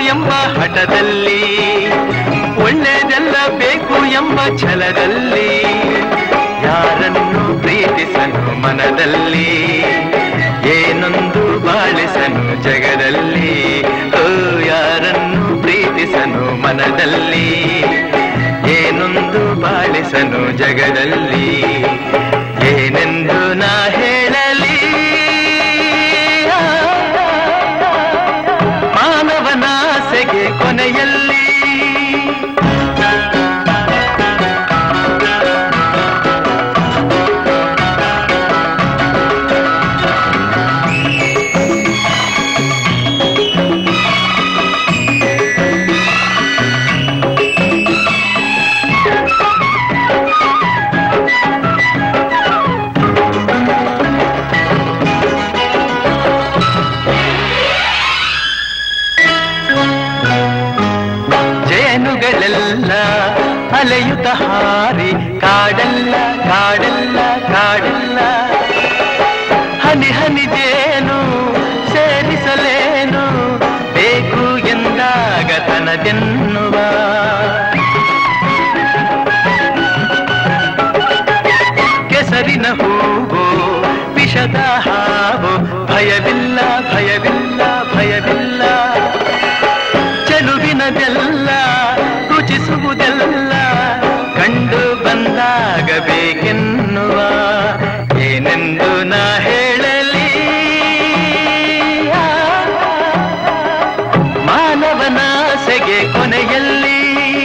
ಎಂಬ ಹಠದಲ್ಲಿ ಒಳ್ಳೆಯದೆಲ್ಲ ಬೇಕು ಎಂಬ ಛಲದಲ್ಲಿ ಯಾರನ್ನು ಪ್ರೀತಿಸನು ಮನದಲ್ಲಿ ಏನೊಂದು ಬಾಳಿಸನು ಜಗದಲ್ಲಿ ಓ ಯಾರನ್ನು ಪ್ರೀತಿಸನು ಮನದಲ್ಲಿ ಏನೊಂದು ಬಾಳಿಸನು ಜಗದಲ್ಲಿ ಏನೆಂದು ನಾ ಹೇಳಲಿ ಮಾನವನಾಸೆಗೆ ಕೊನೆಯಲ್ಲಿ ಜೇನುಗಳೆಲ್ಲ ಅಲೆಯುತ್ತ ಹಾರಿ ಕಾಡಲ್ಲ ಕಾಡಲ್ಲ ಕಾಡಲ್ಲ ಹನಿ ಹನಿ ಜೇನು ಸೇರಿಸಲೇನು ಬೇಕು ಎಂದಾಗ ತನದೆನ್ನುವ ಕೆಸರಿನ ಹೂವು ವಿಷದ ಹಾವು ಭಯವಿಲ್ಲ ಭಯವಿಲ್ಲ ಭಯವಿಲ್ಲ ಚೆಲುವಿನದೆಲ್ಲ ರುಚಿಸುವುದೆಲ್ಲ ಕಂಡು ಬಂದಾಗಬೇಕೆನ್ನುವ ಏನೆಂದು ನಾ ಹೇಳಲಿ ಮಾನವನಾಸೆಗೆ ಕೊನೆಯಲ್ಲಿ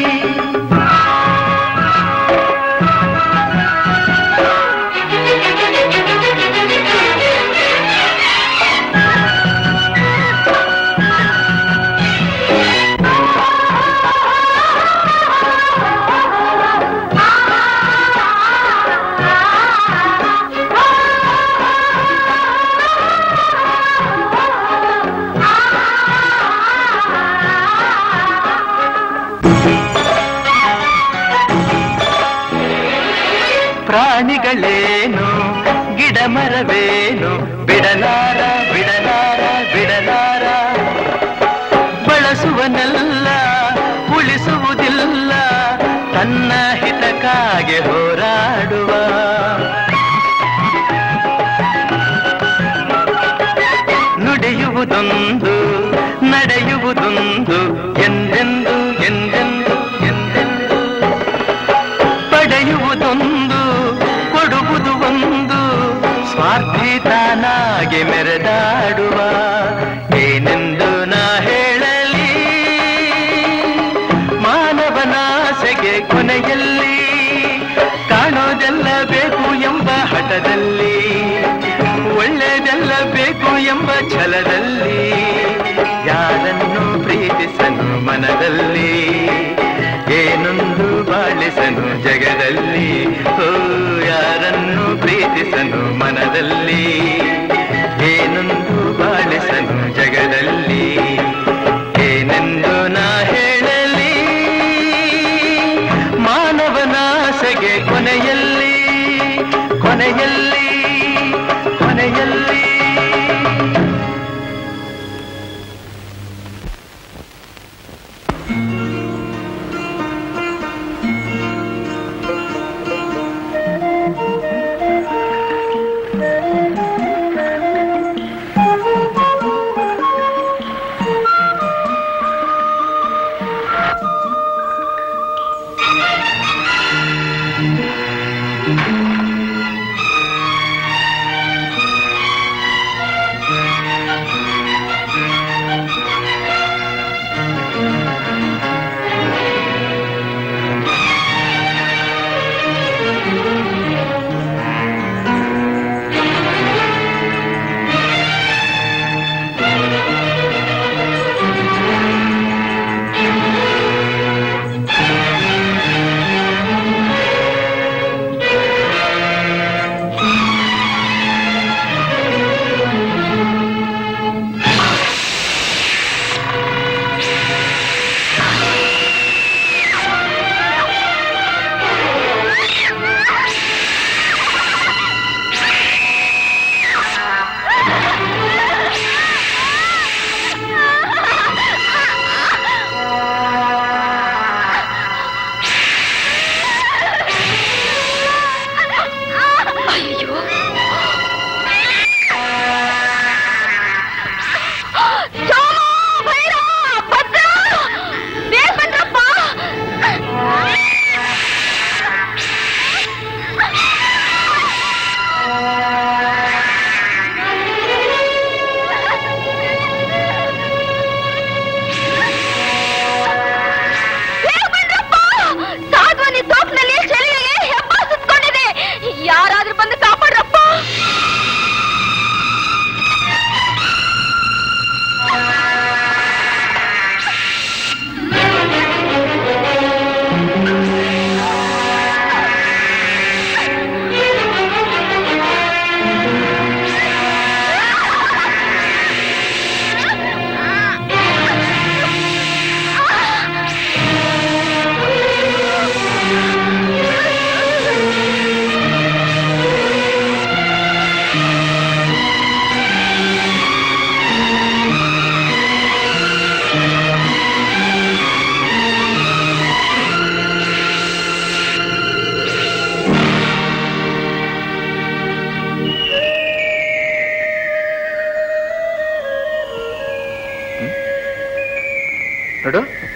ಪ್ರಾಣಿಗಳೇನು ಗಿಡ ಮರವೇನು ಬಿಡಲಾರ ಬಿಡಲಾರ ಬಿಡಲಾರ ಬಳಸುವನೆಲ್ಲ ಉಳಿಸುವುದಿಲ್ಲ ತನ್ನ ಹಿತಕ್ಕಾಗಿ ಹೋರಾಡುವ ನುಡಿಯುವುದೊಂದು ನಡೆಯುವುದೊಂದು ಎಂದೆಂದು ಎಂದೆಂದು ಎಂದೆಂದು ಪಡೆಯುವುದೊಂದು ಕೊಡುವುದು ಒಂದು ಸ್ವಾರ್ಥಿ ತಾನಾಗಿ ಮೆರೆದಾಡುವ ಏನೆಂದು ನಾ ಹೇಳಲಿ ಮಾನವನಾಸೆಗೆ ಕೊನೆಯಲ್ಲಿ ಕಾಣೋದೆಲ್ಲ ಬೇಕು ಎಂಬ ಹಠದಲ್ಲಿ ಒಳ್ಳೆಯದೆಲ್ಲ ಬೇಕು ಎಂಬ ಛಲದಲ್ಲಿ ಯಾರನ್ನು ಪ್ರೀತಿಸನು ಮನದಲ್ಲಿ ಏನೊಂದು ಬಾಳಿಸನು ಜಗದಲ್ಲಿ ಓ ಯಾರನ್ನು ಪ್ರೀತಿಸನು ಮನದಲ್ಲಿ ಏನೊಂದು ಬಾಳಿಸನು ಜಗದಲ್ಲಿ ಏನೆಂದು ನಾ ಹೇಳಲಿ ಮಾನವನಾಸೆಗೆ ಕೊನೆಯಲ್ಲಿ ಕೊನೆಯಲ್ಲಿ ಕೊನೆಯಲ್ಲಿ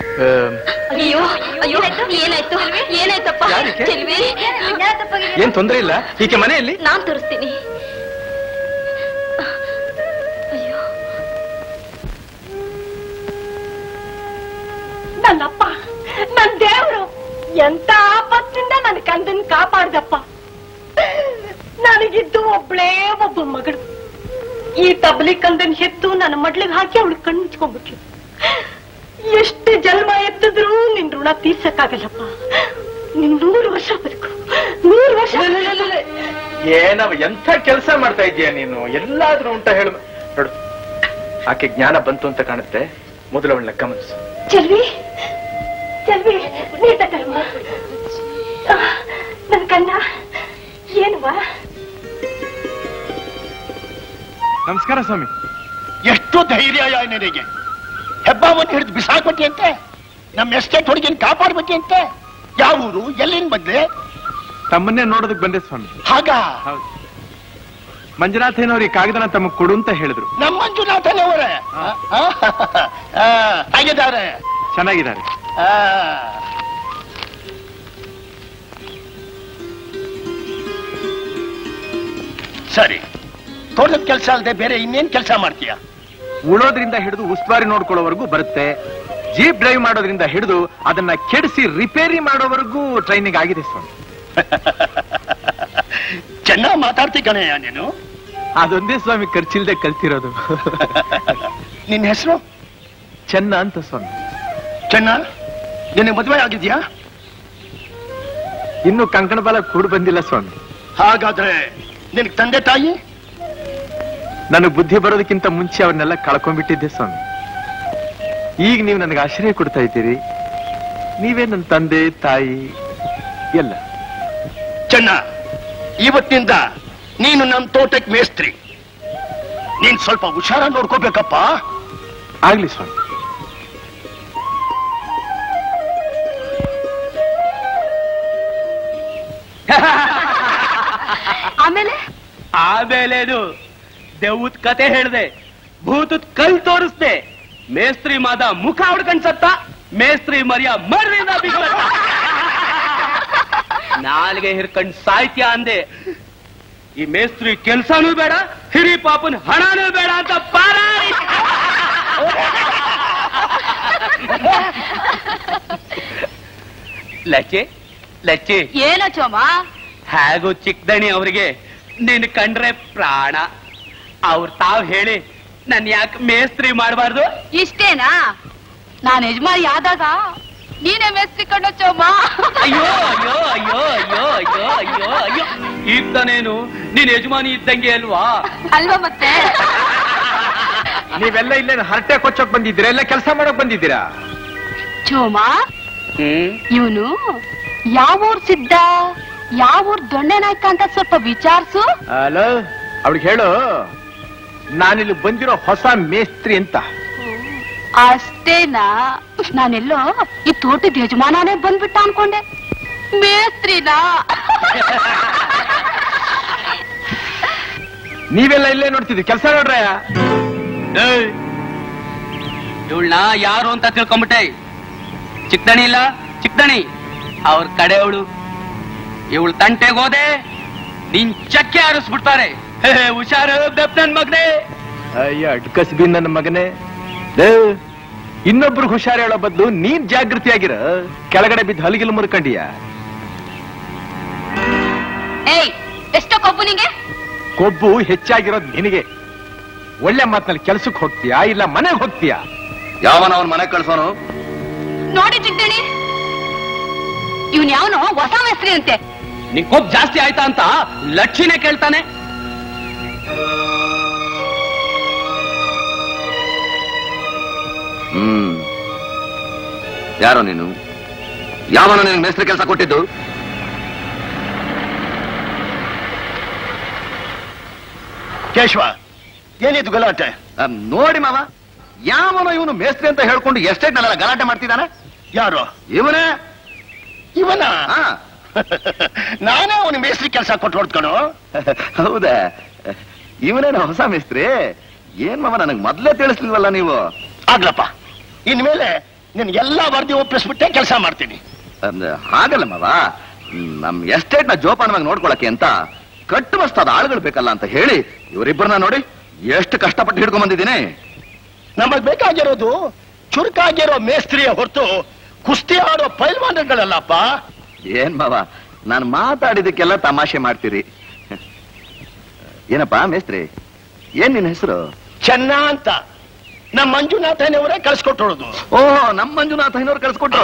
ಅಯ್ಯೋ ಅಯ್ಯೋ ಏನಾಯ್ತು ಏನಾಯ್ತಪ್ಪ ಯಾರಿಗೆ? ಚೆಲ್ವಿ ಏನ್ ತೊಂದ್ರೆ ಇಲ್ಲ ಈಕೆ ಮನೆಯಲ್ಲಿ ನಾನ್ ತೋರಿಸ್ತೀನಿ ಅಯ್ಯೋ ನನ್ನಪ್ಪ ನನ್ ದೇವ್ರು ಎಂತ ಆಪತ್ತಿಂದ ನನ್ನ ಕಂದನ್ ಕಾಪಾಡ್ದಪ್ಪ ನನಗಿದ್ದು ಒಬ್ಳೇ ಒಬ್ಬ ಮಗಳು ಈ ತಬ್ಲಿ ಕಂದನ್ ಹೆತ್ತು ನನ್ನ ಮಡ್ಲಿಗೆ ಹಾಕಿ ಅವಳು ಕಣ್ಣು ಮುಚ್ಕೊಂಡ್ಬಿಟ್ಲು ಎಷ್ಟು ಜನ್ಮ ಎತ್ತಿದ್ರು ನಿನ್ ಋಣ ತೀರ್ಸಕ್ಕಾಗಲ್ಲಪ್ಪ ನಿನ್ ನೂರು ವರ್ಷ ಬದುಕು ನೂರು ವರ್ಷ ಏನವ ಎಂಥ ಕೆಲಸ ಮಾಡ್ತಾ ಇದೀಯ ನೀನು ಎಲ್ಲಾದ್ರೂ ಉಂಟ ಹೇಳು ನೋಡು ಆಕೆ ಜ್ಞಾನ ಬಂತು ಅಂತ ಕಾಣುತ್ತೆ ಮೊದಲು ಅವಳನ್ನ ಗಮನಿಸು ಚೆಲ್ವಿ ಚೆಲ್ವಿ ನೀಟ ಕರ್ಮ ನನ್ ಕಣ್ಣ ಏನುವಾ ನಮಸ್ಕಾರ ಸ್ವಾಮಿ ಎಷ್ಟು ಧೈರ್ಯ ಯಾ ನಿನಗೆ ಹೆಬ್ಬಾವನ್ನು ಹಿಡಿದು ಬಿಸಾಕ್ಬಿಟ್ಟಿ ಅಂತೆ ನಮ್ಮ ಎಸ್ಟೇಟ್ ಹುಡುಗಿನ ಕಾಪಾಡ್ಬಿಟ್ಟಿ ಅಂತೆ ಯಾವ ಊರು ಎಲ್ಲಿಂದ ಬಂದೆ ತಮ್ಮನ್ನೇ ನೋಡೋದಕ್ ಬಂದೆ ಸ್ವಾಮಿ ಹಾಗ ಹೌದು ಮಂಜುನಾಥೇನವ್ರು ಈ ಕಾಗದನ ತಮಗ್ ಕೊಡು ಅಂತ ಹೇಳಿದ್ರು ನಮ್ಮ ಮಂಜುನಾಥನವರೇ ಆಗಿದ್ದಾರೆ ಚೆನ್ನಾಗಿದ್ದಾರೆ ಆ. ಸರಿ ತೋಟದ ಕೆಲಸ ಅಲ್ಲದೆ ಬೇರೆ ಇನ್ನೇನ್ ಕೆಲಸ ಮಾಡ್ತೀಯ ಉಳೋದ್ರಿಂದ ಹಿಡಿದು ಉಸ್ತುವಾರಿ ನೋಡ್ಕೊಳ್ಳೋವರೆಗೂ ಬರುತ್ತೆ ಜೀಪ್ ಡ್ರೈವ್ ಮಾಡೋದ್ರಿಂದ ಹಿಡಿದು ಅದನ್ನ ಕೆಡಿಸಿ ರಿಪೇರಿ ಮಾಡೋವರೆಗೂ ಟ್ರೈನಿಂಗ್ ಆಗಿದೆ ಸ್ವಾಮಿ ಚೆನ್ನಾಗ್ ಮಾತಾಡ್ತಿ ಕಣಯ್ಯ ನೀನು ಅದೊಂದೇ ಸ್ವಾಮಿ ಖರ್ಚಿಲ್ದೆ ಕಲ್ತಿರೋದು ನಿನ್ನ ಹೆಸರು ಚೆನ್ನ ಅಂತ ಸ್ವಾಮಿ ಚೆನ್ನ ನಿನ್ನ ಮದುವೆ ಆಗಿದ್ಯಾ ಇನ್ನು ಕಂಕಣ ಬಾಲ ಕೂಡ್ ಬಂದಿಲ್ಲ ಸ್ವಾಮಿ ಹಾಗಾದ್ರೆ ನಿನಗೆ ತಂದೆ ತಾಯಿ ನನಗ್ ಬುದ್ಧಿ ಬರೋದಕ್ಕಿಂತ ಮುಂಚೆ ಅವನ್ನೆಲ್ಲ ಕಳ್ಕೊಂಡ್ಬಿಟ್ಟಿದ್ದೆ ಸ್ವಾಮಿ ಈಗ ನೀವು ನನಗೆ ಆಶ್ರಯ ಕೊಡ್ತಾ ಇದ್ದೀರಿ ನೀವೇ ನನ್ನ ತಂದೆ ತಾಯಿ ಎಲ್ಲ ಚೆನ್ನ ಇವತ್ತಿನಿಂದ ನೀನು ನಮ್ಮ ತೋಟಕ್ಕೆ ಮೇಸ್ತ್ರಿ ನೀನ್ ಸ್ವಲ್ಪ ಹುಷಾರ ನೋಡ್ಕೋಬೇಕಪ್ಪ ಆಗ್ಲಿ ಸ್ವಾಮಿ ಆಮೇಲೆ ಆಮೇಲೇನು ದೆವ್ವದ್ ಕತೆ ಹೇಳ್ದೆ ಭೂತದ್ ಕಲ್ ತೋರಿಸ್ದೆ ಮೇಸ್ತ್ರಿ ಮಾದ ಮುಖ ಹೊಡ್ಕೊಂಡ್ ಸತ್ತ ಮೇಸ್ತ್ರಿ ಮರಿಯ ಮರ್ರಿನ ಬಿಗ್ಬತ್ತ. ನಾಲ್ಗೆ ಹಿರ್ಕಂಡ್ ಸಾಯ್ತ್ಯ ಅಂದೆ ಈ ಮೇಸ್ತ್ರಿ ಕೆಲ್ಸನೂ ಬೇಡ ಹಿರಿ ಪಾಪನ್ ಹಣನೂ ಬೇಡ ಅಂತ ಪಾರಾರಿ ಲಚ್ಚೆ ಲಚ್ಚೆ ಏನೋ ಚೋಮ ಹೇಗೂ ಚಿಕ್ಕದಣಿ ಅವರಿಗೆ ನಿನ್ ಕಂಡ್ರೆ ಪ್ರಾಣ ಅವ್ರು ತಾವ್ ಹೇಳಿ ನನ್ ಯಾಕೆ ಮೇಸ್ತ್ರಿ ಮಾಡಬಾರ್ದು ಇಷ್ಟೇನಾ ನಾನ್ ಯಜಮಾನಿ ಆದಾಗ ನೀನೇ ಮೇಸ್ತ್ರಿ ಕಂಡ ಚೋಮ ಅಯ್ಯೋ ಅಯ್ಯೋ ಅಯ್ಯೋ ಅಯ್ಯೋ ಅಯ್ಯೋ ಅಯ್ಯೋ ಅಯ್ಯೋ ಈಗ ತಾನೇನು ನೀನ್ ಯಜಮಾನಿ ಇದ್ದಂಗೆ ಅಲ್ವಾ ಅಲ್ವಾ ಮತ್ತೆ ನೀವೆಲ್ಲ ಇಲ್ಲೇನು ಹರಟೆ ಕೊಚ್ಚೋಕ್ ಬಂದಿದ್ದೀರಾ ಎಲ್ಲ ಕೆಲಸ ಮಾಡಕ್ ಬಂದಿದ್ದೀರಾ ಚೋಮ ಹ್ಮ್ ಇವನು ಯಾವೂರ್ ಸಿದ್ಧ ಯಾವೂರ್ ದೊಣ್ಣೆ ನಾಯ್ಕ ಅಂತ ಸ್ವಲ್ಪ ವಿಚಾರಿಸು ಹಲೋ ಅವಳಿಗೆ ಹೇಳು ನಾನಿಲ್ಲಿ ಬಂದಿರೋ ಹೊಸ ಮೇಸ್ತ್ರಿ ಅಂತ ಅಷ್ಟೇನಾ ನಾನೆಲ್ಲೋ ಈ ತೋಟದ ಯಜಮಾನನೇ ಬಂದ್ಬಿಟ್ಟ ಅನ್ಕೊಂಡೆ ಮೇಸ್ತ್ರಿನಾ ನೀವೆಲ್ಲ ಇಲ್ಲೇ ನೋಡ್ತಿದ್ರಿ ಕೆಲಸ ನೋಡ್ರ ಇವಳನ್ನ ಯಾರು ಅಂತ ತಿಳ್ಕೊಂಬಿಟ್ಟೆ ಚಿಕ್ಕದಣಿ ಇಲ್ಲ ಚಿಕ್ಕದಣಿ ಅವ್ರ ಕಡೆಯವಳು ಇವಳು ತಂಟೆಗೆ ಹೋದೆ ನಿನ್ ಚಕ್ಕೆ ಹಾರಿಸ್ಬಿಡ್ತಾರೆ ಹೇ, ಹುಷಾರು ಬೆಪ್ ನನ್ ಮಗನೇ ಅಯ್ಯ ಅಡ್ಕಸ್ಬಿ ನನ್ನ ಮಗನೇ ಲೇ, ಇನ್ನೊಬ್ರಿಗೆ ಹುಷಾರ್ ಹೇಳೋ ಬದಲು ನೀನ್ ಜಾಗೃತಿಯಾಗಿರ ಕೆಳಗಡೆ ಬಿದ್ದು ಹಲಗಿಲು ಮುರ್ಕಂಡಿಯ ಏಯ್ ಎಷ್ಟೋ ಕೊಬ್ಬು ನಿಂಗೆ ಕೊಬ್ಬು ಹೆಚ್ಚಾಗಿರೋದ್ ನಿನಗೆ ಒಳ್ಳೆ ಮಾತ್ನಲ್ಲಿ ಕೆಲ್ಸಕ್ಕೆ ಹೋಗ್ತೀಯಾ ಇಲ್ಲ ಮನೆಗೆ ಹೋಗ್ತೀಯಾ ಯಾವನ ಅವನ್ ಮನೆ ಕಳ್ಸೋನು ನೋಡಿ ಚಿಕ್ಕದಣಿ ಇವನ್ ಯಾವನೋ ಹೊಸ ಮೇಸ್ತ್ರಿ ಅಂತೆ ನಿನ್ ಕೊಬ್ ಜಾಸ್ತಿ ಆಯ್ತಾ ಅಂತ ಲಕ್ಷಿನೇ ಕೇಳ್ತಾನೆ ಹ್ಮ್ ಯಾರೋ ನೀನು ಯಾವನ ನಿನ್ ಮೇಸ್ತ್ರಿ ಕೆಲಸ ಕೊಟ್ಟಿದ್ದು ಕೇಶವ ಏನಿದು ಗಲಾಟೆ ಆ, ನೋಡಿ ಮಾವ ಯಾವನ ಇವನು ಮೇಸ್ತ್ರಿ ಅಂತ ಹೇಳ್ಕೊಂಡು ಎಸ್ಟೇಟ್ನಲ್ಲೆಲ್ಲ ಗಲಾಟೆ ಮಾಡ್ತಿದ್ದಾನೆ ಯಾರು ಇವನೇ ಇವನ ಹಾ ನಾನೇ ಅವನ ಮೇಸ್ತ್ರಿ ಕೆಲಸ ಕೊಟ್ಟು ಹೊಡ್ಕಣು ಹೌದಾ ಇವನೇನ ಹೊಸ ಮೇಸ್ತ್ರಿ ಏನ್ ಮಾವ ನನಗ್ ಮೊದ್ಲೇ ತಿಳಿಸ್ಲಿಲ್ವಲ್ಲ ನೀವು ಆಗ್ಲಪ್ಪ ಇನ್ಮೇಲೆ ನಿನ್ಗೆಲ್ಲ ವರದಿ ಒಪ್ಪಿಸ್ಬಿಟ್ಟೆ ಕೆಲಸ ಮಾಡ್ತೀನಿ ಅಂದ್ ಹಾಗಲ್ಲ ಮಾವ ನಮ್ ಎಸ್ಟೇಟ್ ನ ಜೋಪಾನವಾಗಿ ನೋಡ್ಕೊಳಕ್ಕೆ ಅಂತ ಕಟ್ಟುವಸ್ತಾದ ಆಳುಗಳು ಬೇಕಲ್ಲ ಅಂತ ಹೇಳಿ ಇವರಿಬ್ಬರನ್ನ ನೋಡಿ ಎಷ್ಟು ಕಷ್ಟಪಟ್ಟು ಹಿಡ್ಕೊಂಡ್ ಬಂದಿದ್ದೀನಿ ನಮಗ್ ಬೇಕಾಗಿರೋದು ಚುರುಕಾಗಿರೋ ಮೇಸ್ತ್ರಿಯ ಹೊರತು ಕುಸ್ತಿ ಆಡೋ ಪೈಲ್ವಾನಗಳಲ್ಲಪ್ಪ ಏನ್ ಮಾವ ನಾನು ಮಾತಾಡಿದಕ್ಕೆಲ್ಲ ತಮಾಷೆ ಮಾಡ್ತೀರಿ ಏನಪ್ಪಾ ಮೇಸ್ತ್ರಿ ಏನ್ ನಿನ್ ಹೆಸರು ಚೆನ್ನ ಅಂತ ನಮ್ಮ ಮಂಜುನಾಥನವರೇ ಕಳ್ಸ್ಕೊಟ್ಟೋದು ಓಹೋ ನಮ್ ಮಂಜುನಾಥ ಐನವ್ರು ಕಳ್ಸ್ಕೊಟ್ರು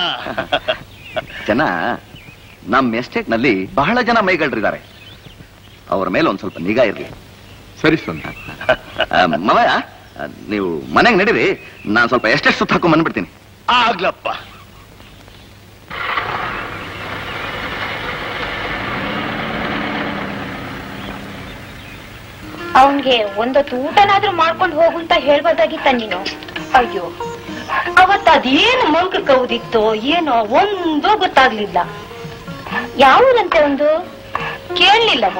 ಜನ ನಮ್ ಎಸ್ಟೇಟ್ ನಲ್ಲಿ ಬಹಳ ಜನ ಮೈಗಳ್ರಿದ್ದಾರೆ ಅವ್ರ ಮೇಲೆ ಒಂದ್ ಸ್ವಲ್ಪ ನಿಗಾ ಇರ್ಲಿ ಸರಿ ಸ್ವಾಮಿ ಆ, ಮಾವಯ್ಯ ಆ, ನೀವು ಮನೆಗೆ ನಡೀರಿ ನಾನ್ ಸ್ವಲ್ಪ ಎಷ್ಟೆಷ್ಟು ಸುತ್ತ ಹಾಕೊಂಡ್ ಬಂದ್ಬಿಡ್ತೀನಿ ಆಗ್ಲಪ್ಪ ಅವನ್ಗೆ ಒಂದೊತ್ತು ಊಟನಾದ್ರೂ ಮಾಡ್ಕೊಂಡು ಹೋಗು ಅಂತ ಹೇಳ್ಬೋದಾಗಿತ್ತ ನೀನು ಅಯ್ಯೋ ಅವತ್ತ ಅದೇನು ಮಂಕ ಕೌದಿತ್ತೋ ಏನೋ ಒಂದೂ ಗೊತ್ತಾಗ್ಲಿಲ್ಲ ಯಾವೂರಂತೆ ಒಂದು ಕೇಳಲಿಲ್ಲವ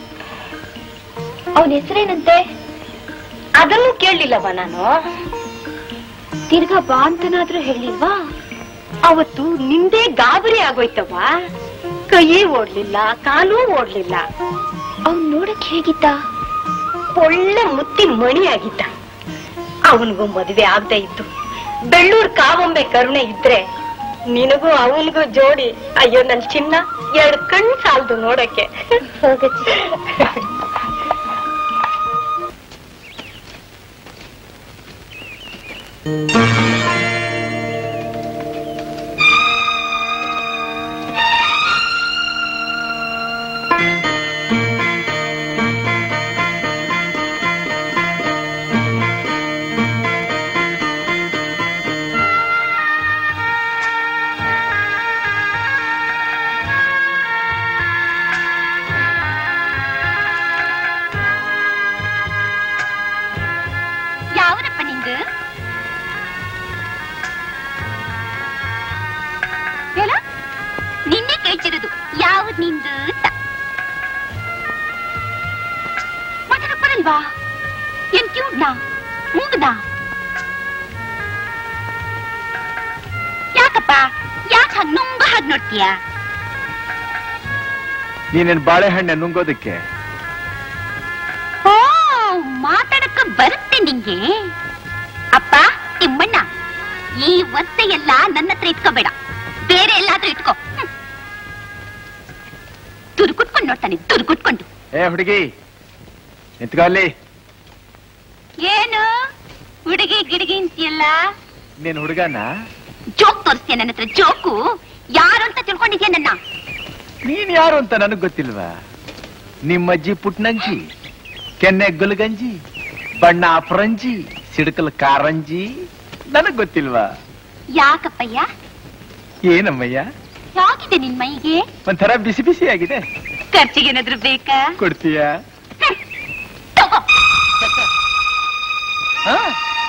ಅವನ ಹೆಸರೇನಂತೆ ಅದನ್ನು ಕೇಳಲಿಲ್ಲವ ನಾನು ತಿರ್ಗಾ ಬಾ ಅಂತನಾದ್ರೂ ಹೇಳಿಲ್ವಾ ಅವತ್ತು ನಿಂದೇ ಗಾಬರಿ ಆಗೋಯ್ತವ ಕೈ ಓಡ್ಲಿಲ್ಲ ಕಾಲೂ ಓಡ್ಲಿಲ್ಲ ಅವ್ನ್ ನೋಡಕ್ ಹೇಗಿದ್ದ ಒಳ್ಳೆ ಮುತ್ತಿನ ಮಣಿ ಆಗಿದ್ದ ಅವನಿಗೂ ಮದುವೆ ಆಗದೆ ಇತ್ತು ಬೆಳ್ಳೂರ್ ಕಾವೊಂಬೆ ಕರುಣೆ ಇದ್ರೆ ನಿನಗೂ ಅವನಿಗೂ ಜೋಡಿ ಅಯ್ಯೋ ನನ್ ಚಿನ್ನ ಎರಡು ಕಣ್ ಸಾಲದು ನೋಡಕ್ಕೆ ಹೋಗಚ್ಚಿ ಯಾವನಪ್ಪ ನಿಂದು ಹೇಳ ನಿನ್ನೆ ಕೇಳ್ತಿರೋದು ಯಾವ್ದು ನಿಂದು ಅಂತ ಮಾತಾಡಕ್ ಬರಲ್ವಾ ಏನ್ ಕ್ಯೂಡ್ನಾ ಮೂಗದಾ ಯಾಕಪ್ಪ ಯಾಕೆ ಹಂಗ್ ನುಂಗ ಹಾಗೆ ನೋಡ್ತೀಯಾ ನೀನೇನ್ ಬಾಳೆಹಣ್ಣೆ ನುಂಗೋದಕ್ಕೆ ಓ ಮಾತಾಡಕ್ಕ ಬರುತ್ತೆ ನಿಂಗೆ ಅಪ್ಪ ತಿಮ್ಮಣ್ಣ ಈ ಒತ್ತೆ ಎಲ್ಲ ನನ್ನ ಹತ್ರ ಇಟ್ಕೋಬೇಡ ಬೇರೆ ಎಲ್ಲಾದ್ರೂ ಇಟ್ಕೋ ಹ್ಮ್. ತುರುಕುಟ್ಕೊಂಡು ನೋಡ್ತಾನೆ ತುರುಕುಟ್ಕೊಂಡು ಏ ಹುಡುಗಿ ನಿಂತ್ಕೋ ಅಲ್ಲಿ ಏನು ಹುಡುಗಿ ಗಿಡಗಿ ಅಂತೀಯಲ್ಲ ನೀನ್ ಹುಡುಗನ ಜೋಕ್ ತೋರಿಸ್ತೀಯ ನನ್ನ ಹತ್ರ ಜೋಕು ಯಾರು ಅಂತ ತಿಳ್ಕೊಂಡಿದ್ಯಾ ನನ್ನ ನೀನ್ ಯಾರು ಅಂತ ನನಗ್ ಗೊತ್ತಿಲ್ವಾ ನಿಮ್ಮಜ್ಜಿ ಪುಟ್ನಂಜಿ ಕೆನ್ನೆ ಗುಲ್ಗಂಜಿ ಬಣ್ಣ ಅಪರಂಜಿ ಸಿಡ್ಕಲ್ ಕಾರಂಜಿ ನನಗ್ ಗೊತ್ತಿಲ್ವಾ ಯಾಕಪ್ಪಯ್ಯ ಏನಮ್ಮಯ್ಯ ಯಾಗಿದೆ ನಿನ್ ಮೈಗೆ ಒಂಥರ ಬಿಸಿ ಬಿಸಿ ಆಗಿದೆ ಖರ್ಚಿಗೇನಾದ್ರೂ ಬೇಕಾ ಕೊಡ್ತೀಯಾ ಹ್ಮ್. ತಗೋ ಆ?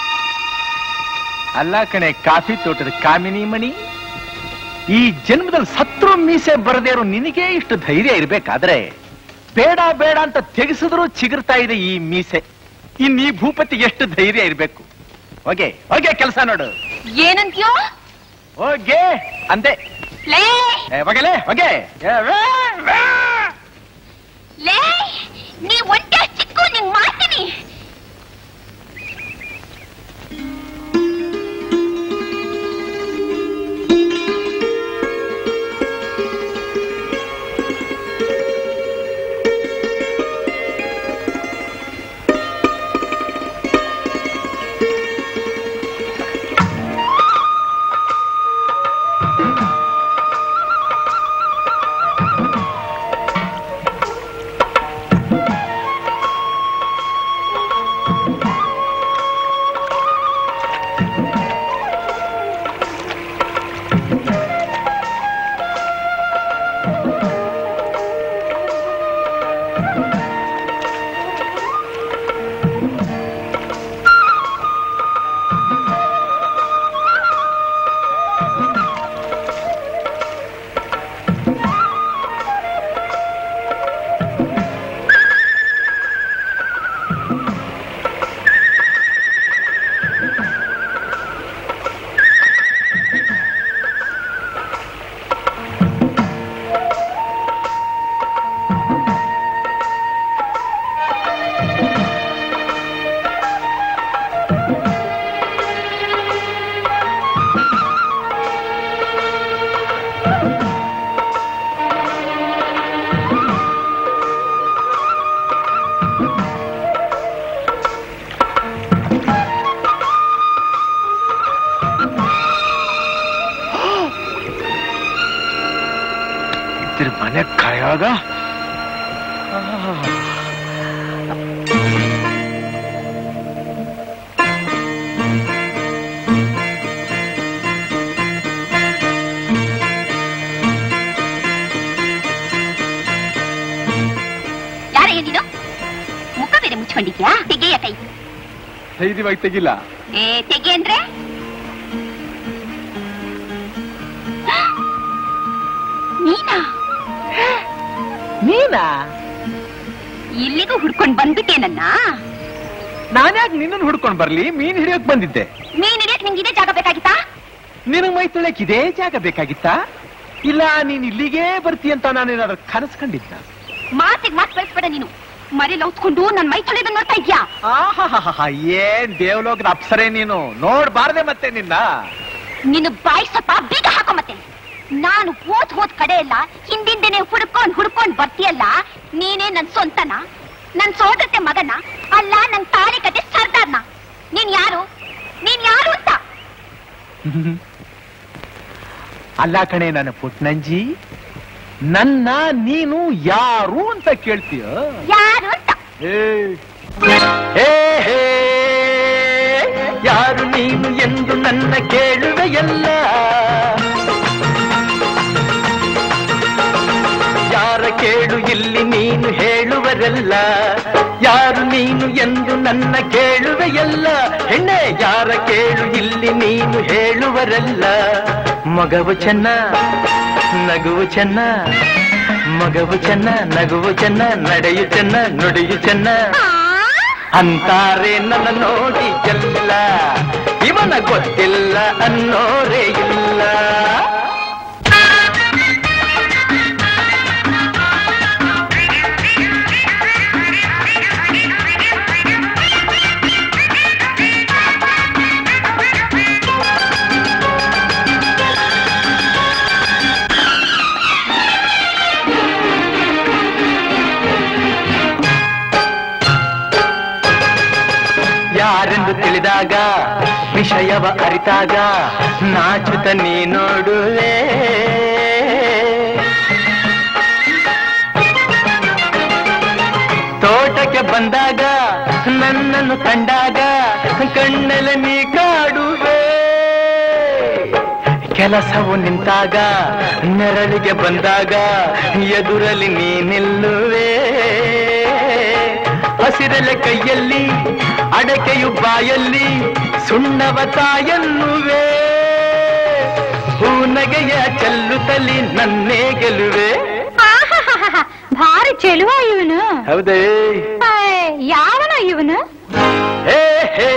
ಅಲ್ಲ ಕಣೆ ಕಾಫಿ ತೋಟದ ಕಾಮಿನಿ ಮಣಿ ಈ ಜನ್ಮದಲ್ಲಿ ಸತ್ರು ಮೀಸೆ ಬರದೇ ಇರೋ ನಿನಗೆ ಇಷ್ಟು ಧೈರ್ಯ ಇರ್ಬೇಕಾದ್ರೆ ಬೇಡ ಬೇಡ ಅಂತ ತೆಗೆಸಿದ್ರು ಚಿಗುರ್ತಾ ಇದೆ ಈ ಮೀಸೆ ಇನ್ ಈ ಭೂಪತಿಗೆ ಎಷ್ಟು ಧೈರ್ಯ ಇರ್ಬೇಕು ಹೋಗೆ ಹೋಗೆ ಕೆಲಸ ನೋಡು ಏನಂತ್ಯೋ ಹೋಗೆ ಅಂದೆ ಲೇ ಏ, ಹೋಗಲೇ ಹೋಗೆ ಏ, ವ್ಯಾ, ವ್ಯಾ. ಲೇ ನೀ ಒಂಟೆ ಚಿಕ್ಕು ನಿಂಗ್ ಮಾಡ್ತೀನಿ ಅರೆ ಕರೆಯಾಗ ಯಾರೇ ನೀನು ಮುಖ ಬೇರೆ ಮುಚ್ಕೊಂಡಿದ್ಯಾ ತೆಗೆಯ ಕೈ ಧೈರ್ಯವಾಗಿ ತೆಗಿಲ್ಲ ಏ ತೆಗೆ ಅಂದ್ರೆ ನೀನಾ ನೀನಾ ಇಲ್ಲಿಗೂ ಹುಡ್ಕೊಂಡ್ ಬಂದ್ಬಿಟ್ಟೆ ನನ್ನ ನಾನ್ಯಾಕೆ ನಿನ್ನನ್ನು ಹುಡ್ಕೊಂಡ್ ಬರ್ಲಿ ಮೀನ್ ಹಿಡಿಯಕ್ ಬಂದಿದ್ದೆ ಮೀನ್ ಹಿಡಿಯಕ್ ನಿಂಗೆ ಇದೇ ಜಾಗ ಬೇಕಾಗಿತ್ತಾ ನಿನಗ್ ಮೈ ತೊಳೆಯಕ್ ಇದೇ ಜಾಗ ಬೇಕಾಗಿತ್ತಾ ಇಲ್ಲ ನೀನ್ ಇಲ್ಲಿಗೇ ಬರ್ತಿ ಅಂತ ನಾನೇನಾದ್ರೂ ಕನಸ್ ಕಂಡಿದ್ದ ಮಾತಿಗೆ ಮಾತು ಬೆಳೆಸ್ಬೇಡ ನೀನು ಮರಿ ಲೌತ್ಕೊಂಡು ನನ್ ಮೈ ತೊಳೆದ ನೋಡ್ತಾ ಇದ್ಯಾ ಆಹಾಹಾಹಾ, ಏನ್ ದೇವಲೋಕದ ಅಪ್ಸರೆ ನೀನು ನೋಡ್ಬಾರ್ದೆ ಮತ್ತೆ ನಿನ್ನ ನಿನ್ನ ಬಾಯಿ ಸ್ವಲ್ಪ ಬೀಗ ಹಾಕೋ ಮತ್ತೆ ನಾನು ಹೋದ್ ಹೋದ್ ಕಡೆ ಎಲ್ಲ ಹಿಂದಿಂದನೆ ಹುಡ್ಕೊಂಡ್ ಹುಡ್ಕೊಂಡ್ ಬರ್ತೀಯಲ್ಲ ನೀನೇ ನನ್ ಸ್ವಂತನ ನನ್ ಸೋದರತೆ ಮಗನ ಅಲ್ಲ ನನ್ ತಾಳಿ ಕತೆ ಸರ್ದಾರ್ನ ನೀನ್ ಯಾರು ನೀನ್ ಯಾರು ಅಂತ ಅಲ್ಲ ಕಣೆ ನನ್ನ ಪುಟ್ನಂಜಿ ನನ್ನ ನೀನು ಯಾರು ಅಂತ ಕೇಳ್ತೀಯ ಯಾರು ಅಂತ ಯಾರು ನೀನು ಎಂದು ನನ್ನ ಕೇಳುವೆಯಲ್ಲ ಯಾರ ಕೇಳು ಇಲ್ಲಿ ನೀನು ಹೇಳುವರಲ್ಲ ಯಾರು ನೀನು ಎಂದು ನನ್ನ ಕೇಳುವೆಯಲ್ಲ ಹೆಣ್ಣೆ ಯಾರ ಕೇಳು ಇಲ್ಲಿ ನೀನು ಹೇಳುವರಲ್ಲ ಮಗವು ಚೆನ್ನ ನಗುವು ಚೆನ್ನ ಮಗವು ಚೆನ್ನ ನಗುವು ಚೆನ್ನ ನಡೆಯು ಚೆನ್ನ ನುಡಿಯು ಚೆನ್ನ ಅಂತಾರೆ ನನ್ನ ನೋಡಿ ಎಲ್ಲ ಇವನ ಗೊತ್ತಿಲ್ಲ ಅನ್ನೋರೇ ಇಲ್ಲ ಯಾರೆಂದು ತಿಳಿದಾಗ ವಿಷಯವ ಅರಿತಾಗ ನಾಚುತ್ತ ನೀ ನೋಡುವೆ ತೋಟಕ್ಕೆ ಬಂದಾಗ ನನ್ನನ್ನು ಕಂಡಾಗ ಕಣ್ಣಲ್ಲಿ ನೀ ಕಾಡುವೆ ಕೆಲಸವು ನಿಂತಾಗ ನೆರಳಿಗೆ ಬಂದಾಗ ಎದುರಲ್ಲಿ ನೀ ನಿಲ್ಲುವೆ ಹಸಿರೆಲೆ ಕೈಯಲ್ಲಿ ಅಡಕೆಯು ಬಾಯಲ್ಲಿ ಸುಣ್ಣವ ತಾಯನ್ನುವೆ ಹೂನಗೆಯ ಚೆಲ್ಲುತ್ತಲಿ ನನ್ನೇ ಗೆಲುವೆ ಭಾರಿ ಚೆಲುವ ಇವನು ಹೌದೇ ಯಾವನ ಇವನು ಹೇ ಹೇ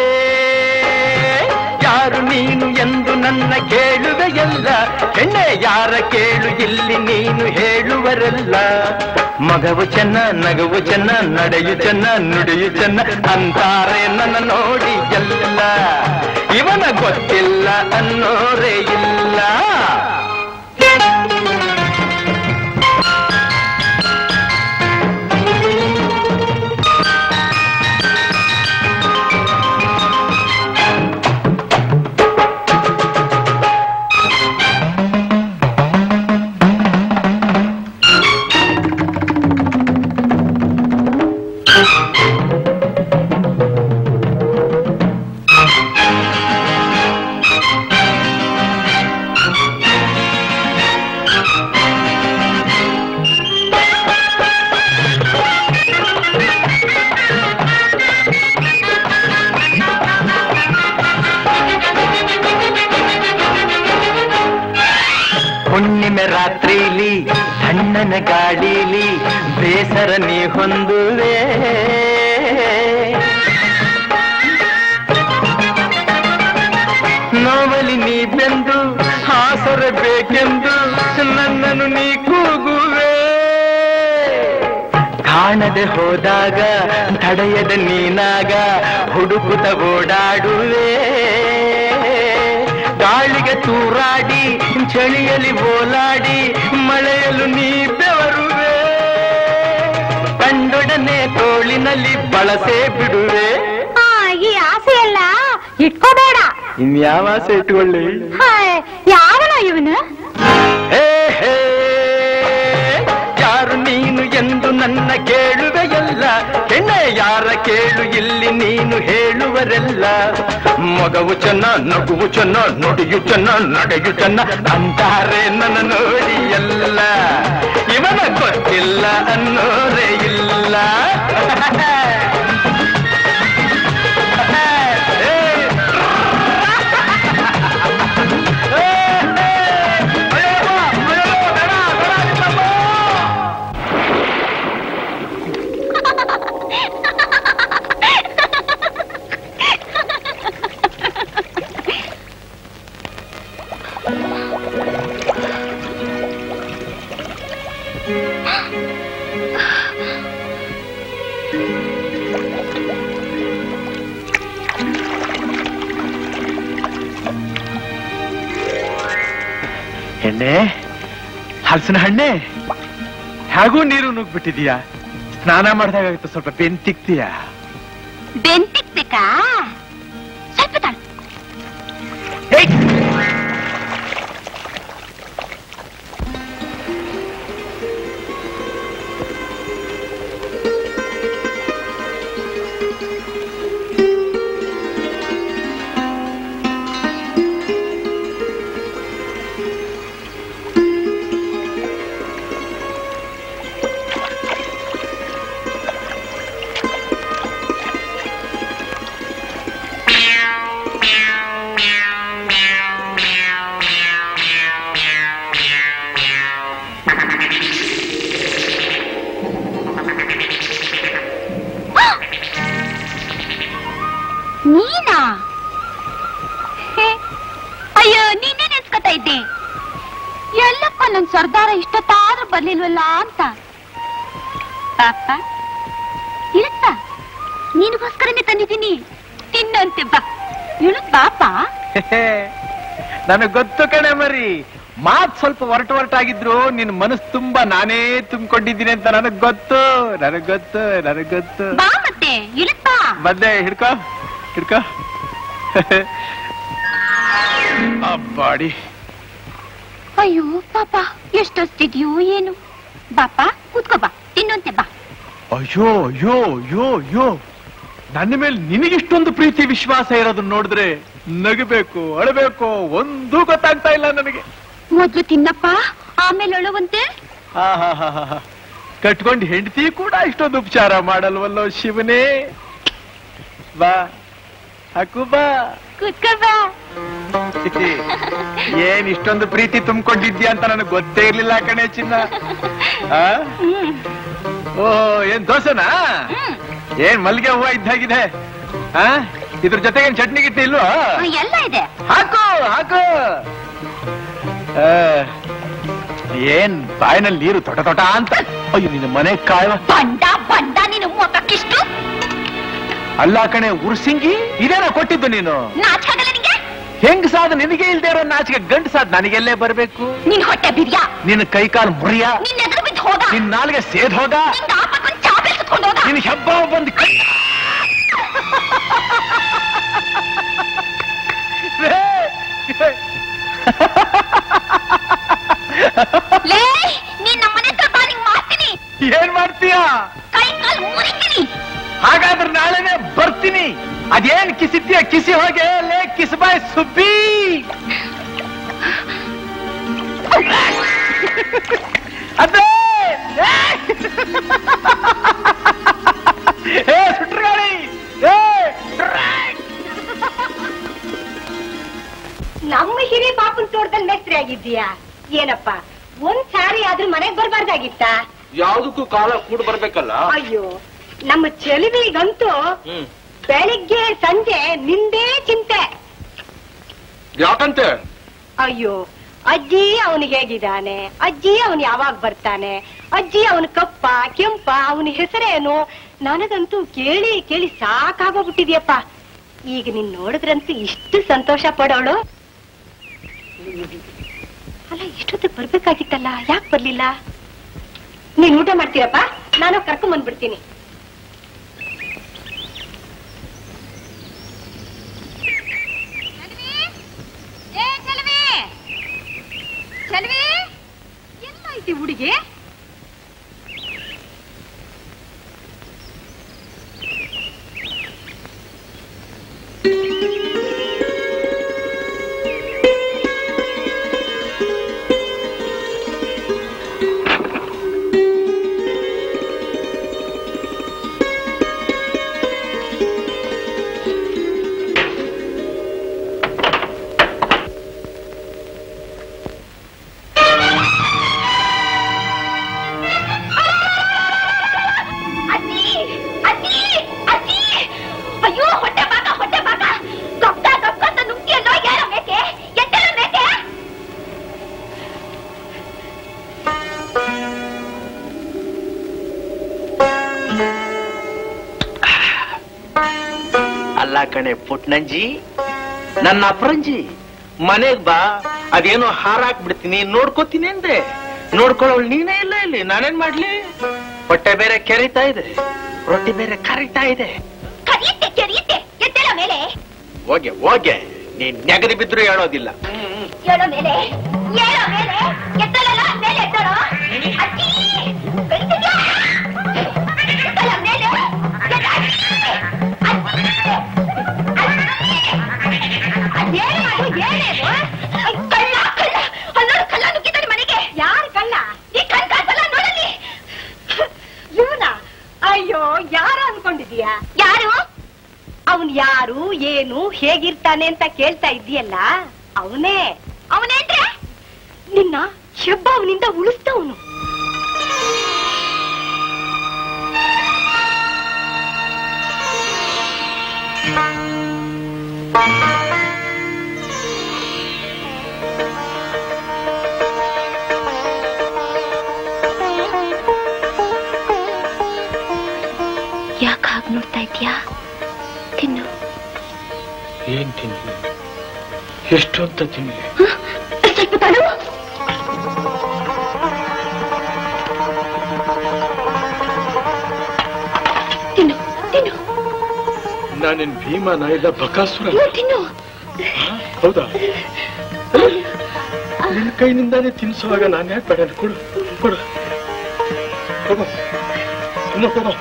ಯಾರು ನೀನು ಎಂದು ನನ್ನ ಕೇಳುವೆಯಲ್ಲ ಹೆಣ್ಣೆ ಯಾರ ಕೇಳು ಇಲ್ಲಿ ನೀನು ಹೇಳುವರಲ್ಲ ಮಗವು ಚೆನ್ನ ನಗವು ಚೆನ್ನ ನಡೆಯು ಚೆನ್ನ ನುಡಿಯು ಚೆನ್ನ ಅಂತಾರೆ ನನ್ನ ನೋಡಿ ಎಲ್ಲ ಇವನ ಗೊತ್ತಿಲ್ಲ ಅನ್ನೋರೇ ಇಲ್ಲ ಹುಣ್ಣಿಮೆ ರಾತ್ರಿಲಿ ತಣ್ಣನ ಗಾಳಿಲಿ ಬೇಸರ ನೀ ಹೊಂದುವೆ ನೋವಲಿ ನೀ ಬೆಂದು ಹಾಸರ ಬೇಕೆಂದು ನನ್ನನ್ನು ನೀ ಕೂಗುವೆ ಕಾಣದೆ ಹೋದಾಗ ತಡೆಯದ ನೀನಾಗ ಹುಡುಕುತ್ತ ಓಡಾಡುವೆ ಗಾಳಿಗೆ ತೂರಾಡಿ ಚಳಿಯಲ್ಲಿ ಓಲಾಡಿ ಮಳೆಯಲು ನೀ ಬೆವರುವೆ ಕಂಡೊಡನೆ ತೋಳಿನಲ್ಲಿ ಬಳಸೇ ಬಿಡುವೆ ಆ, ಈ ಆಸೆ ಎಲ್ಲ ಇಟ್ಕೋಬೇಡ ಇನ್ಯಾವ ಆಸೆ ಇಟ್ಕೊಳ್ಳಿ ಹಾಯ್, ಯಾವನ ಇವನು ಹೇ ಹೇ ಯಾರ ಕೇಳು ಇಲ್ಲಿ ನೀನು ಹೇಳುವರೆಲ್ಲ ಮಗವು ಚೆನ್ನ ನಗುವು ಚೆನ್ನ ನುಡಿಯು ಚೆನ್ನ ನಡೆಯು ಚೆನ್ನ ಅಂತಾರೆ ನನ್ನ ನೋಡಿ ಎಲ್ಲ ಇವನ ಗೊತ್ತಿಲ್ಲ ಅನ್ನೋರೇ ಇಲ್ಲ ಎಣ್ಣೆ ಹಲಸಿನ ಹಣ್ಣೆ ಹೇಗೂ ನೀರು ನುಗ್ಬಿಟ್ಟಿದೀಯಾ ಸ್ನಾನ ಮಾಡ್ದಾಗುತ್ತೆ ಸ್ವಲ್ಪ ಬೆಂತಿಕ್ತೀಯ ಬೆಂತಿಕ್ಬೇಕಾ ಸ್ವಲ್ಪ ತಾಳು ನೀನಾ ಹೇ, ಅಯ್ಯೋ ನೀನೇ ನೆನ್ಸ್ಕೊತಾ ಇದ್ದೆ ಎಲ್ಲಪ್ಪ ನನ್ ಸರ್ದಾರ ಇಷ್ಟೊತ್ತಾದ್ರೂ ಬರ್ಲಿಲ್ವಲ್ಲ ಅಂತ ಪಾಪ ಇರುತ್ತ ನಿನಗೋಸ್ಕರನೇ ತಂದಿದ್ದೀನಿ ತಿನ್ನಂತೆ ಬಾ ಇಳುತ್ ಬಾಪ ನನಗ್ ಗೊತ್ತು ಕಣೆ ಮರಿ ಮಾತ್ ಸ್ವಲ್ಪ ಹೊರಟು ಹೊರಟಾಗಿದ್ರು ನಿನ್ ಮನಸ್ಸು ತುಂಬಾ ನಾನೇ ತುಂಬಿಕೊಂಡಿದ್ದೀನಿ ಅಂತ ನನಗ್ ಗೊತ್ತು ನನಗ್ ಗೊತ್ತು ನನಗ್ ಗೊತ್ತು ಬಾ ಮತ್ತೆ ಇಳುತ್ ಬಾ ಬಂದೆ ಹಿಡ್ಕೋ ಹಿಡ್ಕೋ ಅಬ್ಬಾಡಿ ಅಯ್ಯೋ ಪಾಪ ಎಷ್ಟೊತ್ತಿದ್ಯೋ ಏನು ಬಾಪ ಕೂತ್ಕೋ ಬಾ ತಿನ್ನಂತೆ ಬಾ ಅಯ್ಯೋ ಅಯ್ಯೋ ಅಯ್ಯೋ ಅಯ್ಯೋ ನನ್ನ ಮೇಲೆ ನಿನಗಿಷ್ಟೊಂದು ಪ್ರೀತಿ ವಿಶ್ವಾಸ ಇರೋದನ್ನ ನೋಡಿದ್ರೆ ನಗಬೇಕು ಅಳಬೇಕು ಒಂದೂ ಗೊತ್ತಾಗ್ತಾ ಇಲ್ಲ ನನಗೆ ಮೊದ್ಲು ತಿನ್ನಪ್ಪ ಆಮೇಲೆ ಅಳುವಂತೆ ಆಹಾಹಾಹಾ. ಕಟ್ಕೊಂಡ್ ಹೆಂಡತಿ ಕೂಡ ಇಷ್ಟೊಂದು ಉಪಚಾರ ಮಾಡಲ್ವಲ್ಲೋ ಶಿವನೇ ಬಾ ಹಾಕು ಬಾ ಕೂತ್ಕೋ ಬಾ ಏನ್ ಇಷ್ಟೊಂದು ಪ್ರೀತಿ ತುಂಬಿಕೊಂಡಿದ್ಯಾ ಅಂತ ನನಗೆ ಗೊತ್ತೇ ಇರ್ಲಿಲ್ಲ ಕಣೆ ಚಿನ್ನ ಆ? ಓ ಏನ್ ದೋಸೆನಾ ಹ್ಮ್ ಏನ್ ಮಲ್ಗೆ ಹೂವ ಇದ್ದಾಗಿದೆ ಆ ಇದ್ರ ಜೊತೆಗೆ ಏನ್ ಚಟ್ನಿ ಗಿಟ್ಟಿ ಇಲ್ವಾ ಎಲ್ಲ ಇದೆ ಹಾಕು ಹಾಕು ಆ, ಏನ್ ಬಾಯಿನಲ್ಲಿ ನೀರು ತೊಟ ತೊಟ ಅಂತ ಅಯ್ಯೋ ನಿನ್ನ ಮನೆ ಕಾಯವ ಬಂಡ ಬಂಡ ನೀನು ಮೊತ್ತಕ್ಕಿಷ್ಟು ಅಲ್ಲ ಕಣೆ ಉರ್ಸಿಂಗಿ ಇದೇನ ಕೊಟ್ಟಿದ್ದು ನೀನು ನಾಚಾಗಲ್ಲ ನಿಂಗೆ ಹೆಂಗಸಾದ ನಿನಗೆ ಇಲ್ದೇ ಇರೋ ನಾಚಿಕೆ ಗಂಡಸಾದ್ ನನಗೆಲ್ಲೇ ಬರ್ಬೇಕು ನಿನ್ ಹೊಟ್ಟೆ ಬಿರಿಯಾ ನಿನ್ನ ಕೈ ಕಾಲು ಮುರಿಯ ನಿನ್ ಎದುರು ಬಿದ್ದು ಹೋಗ ನಿನ್ ನಾಲ್ಗೆ ಸೇದ್ ಹೋಗ ನಿಂಗ ಆಪಕ್ಕೊಂದ್ ಚಾಪೆ ಸುತ್ಕೊಂಡು ಹೋಗ ನಿನ್ ಹೆಬ್ಬ ಬಂದು ಕೈ ಲೇ ನೀನ್ ನಮ್ಮನೆ ಹತ್ರ ಬಾ ನಿಂಗ್ ಮಾಡ್ತೀನಿ ಏನ್ ಮಾಡ್ತೀಯಾ ಕೈ ಕಾಲು ಮುರಿತೀನಿ ಹಾಗಾದ್ರೆ ನಾಳೆನೆ ಬರ್ತೀನಿ ಅದೇನ್ ಕಿಸಿದ್ಯಾ ಕಿಸಿ ಹೋಗೆ ಲೇ ಕಿಸ್ಬಾಯ್ ಸುಬ್ಬಿ ಅದೇ ಏ ಸುಟ್ರಗಾಳಿ ಏ ನಮ್ಮ ಹಿರಿ ಪಾಪನ್ ತೋಟದಲ್ಲಿ ಮೇಸ್ತ್ರಿ ಆಗಿದ್ದೀಯಾ ಏನಪ್ಪ ಒಂದ್ ಸಾರಿ ಆದ್ರೂ ಮನೆಗ್ ಬರ್ಬಾರ್ದಾಗಿತ್ತ ಯಾವ್ದಕ್ಕೂ ಕಾಲ ಕೂಡ್ ಬರ್ಬೇಕಲ್ಲ ಅಯ್ಯೋ ನಮ್ಮ ಚೆಲುವಿಗಂತೂ ಹ್ಮ್ ಬೆಳಿಗ್ಗೆ ಸಂಜೆ ನಿಂದೇ ಚಿಂತೆ ಯಾಕಂತೆ ಅಯ್ಯೋ ಅಜ್ಜಿ ಅವನು ಹೇಗಿದ್ದಾನೆ ಅಜ್ಜಿ ಅವನು ಯಾವಾಗ ಬರ್ತಾನೆ ಅಜ್ಜಿ ಅವನ ಕಪ್ಪ ಕೆಂಪ ಅವನ ಹೆಸರೇನು ನನಗಂತೂ ಕೇಳಿ ಕೇಳಿ ಸಾಕಾಗೋಗ್ಬಿಟ್ಟಿದ್ಯಪ್ಪ ಈಗ ನೀನ್ ನೋಡಿದ್ರಂತೂ ಇಷ್ಟು ಸಂತೋಷ ಪಡೋಳು ಅಲ್ಲ ಇಷ್ಟೊತ್ತಿಗೆ ಬರ್ಬೇಕಾಗಿತ್ತಲ್ಲ ಯಾಕೆ ಬರ್ಲಿಲ್ಲ ನೀನ್ ಊಟ ಮಾಡ್ತೀರಪ್ಪ ನಾನು ಕರ್ಕೊಂಡ್ ಬಂದ್ಬಿಡ್ತೀನಿ ಏ ಚೆಲುವಿ ಚೆಲುವಿ ಎಲ್ಲೈತಿ ಹುಡುಗಿ ಕಣೆ ಪುಟ್ನಂಜಿ ನನ್ನ ಅಪರಂಜಿ ಮನೆಗ್ ಬಾ ಅದೇನೋ ಹಾರ ಹಾಕ್ಬಿಡ್ತೀನಿ ನೋಡ್ಕೋತೀನಿ ಅಂದೆ ನೋಡ್ಕೊಳ್ಳೋಳು ನೀನೇ ಇಲ್ಲ ಇಲ್ಲಿ ನಾನೇನ್ ಮಾಡ್ಲಿ ಹೊಟ್ಟೆ ಬೇರೆ ಕೆರಿತಾ ಇದೆ ರೊಟ್ಟಿ ಬೇರೆ ಕರಿತಾ ಇದೆ ಕರಿಯುತ್ತೆ ಕೆರಿಯುತ್ತೆ ಎದ್ದೆಲ್ಲ ಮೇಲೆ ಹೋಗೆ ಹೋಗೆ ನೀನ್ ನೆಗದಿ ಬಿದ್ರು ಹೇಳೋದಿಲ್ಲ ಏಳೋ ಮೇಲೆ ಏಳೋ ಮೇಲೆ ಎದ್ದಲಲ್ಲ ಮೇಲೆ ಎದ್ದಳೋ ಅಜ್ಜಿ ಕರಿತಿದ್ಯಾ? ಎದ್ದಲ್ಲ ಮೇಲೆ ಎದ್ದ ಅಜ್ಜಿ! ಅಜ್ಜಿ! ಅಜ್ಜಿ! ಅದೇನು ಮಾಡು, ಏನೇನು? ಅಯ್ಯ್, ಕಳ್ಳ ಕಳ್ಳ ಅಲ್ಲೋಡು ಕಳ್ಳ ನುಗ್ಗಿದ್ದಾನೆ ಮನೆಗೆ ಯಾರು ಕಳ್ಳ ಈ ಕಣ್ ಕಾಸಲ್ಲ ನೋಡಲಿ ಇವನ ಅಯ್ಯೋ ಯಾರ ಅನ್ಕೊಂಡಿದೀಯಾ ಯಾರು ಅವನ್ ಯಾರು ಏನು ಹೇಗಿರ್ತಾನೆ ಅಂತ ಕೇಳ್ತಾ ಇದ್ದೀಯಲ್ಲ ಅವನೇ ಅವನೇಂದ್ರೆ ನಿನ್ನ ಹೆಬ್ಬವನಿಂದ ಉಳಿಸ್ತವನು ಯಾಕೆ ಹಾಗೆ ನೋಡ್ತಾ ಇದ್ಯಾ ತಿನ್ನು ಏನ್ ತಿನ್ಲಿ ಎಷ್ಟು ಅಂತ ತಿನ್ಲಿ ಸ್ವಲ್ಪ ತಡು ತಿನ್ನು ತಿನ್ನು ನಾನೇನ್ ಭೀಮನ ಇಲ್ಲ ಬಕಾಸುರ ಇವ್ರು ತಿನ್ನು ಹೌದಾ ನಿನ್ ಕೈನಿಂದಾನೇ ತಿನ್ಸುವಾಗ ನಾನು ಯಾಕೆ ಬೇಡ ಕೊಡು ಕೊಡು ತಗೋ ಇನ್ನು ತಗೋ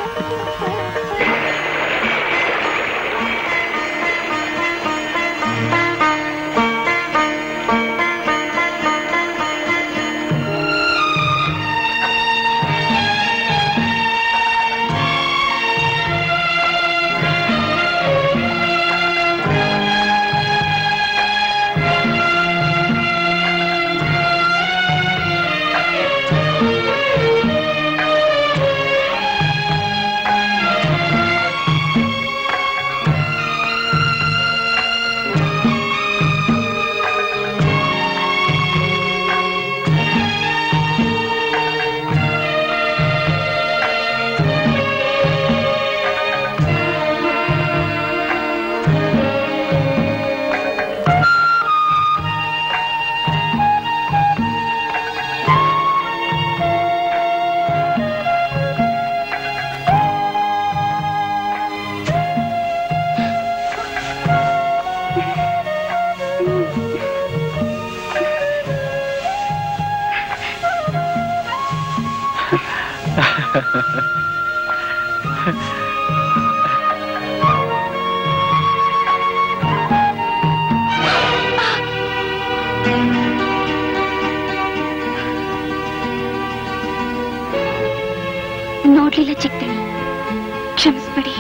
ನೋಡ್ಲಿಲ್ಲ ಚಿಕ್ಕಣಿ ಕ್ಷಮಿಸ್ಬಿಡಿ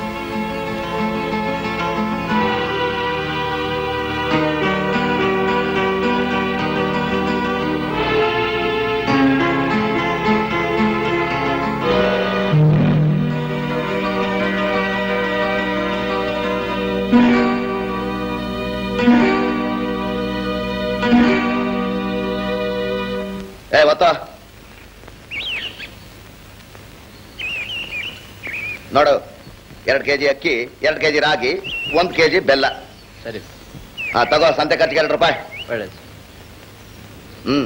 ಏ ಗೊತ್ತ ನೋಡು ಎರಡು ಕೆಜಿ ಅಕ್ಕಿ ಎರಡು ಕೆಜಿ ರಾಗಿ ಒಂದ್ ಕೆಜಿ ಬೆಲ್ಲ ಸರಿ ಹಾ ತಗೋ ಸಂತೆ ಖರ್ಚಿಗೆ ಎರಡು ರೂಪಾಯಿ ಒಳ್ಳೇದು ಹ್ಮ್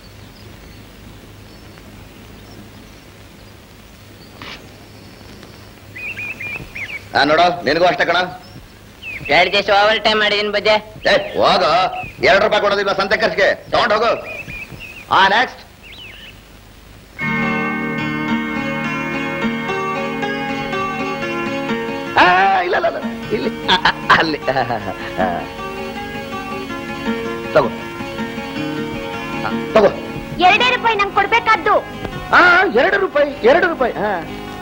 ಹಾ ನೋಡು ನಿನಗೂ ಅಷ್ಟೇ ಕಣ ಎರಡು ದಿವಸ ಓವರ್ ಟೈಮ್ ಮಾಡಿದೀನಿ ಬಜ್ಜೆ ಏ ಹೋಗು ಎರಡು ರೂಪಾಯಿ ಕೊಡೋದಿಲ್ಲ ಸಂತೆ ಖರ್ಚಿಗೆ ತಗೊಂಡು ಹೋಗು ಹಾ ನೆಕ್ಸ್ಟ್ ಇಲ್ಲ ಇಲ್ಲ ಇಲ್ಲ. ಇಲ್ಲಿ ಆ, ಆ, ಅಲ್ಲಿ ಆ, ಆ. ತಗೋ ಆ, ತಗೋ ಎರಡೇ ರೂಪಾಯಿ ನಂಗೆ ಕೊಡ್ಬೇಕಾದ್ದು ಹಾ ಎರಡು ರೂಪಾಯಿ ಎರಡು ರೂಪಾಯಿ ಹಾ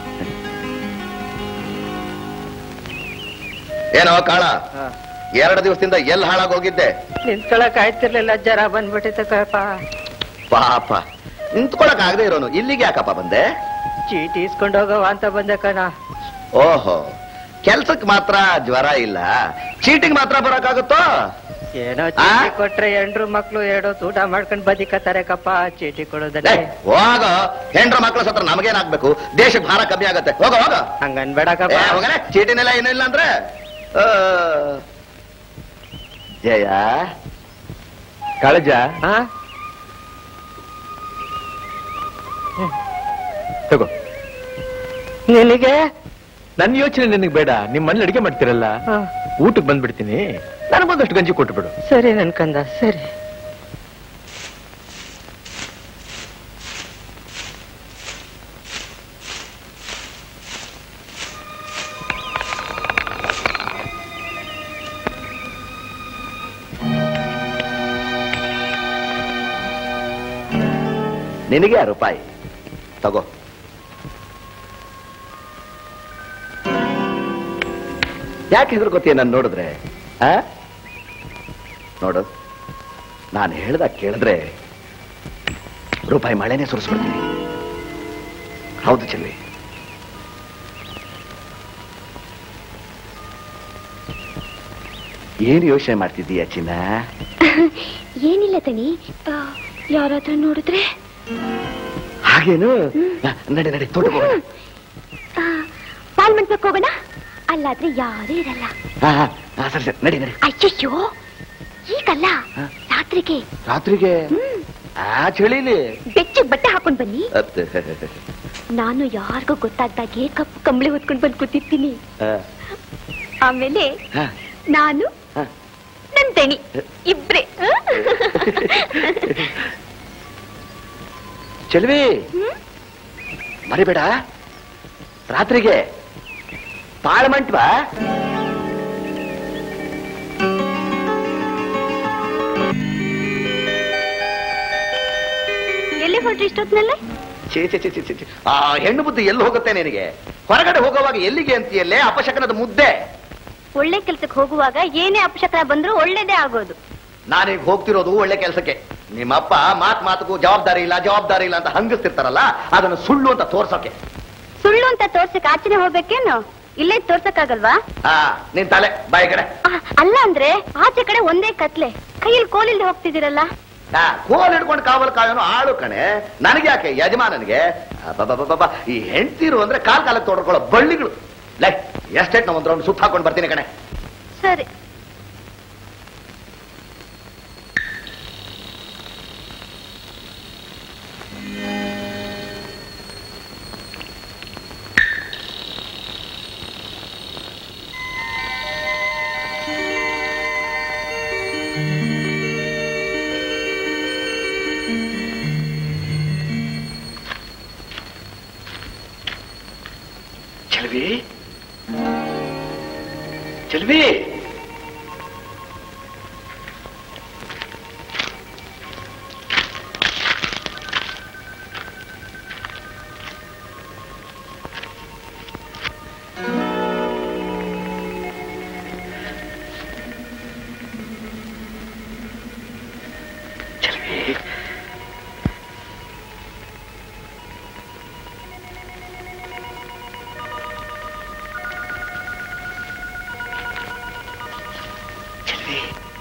ಏನೋ ಕಾಳ ಎರಡು ದಿವಸದಿಂದ ಎಲ್ಲಿ ಹಾಳಾಗಿ ಹೋಗಿದ್ದೆ ನಿಂತ್ಕೊಳಕ್ ಆಯ್ತಿರ್ಲಿಲ್ಲ ಜ್ವರ ಬಂದ್ಬಿಟ್ಟಿತ್ತು ಕಪ್ಪ ಪಾಪ ನಿಂತ್ಕೊಳಕ್ ಆಗದೆ ಇರೋನು ಇಲ್ಲಿಗೆ ಯಾಕಪ್ಪ ಬಂದೆ ಚೀಟಿ ಇಸ್ಕೊಂಡು ಹೋಗವ ಅಂತ ಬಂದೆ ಕಣ ಓಹೋ ಕೆಲ್ಸಕ್ ಮಾತ್ರ ಜ್ವರ ಇಲ್ಲ ಚೀಟಿಗೆ ಮಾತ್ರ ಬರಕ್ಕಾಗುತ್ತೋ ಏನೋ ಚೀಟಿ ಕೊಟ್ರೆ ಹೆಂಡ್ರು ಮಕ್ಳು ಎರಡು ಊಟ ಮಾಡ್ಕೊಂಡ್ ಬದಿಕತ್ತಾರೆ ಕಪ್ಪ ಚೀಟಿ ಕೊಡೋದಕ್ಕೆ ಏ, ಹೋಗ ಹೆಂಡ್ರ ಮಕ್ಳ ಸತ್ರ ನಮಗೇನಾಗ್ಬೇಕು ದೇಶಕ್ಕೆ ಭಾರ ಕಮ್ಮಿ ಆಗತ್ತೆ ಹೋಗ ಹೋಗ ಹಂಗನ್ಬೇಡ ಏ, ಕಪ್ಪ ಹೋಗನೆ ಚೀಟಿನೆಲ್ಲ ಏನೂ ಇಲ್ಲ ಅಂದ್ರೆ ಆ. ಜಯ ಕಾಳಜ ಆ? ತಗೋ ನಿನಗೆ ನನ್ನ ಯೋಚನೆ ನಿನಗೆ ಬೇಡ ನಿಮ್ಮ ಮನೇಲಿ ಅಡಿಗೆ ಮಾಡ್ತಿರಲ್ಲ ಆ, ಊಟಕ್ಕೆ ಬಂದ್ಬಿಡ್ತೀನಿ ನನಗೊಂದಷ್ಟು ಗಂಜಿ ಕೊಟ್ಟು ಬಿಡು ಸರಿ ನನ್ ಕಂದ ಸರಿ ನಿನಗೆ ಆ ರೂಪಾಯಿ ತಗೋ ಯಾಕೆ ಹೆದರ್ಕೋತೀಯ ನಾನು ನೋಡಿದ್ರೆ ಆ? ನೋಡು ನಾನು ಹೇಳ್ದ ಕೇಳಿದ್ರೆ ರೂಪಾಯಿ ಮಳೆನೇ ಸುರಿಸ್ಬಿಡ್ತೀನಿ ಹೌದು ಚೆಲ್ವಿ ಏನು ಯೋಚನೆ ಮಾಡ್ತಿದ್ದೀಯ ಚಿನ್ನ ಏನಿಲ್ಲ ತನಿ ಯಾರಾದ್ರೂ ನೋಡಿದ್ರೆ ಹಾಗೇನು ನ- ನಡಿ ನಡಿ ತೋಟಕ್ಕೆ ಹೋಗೋಣ. ಆ, ಪಾಲ್ ಮಂಟಪಕ್ಕೆ ಹೋಗೋಣ ಅಲ್ಲಾದ್ರೆ ಯಾರೂ ಇರಲ್ಲ ಹಾ ಹಾ ಹಾ, ಸರಿ ಸರಿ ನಡಿ ನಡಿ ಅಯ್ಯಯ್ಯೋ ಈಗಲ್ಲ ಹ? ರಾತ್ರಿಗೆ ರಾತ್ರಿಗೆ ಹ್ಮ್ ಆ ಚಳಿಲಿ ಬೆಚ್ಚಗ್ ಬಟ್ಟೆ ಹಾಕೊಂಡ್ ಬನ್ನಿ ಅತ್- ನಾನು ಯಾರಿಗೂ ಗೊತ್ತಾಗ್ದಾಗೆ ಕಪ್ಪು ಕಂಬಳಿ ಹೊತ್ಕೊಂಡ್ ಬಂದ್ ಕೂತಿರ್ತೀನಿ ಆ, ಆಮೇಲೆ ಹಾ, ನಾನು ಹಾ. ನನ್ ದಣಿ ಇಬ್ರೆ ಚೆಲ್ವಿ ಮರಿಬೇಡ ರಾತ್ರಿಗೆ ಬಾಳ ಮಂಟ್ವ ಎಲ್ಲಿ ಹೊರಟ್ರಿ ಇಷ್ಟೊತ್ನಲ್ಲೇ ಛೇ ಛೇ ಛೇ ಛೇ ಛೇ, ಛೇ. ಆ ಹೆಣ್ಣು ಬುದ್ಧಿ ಎಲ್ಲಿ ಹೋಗುತ್ತೆ ನಿನಗೆ ಹೊರಗಡೆ ಹೋಗುವಾಗ ಎಲ್ಲಿಗೆ ಅಂತೀಯಲ್ಲೇ ಅಪಶಕನದ ಮುದ್ದೆ ಒಳ್ಳೆ ಕೆಲ್ಸಕ್ಕೆ ಹೋಗುವಾಗ ಏನೇ ಅಪಶಕನ ಬಂದ್ರೂ ಒಳ್ಳೇದೇ ಆಗೋದು ನಾನೀಗ ಹೋಗ್ತಿರೋದು ಒಳ್ಳೆ ಕೆಲಸಕ್ಕೆ ನಿಮ್ಮಪ್ಪ ಮಾತ್ ಮಾತಕ್ಕೂ ಜವಾಬ್ದಾರಿ ಇಲ್ಲ ಜವಾಬ್ದಾರಿ ಇಲ್ಲ ಅಂತ ಹಂಗಿಸ್ತಿರ್ತಾರಲ್ಲ ಅದನ್ನು ಸುಳ್ಳು ಅಂತ ತೋರ್ಸೋಕೆ ಸುಳ್ಳು ಅಂತ ತೋರ್ಸಕ್ ಆಚೆನೆ ಹೋಗ್ಬೇಕೇನು ಇಲ್ಲೇ ತೋರ್ಸಕ್ಕಾಗಲ್ವಾ ಆ ನಿನ್ ತಲೆ ಬಾಯಿ ಕಡೆ ಆ, ಅಲ್ಲ ಅಂದ್ರೆ ಆಚೆ ಕಡೆ ಒಂದೇ ಕತ್ಲೆ ಕೈಯಲ್ಲಿ ಕೋಲಿಲ್ದೆ ಹೋಗ್ತಿದ್ದೀರಲ್ಲ ಆ, ಕೋಲ್ ಹಿಡ್ಕೊಂಡು ಕಾವಲ್ ಕಾಯೋನು ಆಳು ಕಣೆ ನನಗೆ ಯಾಕೆ ಯಜಮಾನನಿಗೆ ಅಬ್ಬಬ್ಬಬ್ಬಬ್ಬ, ಈ ಹೆಂಡ್ತೀರು ಅಂದ್ರೆ ಕಾಲ್ ಕಾಲಕ್ಕೆ ತೊಡ್ಕೊಳ್ಳೋ ಬಳ್ಳಿಗಳು ಲೈ ಎಷ್ಟೇಟ್ ನಾವು ಒಂದು ರೌಂಡ್ ಸುತ್ತ ಹಾಕೊಂಡು ಬರ್ತೀನಿ ಕಣೆ ಸರಿ ಚೆಲ್ವಿ ಚೆಲ್ವಿ ಚೆಲ್ವಿ ಚೆಲ್ವಿ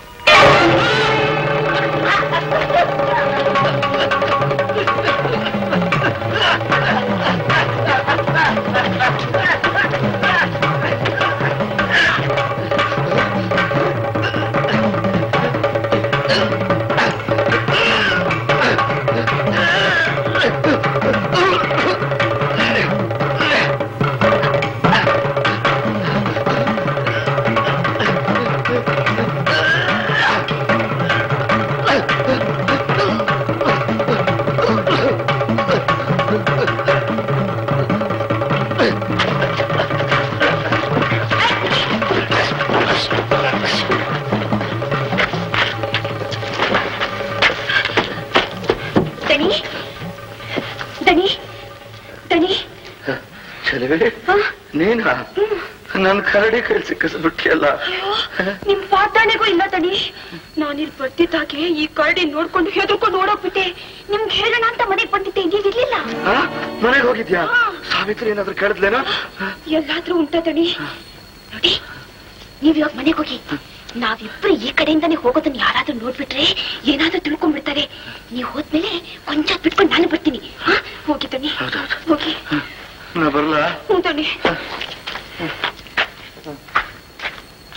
ದಣಿ ದಣಿ ದಣಿ ಚೆಲುವೆ ಆ? ನೀನ ನನ್ ಕರಡಿ ಕೈಲಿ ಸಿಕ್ಕಿಸ್ಬಿಟ್ಟಿಯಲ್ಲ ಅಯ್ಯೋ, ನಿಮ್ ಪಾತಾಣೆಗೂ ಇಲ್ಲ ದಣಿ ನಾನಿಲ್ ಬರ್ತಿದ್ದಾಗೆ ಈ ಕರಡಿ ನೋಡ್ಕೊಂಡು ಹೆದರ್ಕೊಂಡು ಓಡೋಗ್ಬಿಟ್ಟೆ ನಿಮ್ಗೆ ಹೇಳೋಣ ಅಂತ ಮನೆಗ್ ಬಂದಿದ್ದೆ ನೀವ್ ಇರ್ಲಿಲ್ಲ ಮನೆಗೆ ಹೋಗಿದ್ಯಾ ಸಾವಿತ್ರಿ ಏನಾದ್ರು ಕೇಳಿದ್ಲೇನೋ ಎಲ್ಲಾದ್ರೂ ಉಂಟ ದಣಿ ನೋಡಿ ನೀವ್ ಇವಾಗ ಮನೆಗೆ ಹೋಗಿ ನಾವಿಬ್ರು ಈ ಕಡೆಯಿಂದಾನೇ ಹೋಗೋದನ್ನ ಯಾರಾದ್ರೂ ನೋಡ್ಬಿಟ್ರೆ ಏನಾದ್ರೂ ತಿಳ್ಕೊಂಡ್ಬಿಡ್ತಾರೆ ನೀವ್ ಹೋದ್ಮೇಲೆ ಕೊಂಚ ಬಿಟ್ಕೊಂಡು ನಾನು ಬರ್ತೀನಿ ಹಾ? ಹೋಗಿ ದಣಿ ಹೌದೌದು. ಹೋಗಿ ನಾ ಬರ್ಲಾ ಹ್ಞೂ ದಣಿ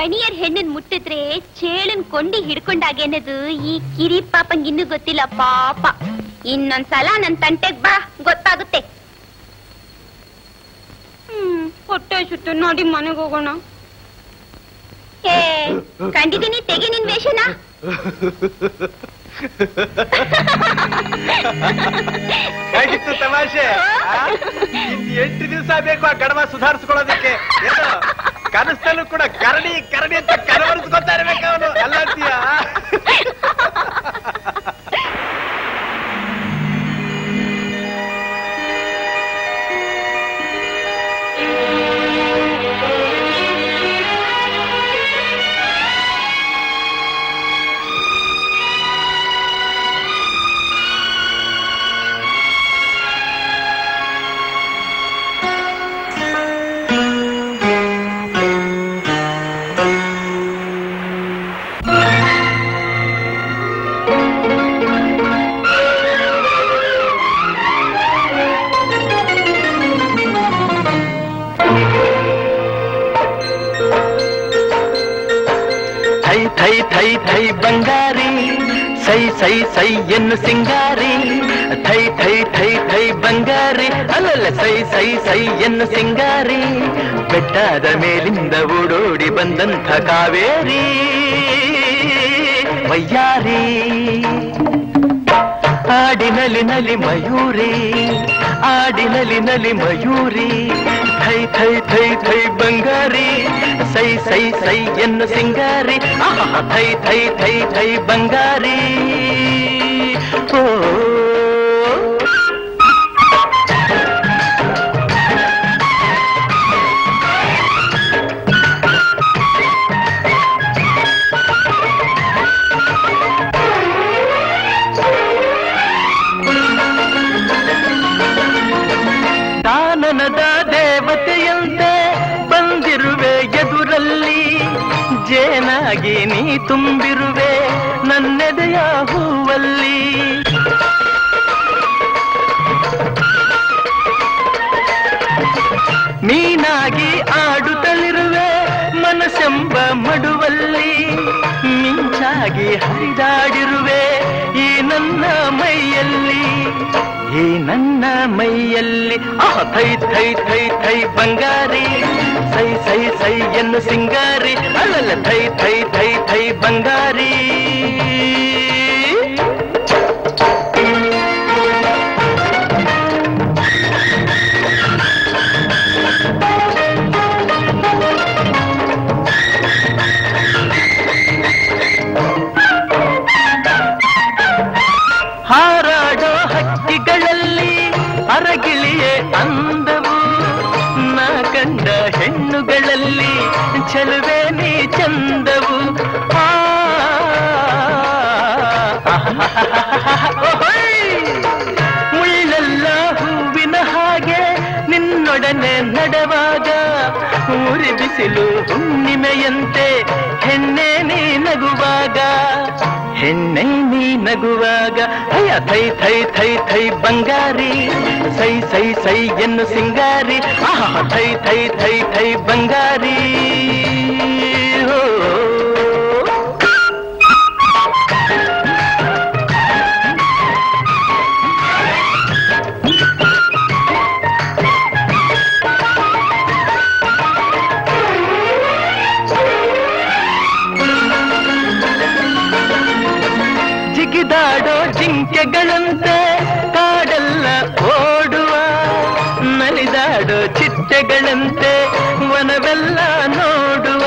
ಪಣಿಯರ್ ಹೆಣ್ಣನ್ ಮುಟ್ಟಿದ್ರೆ ಚೇಳನ್ ಕೊಂಡಿ ಹಿಡ್ಕೊಂಡಾಗೇನದು ಈ ಕಿರಿ ಪಾಪಂಗ್ ಇನ್ನೂ ಗೊತ್ತಿಲ್ಲ ಪಾಪ ಇನ್ನೊಂದ್ಸಲ ನನ್ ತಂಟೆಗ್ ಬಾ ಗೊತ್ತಾಗುತ್ತೆ ಹ್ಮ್ ಹೊಟ್ಟೆ ಸುತ್ತು ನೋಡಿ ಮನೆಗೆ ಹೋಗೋಣ ಏ ಕಂಡಿದ್ದೀನಿ ತೆಗಿ ನಿನ್ ವೇಷನ ಹೇಗಿತ್ತು ತಮಾಷೆ ಆ? ಇನ್ ಎಂಟು ದಿವಸ ಬೇಕು ಆ ಗಡವ ಸುಧಾರಿಸ್ಕೊಳ್ಳೋದಕ್ಕೆ ಏನು ಕನಸಲ್ಲೂ ಕೂಡ ಕರಡಿ ಕರಡಿ ಅಂತ ಕರವರಿಸ್ಕೊತಾ ಇರ್ಬೇಕು ಅವನು ಅಲ್ಲಂತೀಯ ಥೈ ಥೈ ಥೈ ಥೈ ಬಂಗಾರಿ ಸೈ ಸೈ ಸೈ ಎನ್ನು ಸಿಂಗಾರಿ ಥೈ ಥೈ ಥೈ ಥೈ ಬಂಗಾರಿ ಅಲ್ಲಲ್ಲ ಸೈ ಸೈ ಸೈ ಎನ್ನು ಸಿಂಗಾರಿ ಬೆಟ್ಟದ ಮೇಲಿಂದ ಓಡೋಡಿ ಬಂದಂಥ ಕಾವೇರಿ ವಯ್ಯಾರಿ ಆಡಿನಲಿ ನಲಿ ಮಯೂರಿ ಆಡಿನಲಿ ನಲಿ ಮಯೂರಿ ಥೈ ಥೈ ಥೈ ಥೈ ಬಂಗಾರಿ ಸೈ ಸೈ ಸೈ ಎನ್ನು ಸಿಂಗಾರಿ ಆಹಾ, ಥೈ ಥೈ ಥೈ ಥೈ ಬಂಗಾರಿ ಓ ಕಾನನದ ದೇವತೆಯಂತೆ ಬಂದಿರುವೆ ಎದುರಲ್ಲಿ ಜೇನಾಗಿ ನೀ ತುಂಬಿರುವೆ ನನ್ನೆದೆಯ ಹೂವಲ್ಲಿ ನೀನಾಗಿ ಆಡುತ್ತಲಿರುವೆ ಮನಸ್ಸೆಂಬ ಮಡುವಲ್ಲಿ ಮಿಂಚಾಗಿ ಹರಿದಾಡಿರುವೆ ಈ ನನ್ನ ಮೈಯಲ್ಲಿ ಈ ನನ್ನ ಮೈಯಲ್ಲಿ ಆಹ ಥೈ ಥೈ ಥೈ ಥೈ ಬಂಗಾರಿ ಸೈ ಸೈ ಸೈ ಎನ್ನು ಸಿಂಗಾರಿ ಅಲ್ಲಲ್ಲ ಥೈ ಥೈ ಥೈ ಥೈ ಬಂಗಾರಿ ಹಾರಾಡೋ ಹಕ್ಕಿಗಳಲ್ಲಿ ಅರಗಿಳಿಯೇ ಅಂದವು ನಾ ಕಂಡ ಹೆಣ್ಣುಗಳಲ್ಲಿ ಚೆಲುವೆ ನೀ ಚಂದವು ಆ, ಓಹೋಯ್! ಮುಳ್ಳೆಲ್ಲ ಹೂವಿನ ಹಾಗೆ ನಿನ್ನೊಡನೆ ನಡೆವಾಗ ಊರಿ ಬಿಸಿಲು ಹುಣ್ಣಿಮೆಯಂತೆ ಹೆಣ್ಣೆ ನೀ ನಗುವಾಗ ಹೆಣ್ಣೆ ನೀ ನಗುವಾಗ ಅಯ್ಯ ಥೈ ಥೈ ಥೈ ಥೈ ಬಂಗಾರಿ ಸೈ ಸೈ ಸೈ ಎನ್ನು ಸಿಂಗಾರಿ ಆಹಾ ಥೈ ಥೈ ಥೈ ಥೈ ಬಂಗಾರಿ ಹೋ ಜಿಗಿದಾಡೋ ಜಿಂಕೆಗಳಂತೆ ಕಾಡೆಲ್ಲ ಓಡುವ ನಲಿದಾಡೋ ಚಿಟ್ಟೆಗಳಂತೆ ವನವೆಲ್ಲ ನೋಡುವ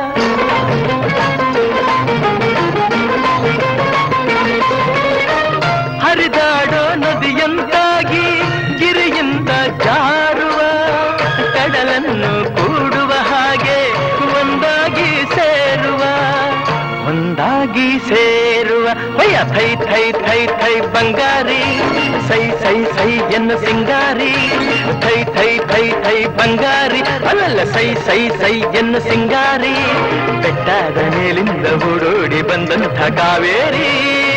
ಹರಿದಾಡೋ ನದಿಯಂತಾಗಿ ಗಿರಿಯಿಂದ ಜಾರುವ ಕಡಲನ್ನು ಕೂಡುವ ಹಾಗೆ ಒಂದಾಗಿ ಸೇರುವ ಒಂದಾಗಿ ಸೇರುವ ಭಯ ಥೈ ಥೈ ಥೈ ಥೈ ಬಂಗಾರಿ ಸೈ ಸೈ ಸೈ ಎನ್ನು ಸಿಂಗಾರಿ ಥೈ ಥೈ ಥೈ ಥೈ ಬಂಗಾರಿ ಅಲ್ಲಲ್ಲ ಸೈ ಸೈ ಸೈ ಎನ್ನು ಸಿಂಗಾರಿ ಬೆಟ್ಟದ ಮೇಲಿಂದ ಓಡೋಡಿ ಬಂದಂಥ ಕಾವೇರಿ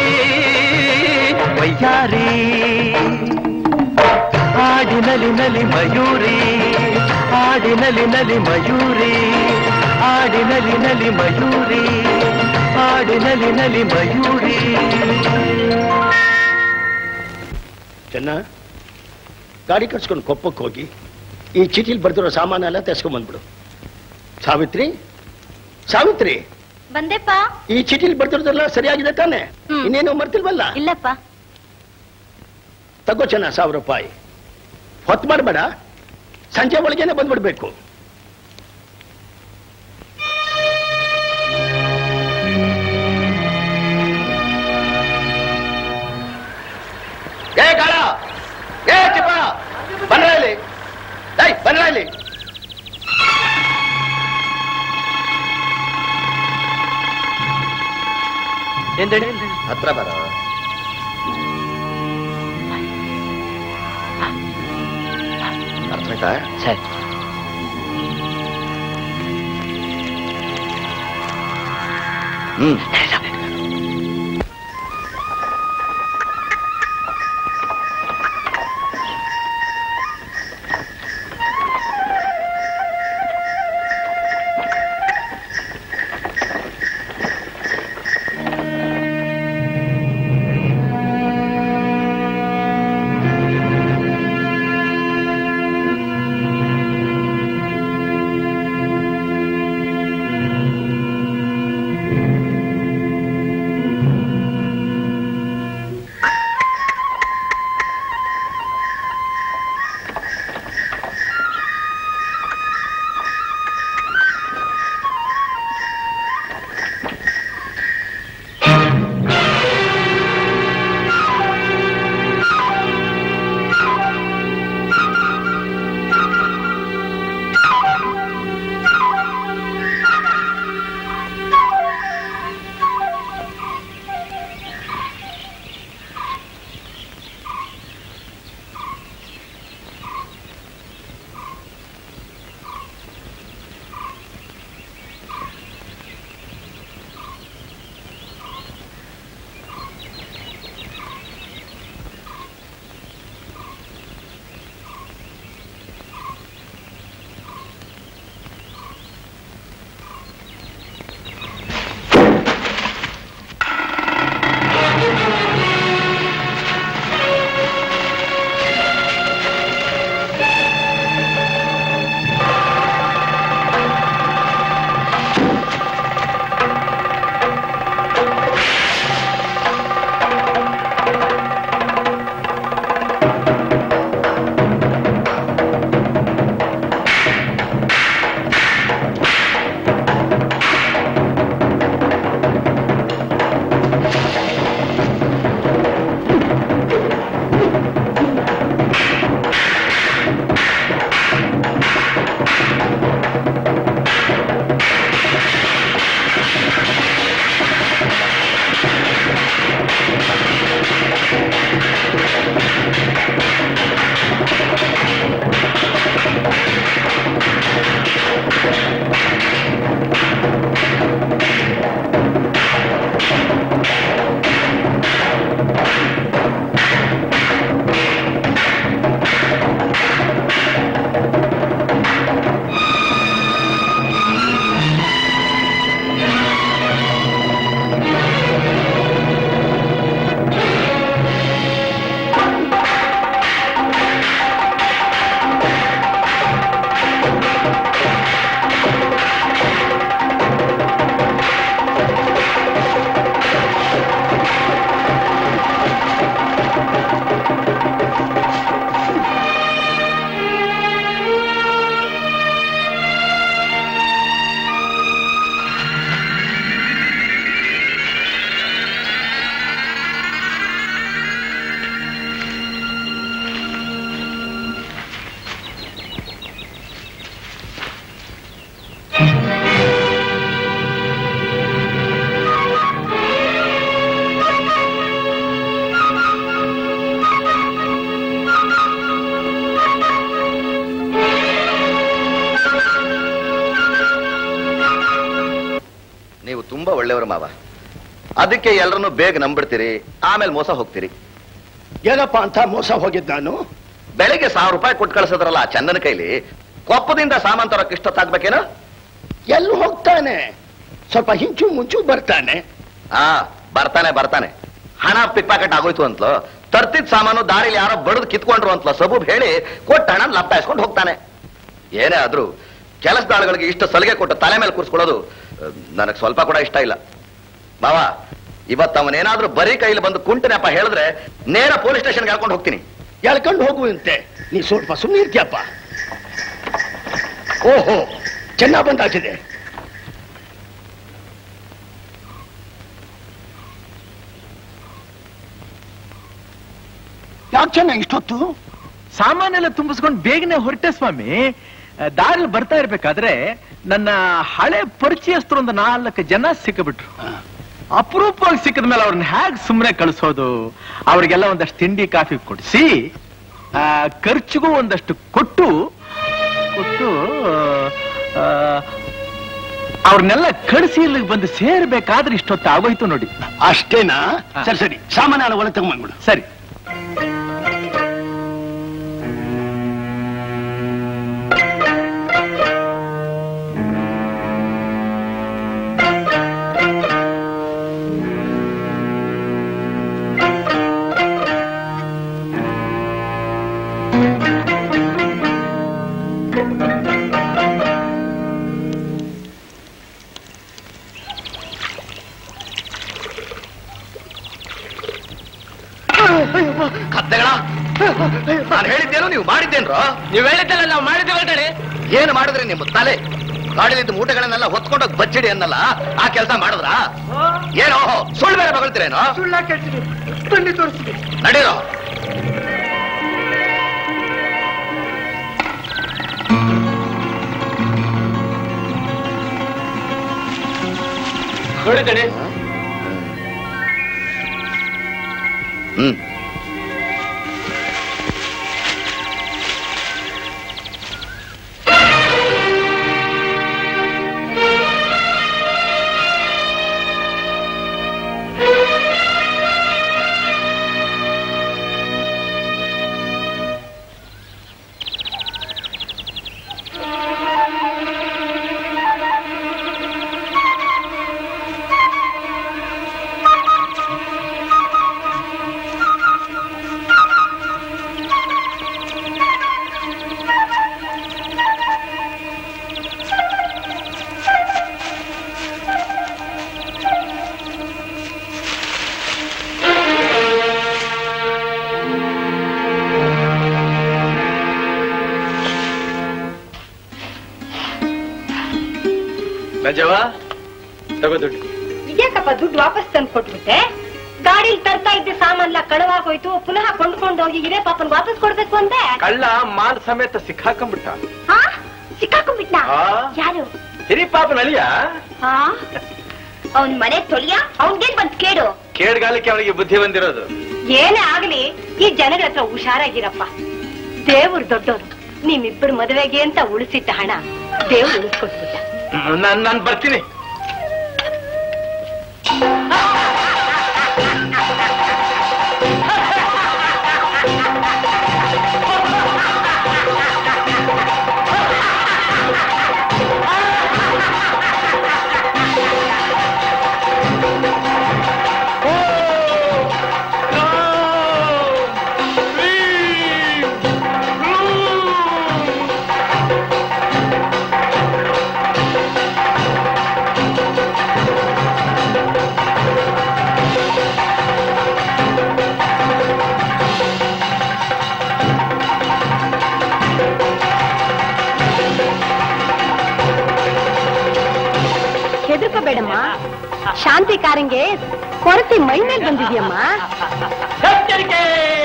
ವಯ್ಯಾರಿ ಆಡಿನಲಿ ನಲಿ ಮಯೂರಿ ಆಡಿನಲಿ ನಲಿ ಮಯೂರಿ ಹಾಡಿನಲಿ ನಲಿ ಮಯೂರಿ ಹಾಡಿನಲಿ ನಲಿ ಮಯೂರಿ ಚೆನ್ನ ಗಾಡಿ ಕರ್ಸ್ಕೊಂಡು ಕೊಪ್ಪಕ್ಕೆ ಹೋಗಿ ಈ ಚೀಟಿಲಿ ಬರ್ದಿರೋ ಸಾಮಾನೆಲ್ಲ ತೆಸ್ಕೊಂಡ್ ಬಂದ್ಬಿಡು ಸಾವಿತ್ರಿ ಸಾವಿತ್ರಿ ಬಂದೆಪ್ಪ ಈ ಚೀಟಿಲಿ ಬರ್ದಿರೋದೆಲ್ಲ ಸರಿಯಾಗಿದೆ ತಾನೆ ಹ್ಮ್. ಇನ್ನೇನು ಮರ್ತಿಲ್ವಲ್ಲ ಇಲ್ಲಪ್ಪ ತಗೋ ಚೆನ್ನ ಸಾವಿರ ರೂಪಾಯಿ ಹೊತ್ತು ಮಾಡಬೇಡ ಸಂಜೆ ಒಳಗೇನೆ ಬಂದ್ಬಿಡ್ಬೇಕು ಏ ಕಾಳ ಏ ಚಿಪ್ಪ ಬಂದ್ರ ಇಲ್ಲಿ ಏಯ್ ಬಂದ್ರ ಇಲ್ಲಿ ಹತ್ರ ಬರ ಅರ್ಥ ಆಯ್ತಾ ಸರಿ ಹ್ಮ್ ನೀವು ತುಂಬಾ ಒಳ್ಳೆಯವರು ಮಾವ ಅದಕ್ಕೆ ಎಲ್ಲರನ್ನು ಬೇಗ ನಂಬಿಡ್ತೀರಿ ಆಮೇಲೆ ಮೋಸ ಹೋಗ್ತೀರಿ ಏನಪ್ಪ ಅಂತ ಮೋಸ ಹೋಗಿದ್ ನಾನು ಬೆಳಿಗ್ಗೆ ಸಾವಿರ ರೂಪಾಯಿ ಕೊಟ್ಟು ಕಳಿಸಿದ್ರಲ್ಲ ಆ ಚಂದನ ಕೈಲಿ ಕೊಪ್ಪದಿಂದ ಸಾಮಾನ್ ತರಕ್ ಇಷ್ಟೊತ್ತಾಗ್ಬೇಕೇನು ಎಲ್ಲಿ ಹೋಗ್ತಾನೆ ಸ್ವಲ್ಪ ಹಿಂಚು ಮುಂಚು ಬರ್ತಾನೆ ಆ ಬರ್ತಾನೆ ಬರ್ತಾನೆ ಹಣ ಪಿಕ್ ಪ್ಯಾಕೆಟ್ ಆಗೋಯ್ತು ಅಂತಲೋ ತರ್ತಿದ್ ಸಾಮಾನು ದಾರಿಲಿ ಯಾರೋ ಬಡದು ಕಿತ್ಕೊಂಡ್ರು ಅಂತಲೋ ಸಬೂಬ್ ಹೇಳಿ ಕೊಟ್ಟ ಹಣ ಲಪ್ಪಾಯಿಸ್ಕೊಂಡು ಹೋಗ್ತಾನೆ ಏನೇ ಆದ್ರೂ ಕೆಲಸದಾಳುಗಳಿಗೆ ಇಷ್ಟು ಸಲಿಗೆ ಕೊಟ್ಟು ತಲೆ ಮೇಲೆ ಕೂರಿಸ್ಕೊಳ್ಳೋದು ನನಗೆ ಸ್ವಲ್ಪ ಕೂಡ ಇಷ್ಟ ಇಲ್ಲ ಬಾವ ಇವತ್ತು ಅವನೇನಾದ್ರೂ ಬರೀ ಕೈಲಿ ಬಂದು ಕುಂಟನೆಪ್ಪ ಹೇಳಿದ್ರೆ ನೇರ ಪೊಲೀಸ್ ಸ್ಟೇಷನ್ಗೆ ಹಾಕೊಂಡು ಹೋಗ್ತೀನಿ ಎಳ್ಕೊಂಡು ಹೋಗುವಂತೆ ನೀ ಸ್ವಲ್ಪ ಸುಮ್ಮನೆ ಇರ್ತೀಯಪ್ಪ ಓಹೋ ಚೆನ್ನಾಗ್ ಬಂದಾಗಿದೆ ಯಾಕೆ ಚೆನ್ನಾಗಿ ಇಷ್ಟೊತ್ತು ಸಾಮಾನೆಲ್ಲ ತುಂಬಿಸ್ಕೊಂಡು ಬೇಗನೆ ಹೊರಟೆ ಸ್ವಾಮಿ ದಾರಿ ಬರ್ತಾ ಇರ್ಬೇಕಾದ್ರೆ ನನ್ನ ಹಳೆ ಪರಿಚಯಸ್ಥರು ಒಂದು ನಾಲ್ಕು ಜನ ಸಿಕ್ಕಿಬಿಟ್ರು ಅಪರೂಪವಾಗಿ ಸಿಕ್ಕಿದ ಮೇಲೆ ಅವ್ರನ್ನ ಹೇಗ್ ಸುಮ್ಮನೆ ಕಳಿಸೋದು ಅವ್ರಿಗೆಲ್ಲ ಒಂದಷ್ಟು ತಿಂಡಿ ಕಾಫಿ ಕೊಡಿಸಿ ಆ, ಖರ್ಚಿಗೂ ಒಂದಷ್ಟು ಕೊಟ್ಟು ಕೊಟ್ಟು ಆ, ಅವ್ರನ್ನೆಲ್ಲ ಕಳಿಸಿ ಇಲ್ಲಿಗೆ ಬಂದು ಸೇರ್ಬೇಕಾದ್ರೆ ಇಷ್ಟೊತ್ತು ಆಗೋಯ್ತು ನೋಡಿ ಅಷ್ಟೇನಾ ಹಾ. ಸರಿ ಸರಿ ಸಾಮಾನೆಲ್ಲ ಒಳಗೆ ತಗೊಂಡ್ಬಿಡು ಸರಿ ಕತ್ತೆಗಳ ನಾನು ಹೇಳಿದ್ದೇನು ನೀವು ಮಾಡಿದ್ದೇನ್ರೋ ನೀವ್ ಹೇಳಿದ್ದಲ್ಲ ನಾವು ಮಾಡಿದ್ದೀವಿ ಕಣೆ ಏನು ಮಾಡಿದ್ರಿ ನಿಮ್ಮ ತಲೆ ಗಾಡಿಲಿದ್ದ ಮೂಟೆಗಳನ್ನೆಲ್ಲ ಹೊತ್ಕೊಂಡೋಗಿ ಬಚ್ಚಿಡಿ ಅನ್ನಲ್ಲ ಆ ಕೆಲಸ ಮಾಡಿದ್ರ ಏನೋ ಸುಳ್ಳು ಬೇರೆ ಬಗಳ್ತೀರೇನೋ ಸುಳ್ಳ ಕೇಳ್ತೀನಿ ಬನ್ನಿ ತೋರಿಸ್ತೀನಿ ನಡೀರೋ ನೋಡಿ ಕಣೆ ಹ್ಮ್ ಗಜವ ತಗೋ ದುಡ್ಡು ಇದ್ಯಾಕಪ್ಪ ದುಡ್ಡು ವಾಪಸ್ ತಂದು ಕೊಟ್ಬಿಟ್ಟೆ ಗಾಡಿಲಿ ತರ್ತಾ ಇದ್ದ ಸಾಮಾನ್ಲ ಕಳವಾಗೋಯ್ತು ಪುನಃ ಕೊಂಡ್ಕೊಂಡು ಹೋಗಿ ಇದೇ ಪಾಪನ್ ವಾಪಸ್ ಕೊಡ್ಬೇಕು ಅಂದೆ ಕಳ್ಳ ಮಾಲ್ ಸಮೇತ ಸಿಕ್ಕಾಕೊಂಡ್ಬಿಟ್ಟ ಹಾ ಸಿಕ್ಕಾಕೊಂಡ್ಬಿಟ್ನ ಆ? ಯಾರು ಹಿರಿ ಪಾಪನ ಅಳಿಯ ಹಾ ಅವನ್ ಮನೆ ತೊಳಿಯ ಅವನ್ಗೇನ್ ಬಂದ್ ಕೇಡು ಕೇಡ್ಗಾಲಕ್ಕೆ ಅವನಿಗೆ ಬುದ್ಧಿ ಬಂದಿರೋದು ಏನೇ ಆಗ್ಲಿ ಈ ಜನಗಳ ಹತ್ರ ಹುಷಾರಾಗಿರಪ್ಪ ದೇವ್ರು ದೊಡ್ಡೋರು ನಿಮ್ಮಿಬ್ಬರು ಮದುವೆಗೆ ಅಂತ ಉಳಿಸಿಟ್ಟ ಹಣ ದೇವ್ರು ಉಳಿಸ್ಕೊಟ್ಬಿಟ್ಟ ನಾನ್ ನಾನ್ ಬರ್ತೀನಿ ಹೆದರ್ಕೋಬೇಡಮ್ಮ ಶಾಂತಿ ಕಾರಂಗೆ ಕೊರತೆ ಮೈ ಮೇಲೆ ಬಂದಿದ್ಯಮ್ಮ ಎಚ್ಚರಿಕೆ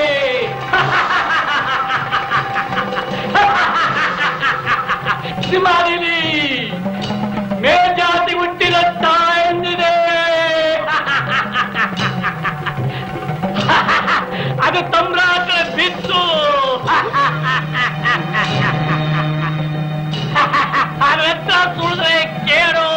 ಶಿವಾಲಿನಿ ಮೇಲ್ಜಾತಿ ಹುಟ್ಟಿದಂತ ಎಂದಿದೆ ಅದು ತಮ್ರಾಟ ಬಿತ್ತು ಅದೆಂತ ಸುಳಿದ್ರೆ ಕೇಳು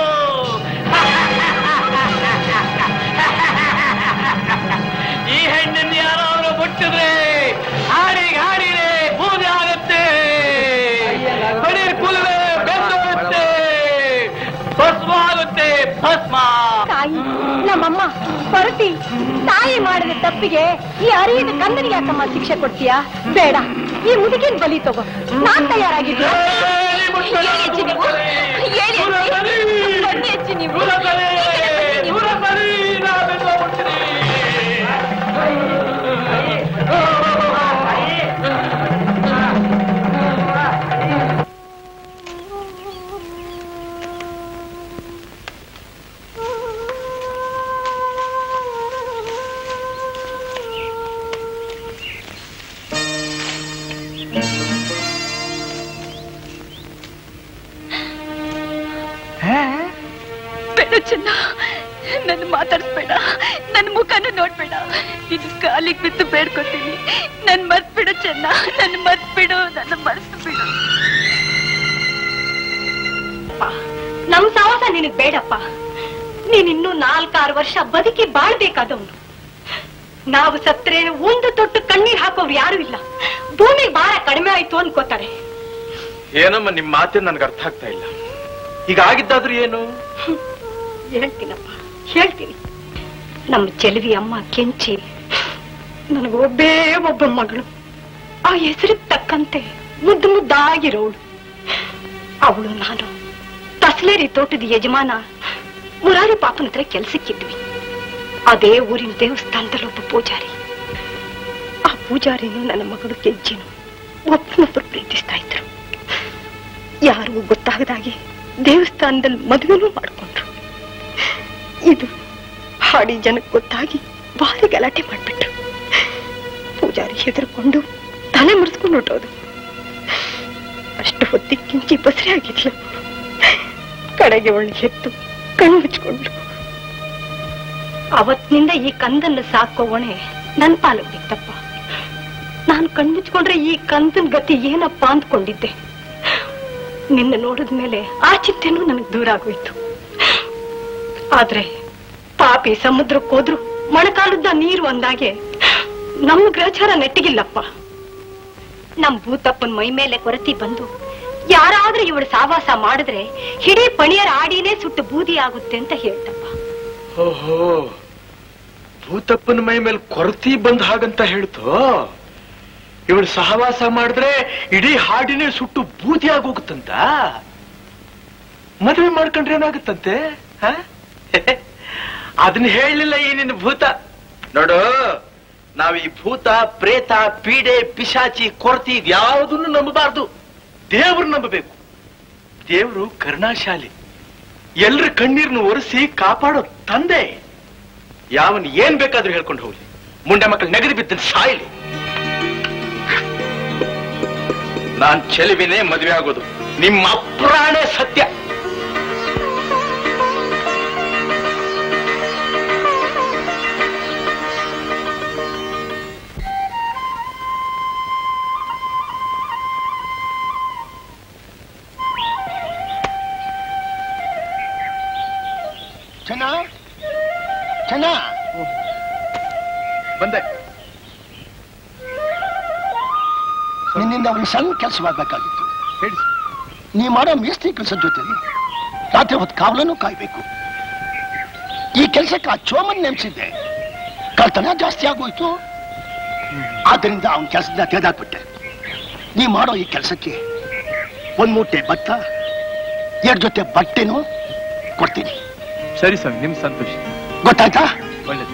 ಈ ಹೆಣ್ಣನ್ನು ಯಾರಾದ್ರೂ ಮುಟ್ಟಿದ್ರೆ ಹಾಡಿಗೆ ಹಾಡಿದೆ ಪೂಜೆ ಆಗತ್ತೆ ಬಡೀರ್ ಕುಲವೇ ಬೆಂದೋಗುತ್ತೆ ಕೊರತಿ ತಾಯಿ ಮಾಡಿದ ತಪ್ಪಿಗೆ ಈ ಅರಿವಿನ ಕನ್ನಡಿಗೆ ಯಾಕಮ್ಮ ಶಿಕ್ಷೆ ಕೊಡ್ತೀಯಾ ಬೇಡ ಈ ಮುದುಕಿನ ಬಲಿ ತಗೋ ನಾನ್ ತಯಾರಾಗಿದ್ಯಾ ಹೇಳಿ ಅಜ್ಜಿ ನೀವು ಹೇಳಿ ಅಜ್ಜಿ. ಬನ್ನಿ ಅಜ್ಜಿ ನೀವು ಈ ಕಡೆ ಬನ್ನಿ ನೀವು. ಬೇಡ ಚೆನ್ನ ನನ್ನ ಮಾತಾಡ್ಸ್ಬೇಡ ನನ್ನ ಮುಖನೂ ನೋಡ್ಬೇಡ ನಿನ್ ಕಾಲಿಗೆ ಬಿದ್ದು ಬೇಡ್ಕೊತೀನಿ ನನ್ ಮರ್ತ್ಬಿಡು ಚೆನ್ನ ನನ್ ಮರ್ತ್ಬಿಡು ನನ್ನ ಮರ್ತು ಬಿಡು ನಮ್ ಸವಾಸ ನಿನಗ್ ಬೇಡಪ್ಪ ನೀನ್ ಇನ್ನೂ ನಾಲ್ಕಾರು ವರ್ಷ ಬದುಕಿ ಬಾಳ್ಬೇಕಾದವನು ನಾವು ಸತ್ರೆ ಒಂದು ತೊಟ್ಟು ಕಣ್ಣೀರ್ ಹಾಕೋರು ಯಾರು ಇಲ್ಲ ಭೂಮಿಗೆ ಭಾರ ಕಡಿಮೆ ಆಯ್ತು ಅನ್ಕೋತಾರೆ ಏನಮ್ಮ ನಿಮ್ ಮಾತೇ ನನ್ಗೆ ಅರ್ಥ ಆಗ್ತಾ ಇಲ್ಲ ಈಗ ಆಗಿದ್ದಾದ್ರೂ ಏನು ಹೇಳ್ತೀನಪ್ಪ ಹೇಳ್ತೀನಿ ನಮ್ಮ ಚೆಲುವಿ ಅಮ್ಮ ಕೆಂಚಿ ನನಗೆ ಒಬ್ಬೇ ಒಬ್ಬ ಮಗಳು ಆ ಹೆಸರಿಗೆ ತಕ್ಕಂತೆ ಮುದ್ದು ಮುದ್ದಾಗಿರೋಳು ಅವಳು ನಾನು ತಸ್ಲೇರಿ ತೋಟದ ಯಜಮಾನ ಮುರಾರಿ ಪಾಪನ ಹತ್ರ ಕೆಲ್ಸಕ್ಕಿದ್ವಿ ಅದೇ ಊರಿನ ದೇವಸ್ಥಾನದಲ್ಲಿ ಒಬ್ಬ ಪೂಜಾರಿ ಆ ಪೂಜಾರಿನೂ ನನ್ನ ಮಗಳು ಕೆಂಚಿನು ಒಬ್ಬನೊಬ್ಬರು ಪ್ರೀತಿಸ್ತಾ ಇದ್ರು ಯಾರಿಗೂ ಗೊತ್ತಾಗದಾಗೆ ದೇವಸ್ಥಾನದಲ್ಲಿ ಮದುವೆನೂ ಮಾಡ್ಕೊಂಡ್ರು ಇದು ಹಾಡಿ ಜನಕ್ಕೆ ಗೊತ್ತಾಗಿ ಭಾರಿ ಗಲಾಟೆ ಮಾಡ್ಬಿಟ್ರು ಪೂಜಾರಿ ಹೆದರ್ಕೊಂಡು ತಲೆ ಮುರಿಸ್ಕೊಂಡು ಹೊಟ್ಟೋದು ಅಷ್ಟು ಹೊತ್ತಿಗೆ ಕಿಂಚಿ ಬಸರೆ ಆಗಿದ್ಲು ಕಡೆಗೆ ಒಳ್ಳೆ ಎತ್ತು ಕಣ್ಣು ಮುಚ್ಕೊಂಡ್ಲು ಅವತ್ತಿನಿಂದ ಈ ಕಂದನ್ನು ಸಾಕೋ ಹೊಣೆ ನನ್ ಪಾಲಿಗೆ ಬಿತ್ತಪ್ಪ ನಾನು ಕಣ್ಮುಚ್ಕೊಂಡ್ರೆ ಈ ಕಂದನ್ ಗತಿ ಏನಪ್ಪ ಅಂದ್ಕೊಂಡಿದ್ದೆ ನಿನ್ನ ನೋಡಿದ್ಮೇಲೆ ಆ ಚಿಂತೆನೂ ನನಗೆ ದೂರ ಆಗೋಯ್ತು ಆದ್ರೆ ಪಾಪಿ ಸಮುದ್ರಕ್ಕೆ ಹೋದ್ರು ಮೊಣಕಾಲದ ನೀರು ಅಂದಾಗೆ ನಮ್ಮ ಗ್ರಹಚಾರ ನೆಟ್ಟಿಗಿಲ್ಲಪ್ಪ ನಮ್ ಭೂತಪ್ಪನ್ ಮೈ ಮೇಲೆ ಕೊರತಿ ಬಂದು ಯಾರಾದ್ರೂ ಇವಳು ಸಾವಾಸ ಮಾಡಿದ್ರೆ ಹಿಡೀ ಪಣಿಯರ ಆಡಿನೇ ಸುಟ್ಟು ಬೂದಿ ಆಗುತ್ತೆ ಅಂತ ಹೇಳ್ತಪ್ಪ ಓಹೋ ಭೂತಪ್ಪನ ಮೈ ಮೇಲೆ ಕೊರತಿ ಬಂದ್ ಹಾಗಂತ ಹೇಳ್ತು ಇವಳು ಸಹವಾಸ ಮಾಡಿದ್ರೆ ಇಡೀ ಹಾಡಿನೇ ಸುಟ್ಟು ಬೂದಿ ಆಗೋಗುತ್ತಂತ ಮದುವೆ ಮಾಡ್ಕೊಂಡ್ರೆ ಏನಾಗುತ್ತಂತೆ ಹ? ಅದನ್ನ ಹೇಳಲಿಲ್ಲ ಈ ನಿನ್ನ ಭೂತ ನೋಡು ನಾವ್ ಈ ಭೂತ ಪ್ರೇತ ಪೀಡೆ ಪಿಶಾಚಿ ಕೊರತಿ ಇದ್ಯಾವುದನ್ನು ನಂಬಬಾರ್ದು ದೇವ್ರು ನಂಬಬೇಕು ದೇವ್ರು ಕರುಣಾಶಾಲಿ ಎಲ್ರ ಕಣ್ಣೀರ್ನು ಒರೆಸಿ ಕಾಪಾಡೋ ತಂದೆ ಯಾವನ್ ಏನ್ ಬೇಕಾದ್ರೂ ಹೇಳ್ಕೊಂಡು ಹೋಗ್ಲಿ ಮುಂಡೆ ಮಕ್ಕಳು ನೆಗದಿ ಬಿದ್ದ ಸಾಯ್ಲಿ ನಾನ್ ಚೆಲುವಿನೇ ಮದುವೆ ಆಗೋದು ನಿಮ್ಮ ಅಪ್ರಾಣೆ ಸತ್ಯ ಚೆನ್ನ ಚೆನ್ನ ಬಂದೆ ನಿನ್ನಿಂದ ಒಂದು ಸಣ್ಣ ಕೆಲಸವಾಗಬೇಕಾಗಿತ್ತು ಹೇಳಿ ನೀ ಮಾಡೋ ಮೇಸ್ತ್ರಿ ಕೆಲಸದ ಜೊತೆಲಿ ರಾತ್ರಿ ಹೊತ್ತು ಕಾವಲನ್ನು ಕಾಯ್ಬೇಕು ಈ ಕೆಲಸಕ್ಕೆ ಆ ಚೋಮನ್ ನೇಮಿಸಿದ್ದೆ ಕಳ್ತನ ಜಾಸ್ತಿ ಆಗೋಯ್ತು ಆದ್ದರಿಂದ ಅವನ ಕೆಲಸದಿಂದ ತೆಗೆದಾಕ್ಬಿಟ್ಟೆ ನೀ ಮಾಡೋ ಈ ಕೆಲಸಕ್ಕೆ ಒಂದ್ ಮೂಟೆ ಭತ್ತ ಎರಡು ಜೊತೆ ಬಟ್ಟೆನೂ ಕೊಡ್ತೀನಿ ಸರಿ ಸ್ವಾಮಿ ನಿಮ್ ಸಂತೋಷ ಗೊತ್ತಾಯ್ತಾ ಒಳ್ಳೇದು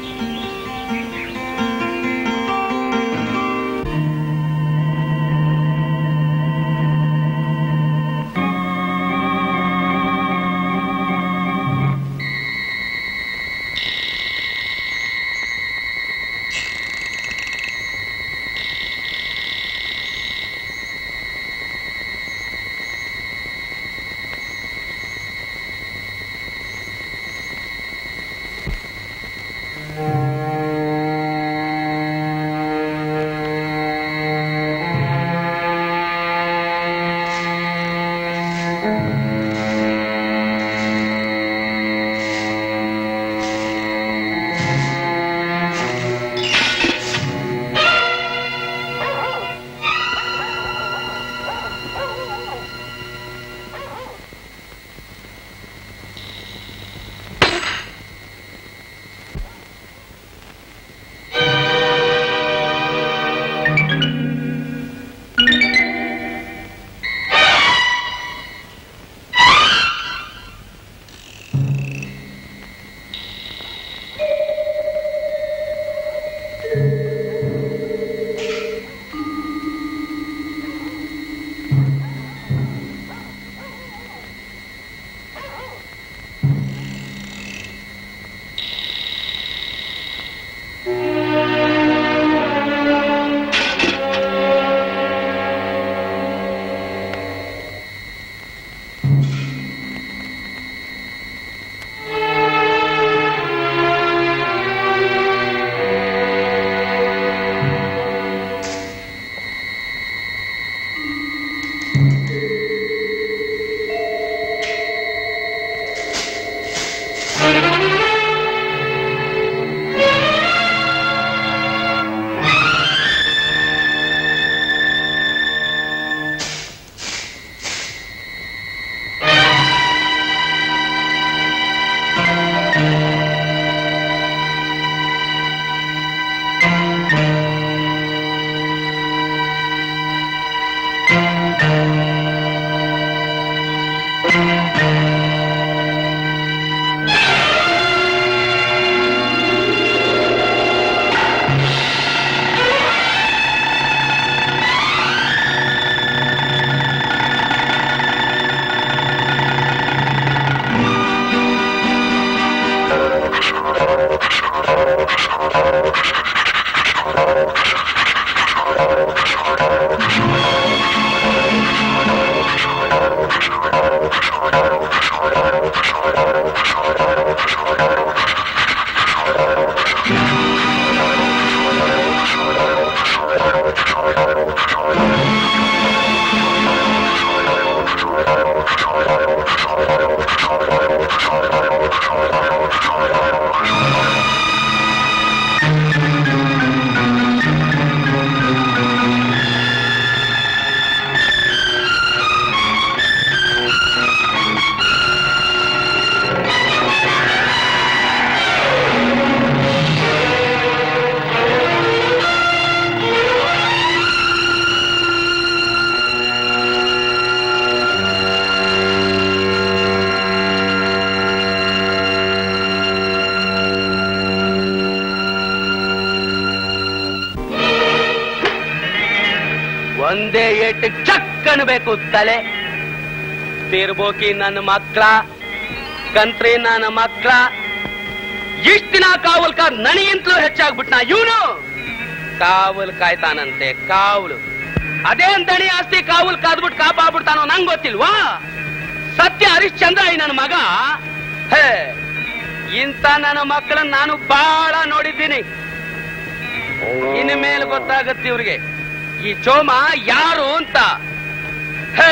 ಏಟ್ ಚಕ್ ಅನ್ಬೇಕು ತಲೆ ತಿರ್ಬೋಕಿ ನನ್ನ ಮಕ್ಳ ಕಂತ್ರಿ ನನ್ನ ಮಕ್ಳ ಇಷ್ಟ ದಿನ ಕಾವಲ್ ಕಾರ್ ನನಗಿಂತಲೂ ಹೆಚ್ಚಾಗ್ಬಿಟ್ನ ಇವನು ಕಾವಲ್ ಕಾಯ್ತಾನಂತೆ ಕಾವಲು ಅದೇನ್ ದಣಿ ಆಸ್ತಿ ಕಾವಲ್ ಕಾದ್ಬಿಟ್ಟು ಕಾಪಾಡ್ಬಿಡ್ತಾನೋ ನಂಗ್ ಗೊತ್ತಿಲ್ವಾ ಸತ್ಯ ಹರಿಶ್ಚಂದ್ರ ಈ ನನ್ನ ಮಗ ಹೇ ಇಂಥ ನನ್ನ ಮಕ್ಕಳನ್ನ ನಾನು ಬಹಳ ನೋಡಿದ್ದೀನಿ ಇನ್ನು ಮೇಲೆ ಗೊತ್ತಾಗತ್ತೆ ಇವ್ರಿಗೆ ಈ ಚೋಮ ಯಾರು ಅಂತ ಹೇ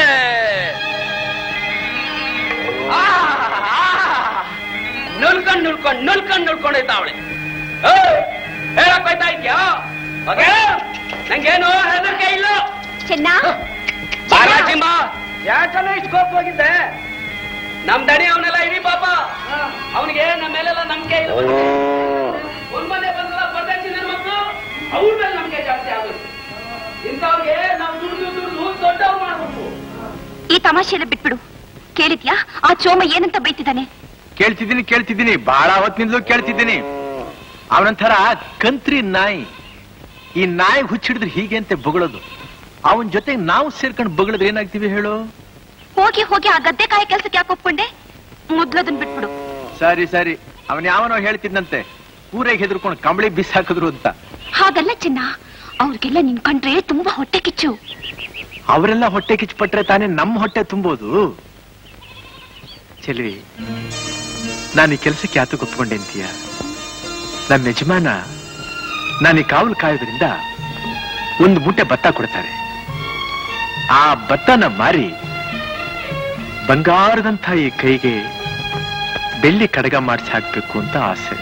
ಆ, ಆ, ನುಲ್ಕೊಂಡ್ ನುಲ್ಕೊಂಡ್ ನುಲ್ಕೊಂಡ್ ನುಲ್ಕೊಂಡ್ ಐತಾವಳೆ ಹೇಳಕ್ ಹೋಯ್ತಾ ಇದ್ಯಾ ಓಕೆ ನಂಗೇನು ಹೆದರಿಕೆ ಇಲ್ಲ ಚೆನ್ನ ಬಾಲಾಜಿಂಬ ಯಾಕಲ್ಲ ಇಷ್ಟು ಕೋಪ ಹೋಗಿದ್ದೆ ನಮ್ ದಣಿ ಅವನೆಲ್ಲ ಇರಿ ಪಾಪ ಅವನಿಗೆ ನಮ್ಮ ಮೇಲೆಲ್ಲ ನಂಬಿಕೆ ಇಲ್ಲ ಒಂದ್ಮನೆ ಬಂದಲ್ಲ ಪದ್ಧತಿ ನನ್ನ ಮಕ್ಕಳು ಅವ್ರ ಮೇಲೆ ನಂಬಿಕೆ ಜಾಸ್ತಿ ಆಗುತ್ತೆ ಇಂಥವ್ರಿಗೆ ನಾವು ದುಡ್ದು ದುಡ್ದು ದೊಡ್ಡವ್ರು ಮಾಡ್ಬೇಕು ಈ ತಮಾಷೆ ಎಲ್ಲ ಬಿಟ್ಬಿಡು ಕೇಳಿದ್ಯಾ ಆ ಚೋಮ ಏನಂತ ಬೈತಿದ್ದಾನೆ ಕೇಳ್ತಿದ್ದೀನಿ ಕೇಳ್ತಿದ್ದೀನಿ ಬಹಳ ಹೊತ್ತಿನಿಂದಲೂ ಕೇಳ್ತಿದ್ದೀನಿ ಅವನಂತರ ಕಂತ್ರಿ ನಾಯಿ ಈ ನಾಯಿ ಹುಚ್ಚಿಡಿದ್ರೆ ಹೀಗೆ ಅಂತ ಬೊಗಳೋದು ಅವನ ಜೊತೆಗೆ ನಾವು ಸೇರ್ಕೊಂಡು ಬೊಗಳಿದ್ರೆ ಏನಾಗ್ತೀವಿ ಹೇಳು ಹೋಗಿ ಹೋಗಿ ಆ ಗದ್ದೆ ಕಾಯ ಕೆಲ್ಸಕ್ಕೆ ಯಾಕೆ ಒಪ್ಕೊಂಡೆ ಮೊದ್ಲದನ್ ಬಿಟ್ಬಿಡು ಸರಿ ಸರಿ ಅವನ್ ಯಾವನೋ ಹೇಳ್ತಿದ್ನಂತೆ ಊರಿಗೆ ಹೆದರ್ಕೊಂಡು ಕಂಬಳಿ ಬಿಸಾಕಿದ್ರು ಅಂತ ಹಾಗಲ್ಲ ಚಿನ್ನ ಅವ್ರಿಗೆಲ್ಲ ನಿನ್ ಕಂಡ್ರೆ ತುಂಬಾ ಹೊಟ್ಟೆ ಕಿಚ್ಚು ಅವರೆಲ್ಲ ಹೊಟ್ಟೆ ಕಿಚ್ಚುಪಟ್ರೆ ತಾನೇ ನಮ್ಮ ಹೊಟ್ಟೆ ತುಂಬೋದು ಚೆಲ್ವಿ ನಾನು ಈ ಕೆಲಸಕ್ಕೆ ಯಾತಕ್ಕೆ ಒಪ್ಕೊಂಡೆ ಅಂತೀಯ ನಮ್ಮ ಯಜಮಾನ ನಾನು ಈ ಕಾವಲು ಕಾಯೋದ್ರಿಂದ ಒಂದು ಮೂಟೆ ಭತ್ತ ಕೊಡ್ತಾರೆ ಆ ಭತ್ತನ ಮಾರಿ ಬಂಗಾರದಂಥ ಈ ಕೈಗೆ ಬೆಳ್ಳಿ ಕಡಗ ಮಾಡಿಸಿ ಹಾಕ್ಬೇಕು ಅಂತ ಆಸೆ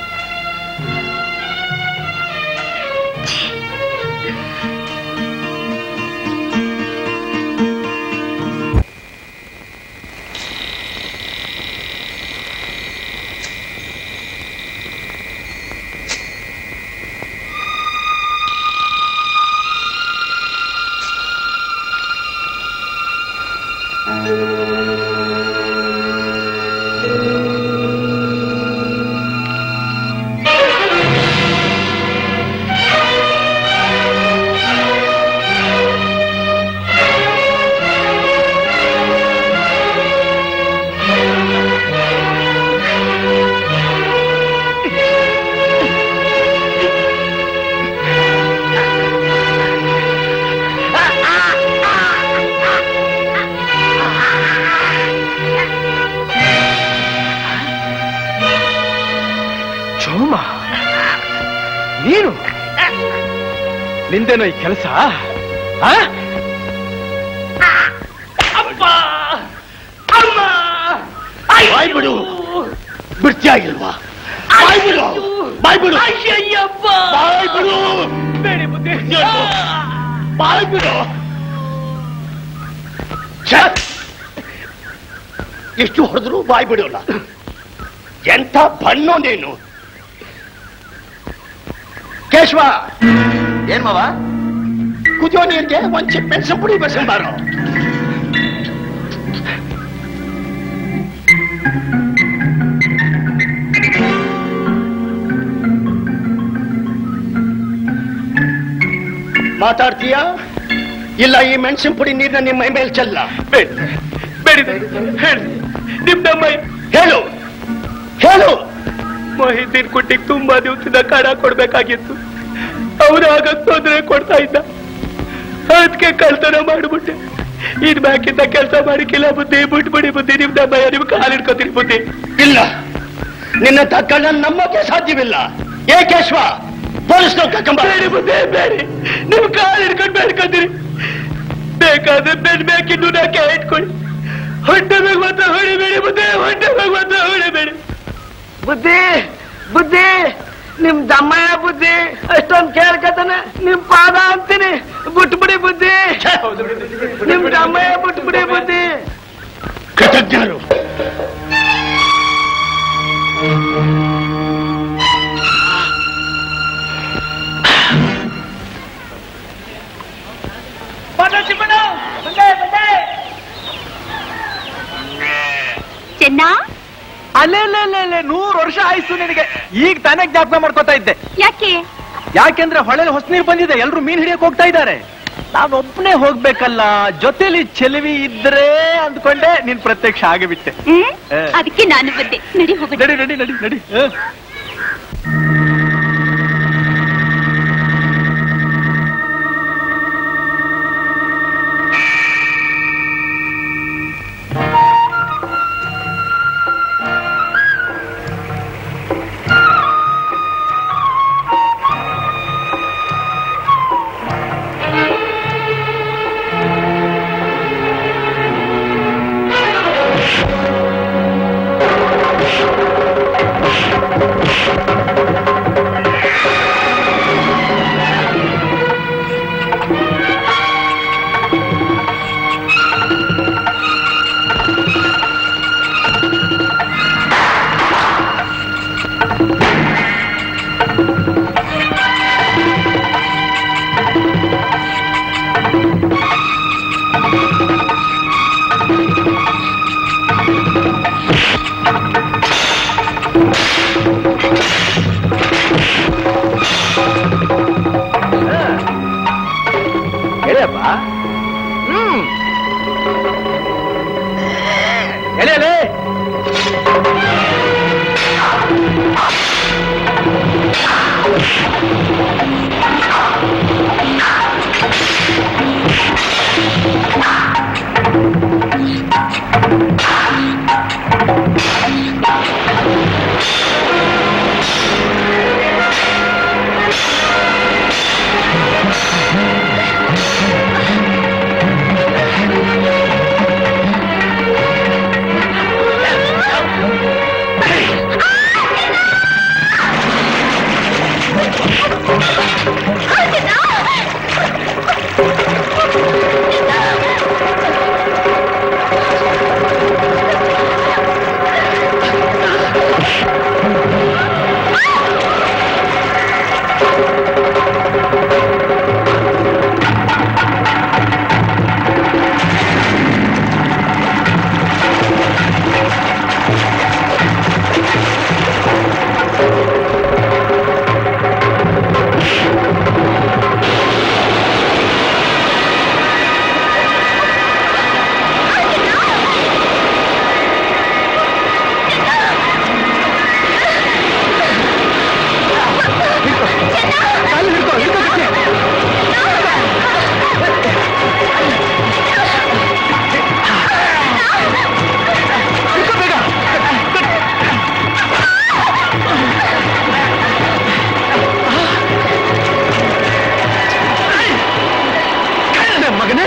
ಚೋಮ ನೀನು ನಿಂದೇನೋ ಈ ಕೆಲಸ ಬಾಯ್ ಬಿಡು ಬಿಡ್ತೀಯ ಇಲ್ವಾ ಬಾಯ್ ಬಿಡು ಬಾಯ್ ಬಿಡು ಬಾಯ್ ಬಿಡು ಬಾಯ್ ಬಿಡು ಛೆ! ಎಷ್ಟು ಹೊಡೆದ್ರು ಬಾಯ್ ಬಿಡೋಲ್ಲ ಎಂಥ ಬಣ್ಣೋ ನೀನು ಕೇಶವ ಏನ್ ಮಾವ ಕುದಿಯೋ ನೀರಿಗೆ ಒಂದ್ ಚಿಪ್ ಮೆಣಸು ಪುಡಿ ಬೆಸಂಬಾರು ಮಾತಾಡ್ತೀಯಾ ಇಲ್ಲ ಈ ಮೆಣಸಿನ ಪುಡಿ ನೀರ್ನ ನಿಮ್ಮ ಮೈ ಮೇಲೆ ಚೆಲ್ಲ ನಿಮ್ದಮ್ಮ ಹೇಳು ಹೇಳು ಮಾಹಿತಿನ್ ಕುಟ್ಟಿಗೆ ತುಂಬಾ ದಿವಸದ ಕಡ ಕೊಡ್ಬೇಕಾಗಿತ್ತು ಅವನು ಆಗ ತೊಂದರೆ ಕೊಡ್ತಾ ಇದ್ದ ಅದಕ್ಕೆ ಕಳ್ತನ ಮಾಡ್ಬಿಟ್ಟೆ ಇದ್ ಬ್ಯಾಕಿಂದ ಕೆಲಸ ಮಾಡಿಕ್ಕಿಲ್ಲ ಬುದ್ಧಿ ಬಿಟ್ಬಿಡಿ ಬುದ್ಧಿ ನಿಮ್ದಮ್ಮಯ್ಯ ನಿಮ್ ಕಾಲ್ ಹಿಡ್ಕೊತೀನಿ ಬುದ್ಧಿ ಇಲ್ಲ ನಿನ್ನ ತಕ್ಕಣ್ಣ ನಮ್ಮಕ್ಕೆ ಸಾಧ್ಯವಿಲ್ಲ ಏ ಕೇಶವ ಪೊಲೀಸ್ನವ್ರು ಕರ್ಕೊಂಬ ಬೇಡಿ ಬುದ್ಧಿ ಬೇಡಿ ನಿಮ್ ಕಾಲ್ ಹಿಡ್ಕೊಂಡು ಬೇಡ್ಕೊತೀರಿ ಬೇಕಾದ್ರೆ ಬೆಡ್ ಬೇಕಿದ್ದು ನಾಕೆ ಇಟ್ಕೊಳ್ಳಿ ಹೊಟ್ಟೆ ಬೇಕು ಮಾತ್ರ ಹೊಡಿಬೇಡಿ ಬುದ್ಧಿ ಹೊಟ್ಟೆ ಬೇಕು ಮಾತ್ರ ಹೊಡಿಬೇಡಿ ಬುದ್ಧಿ ಬುದ್ಧಿ ನಿಮ್ ದಮ್ಮಯ್ಯ ಬುದ್ಧಿ ಅಷ್ಟೊಂದ್ ಕೇಳ್ಕತಾನೆ ನಿಮ್ ಪಾದ ಅಂತೀನಿ ಬಿಟ್ಬಿಡಿ ಬುದ್ಧಿ ನಿಮ್ ದಮ್ಮಯ್ಯ ಬಿಟ್ಬಿಡಿ ಬುದ್ಧಿ ಕೃತಜ್ಞರು ಚೆನ್ನ ಅಲ್ಲೇ ಅಲ್ಲೇ ನೂರು ವರ್ಷ ಆಯ್ತು ನಿನಗೆ ಈಗ ತಾನೇ ಜ್ಞಾಪಕ ಮಾಡ್ಕೊತಾ ಇದ್ದೆ ಯಾಕೆ ಯಾಕೆಂದ್ರೆ ಹೊಳೆಲಿ ಹೊಸ ನೀರು ಬಂದಿದೆ ಎಲ್ರು ಮೀನ್ ಹಿಡಿಯಕ್ ಹೋಗ್ತಾ ಇದ್ದಾರೆ ನಾನೊಬ್ಬನೇ ಹೋಗ್ಬೇಕಲ್ಲ ಜೊತೆಲಿ ಚೆಲುವಿ ಇದ್ರೆ ಅಂದ್ಕೊಂಡೆ ನೀನ್ ಪ್ರತ್ಯಕ್ಷ ಆಗಿಬಿಟ್ಟೆ ಹ್ಮ್ ಏ. ಅದಕ್ಕೆ ನಾನು ಬಂದೆ ನಡಿ ಹೋಗೋಣ ನಡಿ ನಡಿ ನಡಿ ನಡಿ ಹ. ಎಳೆಯಪ್ಪ ಹ್ಮ್ ಎಳೆ ಎಳೆ ಮಗನೇ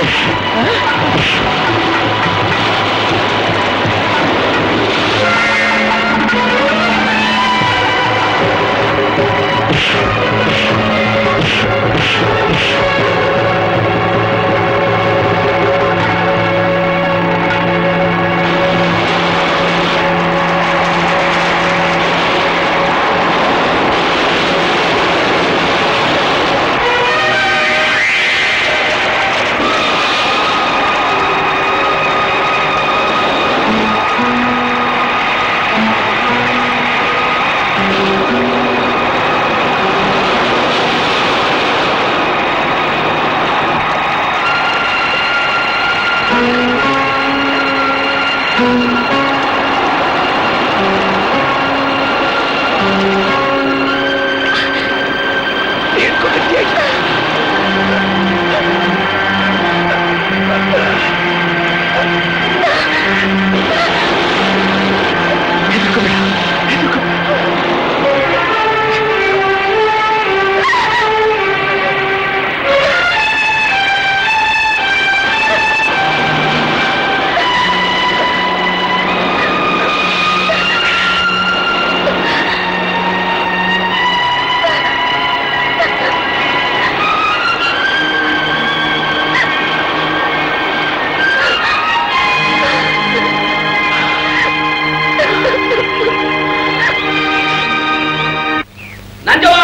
ನಂಜವ್ವ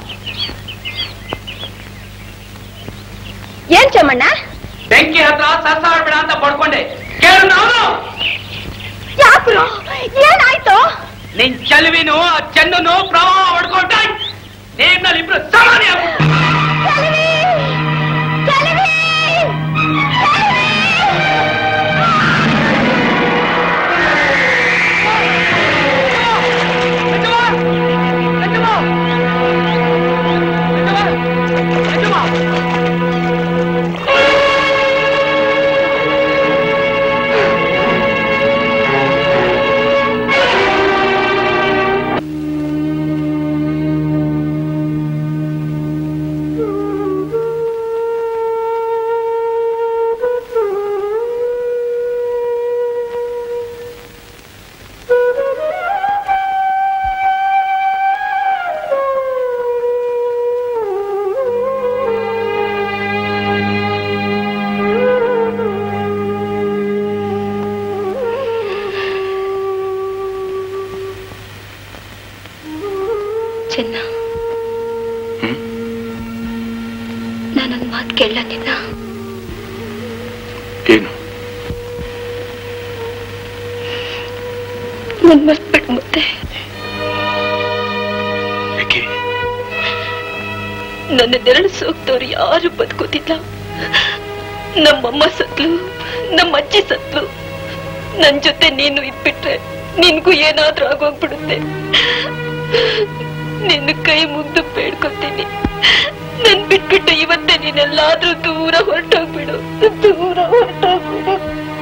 ಏನ್ ಚಮಣ್ಣ ಬೆಂಕಿ ಹತ್ರ ಸಸಾಡ್ಬೇಡ ಅಂತ ಪಡ್ಕೊಂಡೆ ಕೇಳು ನಾನು ಯಾಕ್ರು ಏನಾಯ್ತು ನಿನ್ ಚೆಲುವಿನು ಆ ಚೆನ್ನನು ಪ್ರವಾಹ ಹೊಡ್ಕೊಂಡ ನೀರ್ನಲ್ಲಿ ಇಬ್ರು ಸಮಾನಿ ಆಗ್ಬಿಟ್ರು. ಚೆಲುವಿ! ಚೆಲುವಿ! ಚೆನ್ನ ನಾನೊಂದ್ ಮಾತು ಕೇಳ ನಿನ್ನ ಏನು ನನ್ ಮರ್ತ್ಬಿಟ್ಟು ಮತ್ತೆ ಯಾಕೆ ನನ್ನ ನೆರಳು ಸೋಗ್ತವ್ರು ಯಾರು ಬದುಕೋತಿಲ್ಲ ನಮ್ಮಮ್ಮ ಸತ್ಲು ನಮ್ಮ ಅಜ್ಜಿ ಸತ್ಲು ನನ್ ಜೊತೆ ನೀನು ಇದ್ಬಿಟ್ರೆ ನಿನ್ಗೂ ಏನಾದ್ರೂ ಆಗೋಗ್ಬಿಡುತ್ತೆ ನಿನ್ನ ಕೈ ಮುಗ್ದು ಬೇಡ್ಕೊತೀನಿ ನನ್ ಬಿಟ್ಬಿಟ್ಟು ಇವತ್ತೇ ನೀನೆಲ್ಲಾದ್ರೂ ದೂರ ಹೊರಟೋಗ್ಬಿಡು ದೂರ ಹೊರಟೋಗ್ಬಿಡು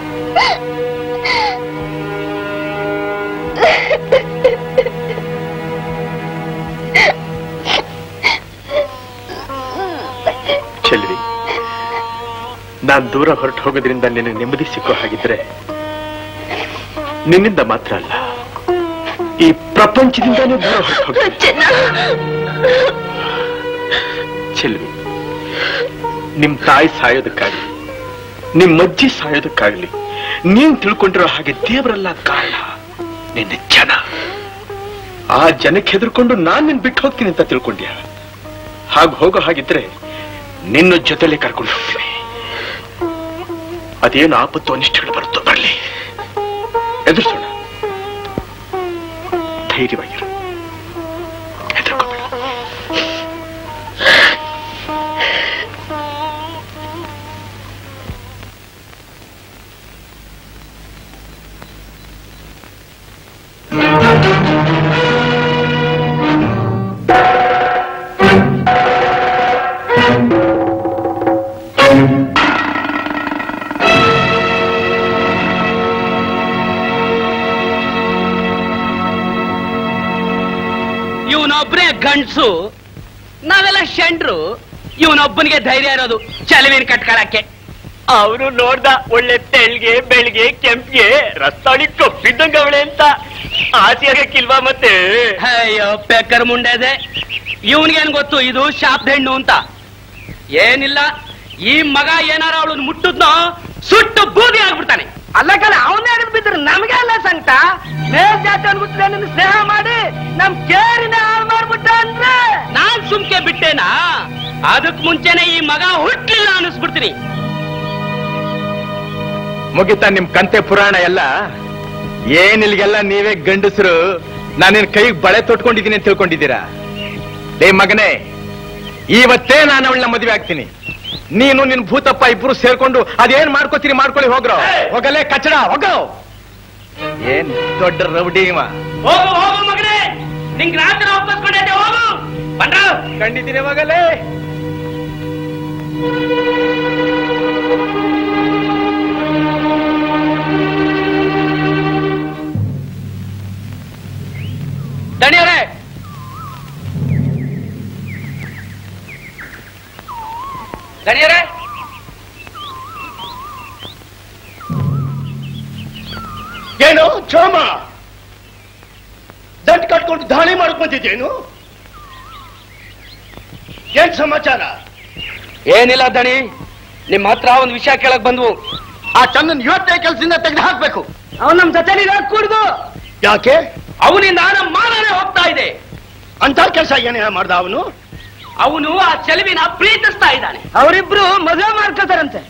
ಚೆಲ್ವಿ ನಾನ್ ದೂರ ಹೊರಟು ಹೋಗೋದ್ರಿಂದ ನಿನಗೆ ನೆಮ್ಮದಿ ಸಿಕ್ಕೋ ಹಾಗಿದ್ರೆ ನಿನ್ನಿಂದ ಮಾತ್ರ ಅಲ್ಲ ಈ ಪ್ರಪಂಚದಿಂದಾನೇ ದೂರ ಹೊರಟು ಹೋಗ್ತೀನಿ ಚೆನ್ನ ಚೆಲ್ವಿ ನಿಮ್ ತಾಯಿ ಸಾಯೋದಕ್ಕಾಗ್ಲಿ ನಿಮ್ ಅಜ್ಜಿ ಸಾಯೋದಕ್ಕಾಗ್ಲಿ ನೀನ್ ತಿಳ್ಕೊಂಡಿರೋ ಹಾಗೆ ದೇವರೆಲ್ಲ ಕಾರಣ ನಿನ್ನ ಜನ ಆ ಜನಕ್ಕೆ ಹೆದರ್ಕೊಂಡು ನಾನ್ ನಿನ್ ಬಿಟ್ಟು ಹೋಗ್ತೀನಿ ಅಂತ ತಿಳ್ಕೊಂಡ್ಯಾ ಹಾಗೆ ಹೋಗೋ ಹಾಗಿದ್ರೆ ನಿನ್ನ ಜೊತೆಲೆ ಕರ್ಕೊಂಡು ಹೋಗ್ತೀನಿ ಅದೇನು ಆಪತ್ತು ಅನಿಷ್ಟಗಳು ಬರುತ್ತೋ ಬರಲಿ ಎದುರಿಸೋಣ ಧೈರ್ಯವಾಗಿರು ಹೆದರ್ಕೋಬೇಡ ಇವನೊಬ್ಬನೇ ಗಂಡ್ಸು ನಾವೆಲ್ಲ ಶಂಡ್ರು ಇವನೊಬ್ಬನಿಗೆ ಧೈರ್ಯ ಇರೋದು ಚಲವಿನ ಕಟ್ಕೊಳಕ್ಕೆ ಅವನು ನೋಡ್ದ ಒಳ್ಳೆ ತೆಳ್ಗೆ ಬೆಳ್ಗೆ ಕೆಂಪ್ಗೆ ರಸ್ತಾಳಿ ಕಪ್ಪಿದ್ದಂಗ ಅವಳೆ ಅಂತ ಆಸೆ ಆಗಕ್ಕಿಲ್ವಾ ಮತ್ತೆ ಅಯ್ಯೋ ಪೆಕ್ಕರ್ ಮುಂಡೆದೆ ಇವನ್ಗೇನ್ ಗೊತ್ತು ಇದು ಶಾಪ್ದ ಹೆಣ್ಣು ಅಂತ ಏನಿಲ್ಲ ಈ ಮಗ ಏನಾರ ಅವಳನ್ನ ಮುಟ್ಟುದ್ನೋ ಸುಟ್ಟು ಬೂದಿ ಆಗ್ಬಿಡ್ತಾನೆ ಅಲ್ಲ ಕಣ ಅವನೇ ಬಿದ್ರು ನಮ್ಗೆ ಅಲ್ಲ ಸಂಕಟ ಮೇಲ್ ಜಾತಿ ಅನ್ಬಿಟ್ರೆ ನಿನ್ನ ಸ್ನೇಹ ಮಾಡಿ ನಮ್ ಕೇರಿನ ಹಾಳು ಮಾಡ್ಬಿಟ್ಟ ಅಂದ್ರೆ ನಾನ್ ಸುಮ್ಕೆ ಬಿಟ್ಟೇನಾ ಅದಕ್ ಮುಂಚೆನೆ ಈ ಮಗ ಹುಟ್ಲಿಲ್ಲ ಅನ್ನಿಸ್ಬಿಡ್ತೀನಿ ಮುಗಿತಾ ನಿಮ್ ಕಂತೆ ಪುರಾಣ ಎಲ್ಲ ಏನಿಲ್ಗೆಲ್ಲ ನೀವೇ ಗಂಡಸರು ನಾನಿನ್ ಕೈಗೆ ಬಳೆ ತೊಟ್ಕೊಂಡಿದ್ದೀನಿ ಅಂತ ತಿಳ್ಕೊಂಡಿದ್ದೀರಾ ಲೇ ಮಗನೇ ಇವತ್ತೇ ನಾನು ಅವಳನ್ನ ಮದುವೆ ಆಗ್ತೀನಿ ನೀನು ನಿನ್ ಭೂತಪ್ಪ ಇಬ್ರು ಸೇರ್ಕೊಂಡು ಅದೇನ್ ಮಾಡ್ಕೋತೀರಿ ಮಾಡ್ಕೊಳ್ಳಿ ಹೋಗ್ರೋ ಹೋಗಲೇ ಕಚಡ ಹೋಗೋ ಏನ್ ದೊಡ್ಡ ರೌಡಿ ಇವ ಹೋಗು ಹೋಗು ಮಗನೇ ನಿಂಗ್ ರಾತ್ರಿ ಒಪ್ಪಿಸ್ಕೊಂಡೆ ಹೋಗು ಬಂದ್ರ ಕಂಡಿದ್ದೀನಿ ಮಗಲೇ ದಣಿಯವರೇ ದಣಿಯವರೇ ಏನು ಚೋಮ ದಂಟ್ ಕಟ್ಕೊಂಡು ದಾಳಿ ಮಾಡಕ್ ಬಂದಿದ್ದೇನು ಏನ್ ಸಮಾಚಾರ ಏನಿಲ್ಲ ದಣಿ ನಿಮ್ ಹತ್ರ ಒಂದ್ ವಿಷಯ ಕೇಳಕ್ ಬಂದ್ವು ಆ ಚಂದನ್ ಇವತ್ತೇ ಕೆಲಸದಿಂದ ತೆಗೆದು ಹಾಕ್ಬೇಕು ಅವ್ನು ನಮ್ ಜೊತೆ ಕೂಡ್ದು ಯಾಕೆ ಅವನಿಂದ ನಮ್ಮ ಮಾನನೇ ಹೋಗ್ತಾ ಇದೆ ಅಂತ ಕೆಲಸ ಏನೇ ಮಾಡ್ದ ಅವನು ಅವನು ಆ ಚೆಲುವಿನ ಪ್ರೀತಿಸ್ತಾ ಇದ್ದಾನೆ ಅವರಿಬ್ರು ಮದುವೆ ಮಾಡ್ಕೊತಾರಂತೆ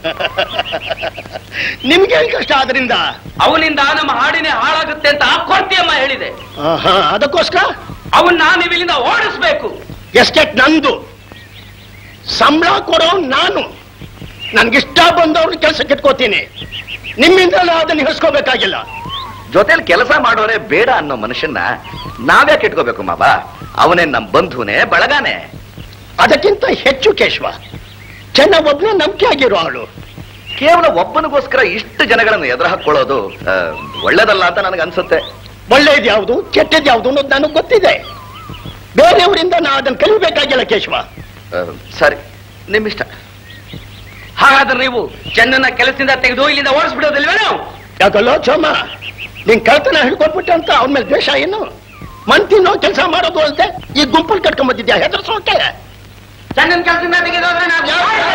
ನಿಮ್ಗೆ ಕಷ್ಟ ಆದ್ರಿಂದ ಅವನಿಂದ ನಮ್ಮ ಹಾಡಿನೇ ಹಾಳಾಗುತ್ತೆ ಅಂತ ಕೊರ್ತಿಯಮ್ಮ ಹೇಳಿದೆ ಆಹಾ, ಅದಕ್ಕೋಸ್ಕರ ಅವನ್ನ ನೀವು ಇಲ್ಲಿಂದ ಓಡಿಸ್ಬೇಕು ಎಸ್ಟೇಟ್ ನಂದು ಸಂಬಳ ಕೊಡೋ ನಾನು ನನ್ಗಿಷ್ಟ ಬಂದವ್ರನ್ನ ಕೆಲಸಕ್ಕೆ ಇಟ್ಕೋತೀನಿ ನಿಮ್ಮಿಂದ ಅದನ್ನ ಹಿಡಿಸ್ಕೋಬೇಕಾಗಿಲ್ಲ ಜೊತೆಲಿ ಕೆಲಸ ಮಾಡೋರೆ ಬೇಡ ಅನ್ನೋ ಮನುಷ್ಯನ್ನ ನಾವ್ಯಾಕೆ ಇಟ್ಕೋಬೇಕು ಮಾವ ಅವನೇ ನಮ್ ಬಂಧುನೇ ಬಳಗಾನೆ ಅದಕ್ಕಿಂತ ಹೆಚ್ಚು ಕೇಶವ ಚೆನ್ನ ಒಬ್ನೇ ನಂಬಿಕೆ ಆಗಿರೋ ಆಳು ಕೇವಲ ಒಬ್ಬನಿಗೋಸ್ಕರ ಇಷ್ಟು ಜನಗಳನ್ನು ಎದುರು ಹಾಕೊಳ್ಳೋದು ಆ, ಒಳ್ಳೇದಲ್ಲ ಅಂತ ನನಗೆ ಅನ್ಸುತ್ತೆ ಒಳ್ಳೇದು ಯಾವುದು ಕೆಟ್ಟದ್ ಯಾವುದು ಅನ್ನೋದು ನನಗೆ ಗೊತ್ತಿದೆ ಬೇರೆಯವರಿಂದ ನಾ ಅದನ್ನ ಕಲಿಬೇಕಾಗಿಲ್ಲ ಕೇಶವ ಆ, ಸರಿ ನಿಮ್ಮಿಷ್ಟ ಹಾಗಾದ್ರೆ ನೀವು ಚೆನ್ನನ್ನ ಕೆಲಸದಿಂದ ತೆಗೆದು ಇಲ್ಲಿಂದ ಓಡಿಸ್ಬಿಡೋದಿಲ್ವೇನೋ ಯಾಕಲ್ಲೋ ಚೋಮ ನಿನ್ ಕಳ್ತನ ಹಿಡ್ಕೊಟ್ಬಿಟ್ಟೆ ಅಂತ ಅವನ ಮೇಲೆ ದ್ವೇಷ ಏನು ಮನ್ ತಿನ್ನೋ ಕೆಲಸ ಮಾಡೋದು ಅಲ್ದೆ ಈ ಗುಂಪಲ್ಲಿ ಕಟ್ಕೊಂಡ್ ಬಂದಿದ್ಯಾ ಹೆದರ್ಸೋಕೆ ಚೆನ್ನನ್ ಕೆಲಸದಿಂದ ತೆಗೆದೋದ್ರೆ ನಾವು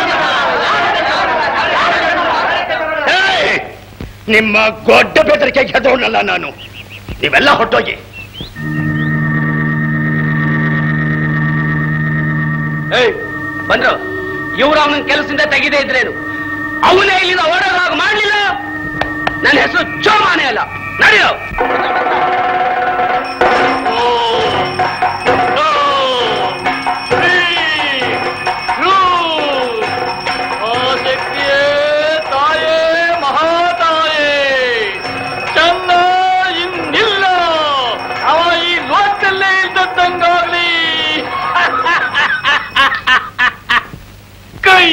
ಏಯ್! ನಿಮ್ಮ ಗೊಡ್ಡ ಬೆದರಿಕೆಗೆ ಹೆದರೋನಲ್ಲ ನಾನು ನೀವೆಲ್ಲ ಹೊಟ್ಟೋಗಿ ಏಯ್ ಬಂದ್ರು ಇವ್ರು ಅವನ ಕೆಲಸದಿಂದ ತೆಗೆದೇ ಇದ್ರೇನು ಅವನೇ ಇಲ್ಲಿಂದ ಓಡೋದಾಗ ಮಾಡ್ಲಿಲ್ಲ ನನ್ನ ಹೆಸರು ಚೋಮಾನೆ ಅಲ್ಲ ನಡೆಯೋ ತಾಯೇ ಮಹಾತಾಯೇ ಚಂದ ಇನ್ನಿಲ್ಲ ಅವ ಈ ಲೋಕದಲ್ಲೇ ಇದ್ದದ್ದಂಗಾಗ್ಲಿ ಕೈ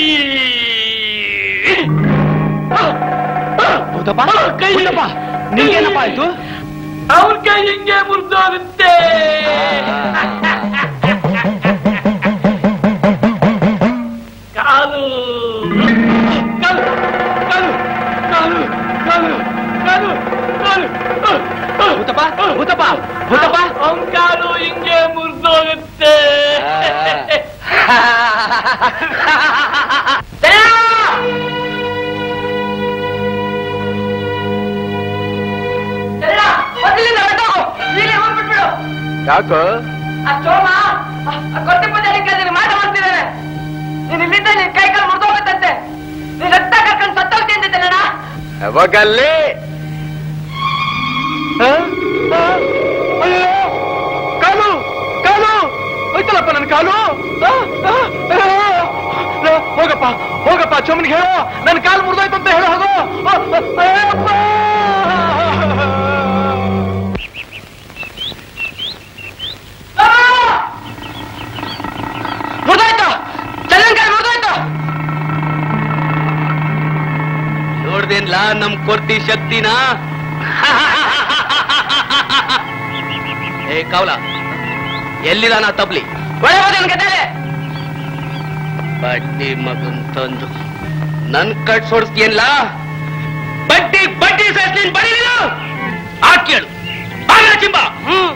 ಭೂತಪ್ಪ ಕೈ ಭೂತಪ್ಪ ನಿಂಗೇನಪ್ಪ ಆಯ್ತು ಅವ್ರ ಕೈ ಹಿಂಗೆ ಮುರಿದೋಗುತ್ತೆ ಕಾಲು ಕಾಲು ಕಾಲು ಕಾಲು ಕಾಲು ಕಾಲು ಕಾಲು ಭೂತಪ್ಪ ಭೂತಪ್ಪ ಭೂತಪ್ಪ ಅವನ್ ಕಾಲು ಹಿಂಗೆ ಮುರಿದೋಗುತ್ತೆ ಯಾಕೋ ಮಾಟ ಮಾಡ್ತಿದ್ದಾನೆ ನೀನ್ ಇಲ್ಲಿದ್ದ ನಿನ್ ಕೈ ಕಾಲು ಮುರಿದೋಗುತ್ತಂತೆ ನೀನ್ ರಕ್ತ ಕರ್ಕೊಂಡು ಸತ್ತೋಗ್ತಿ ಅಂತಿದ್ದಲ್ಲ ಯಾವಾಗಲ್ಲಿ ಅಯ್ಯೋ ಕಾಲು ಕಾಲು ಹೋಯ್ತಲ್ಲಪ್ಪ ನನ್ನ ಕಾಲು ಆ, ಆ, ಆ. ಲೋ, ಹೋಗಪ್ಪ ಹೋಗಪ್ಪ ಚೊಮ್ಮನಿಗೆ ಹೇಳೋ ನನ್ನ ಕಾಲು ಮುರಿದೋಯ್ತು ಅಂತ ಹೇಳೋ ಹೋಗೋ ಆ, ಆ, ಅಯ್ಯಪ್ಪ. ಮುರಿದೋಯ್ತು ಚಂದನ್ ಕೈ ಮುರಿದೋಯ್ತು ನೋಡ್ದೇನ್ಲ ನಮ್ ಕೊರ್ತಿ ಶಕ್ತಿನ ಏ ಕವಲ ಎಲ್ಲಿದ ನಾ ತಬ್ಲಿ ಒಳ್ಳೆ ಹೋದ ನನ್ ಗದ್ದೆಲೆ ಬಡ್ಡಿ ಮಗನ್ ತಂದು ನನ್ ಕಟ್ ಸೋಡಿಸ್ತೀಯನ್ಲ ಬಡ್ಡಿ ಬಡ್ಡಿ ಸಸ್ಲಿನ್ ಬಡಿ ನೀನು ಆ ಕೇಳು ಬಾಗಿಲ ಚಿಂಬ ಹ್ಮ್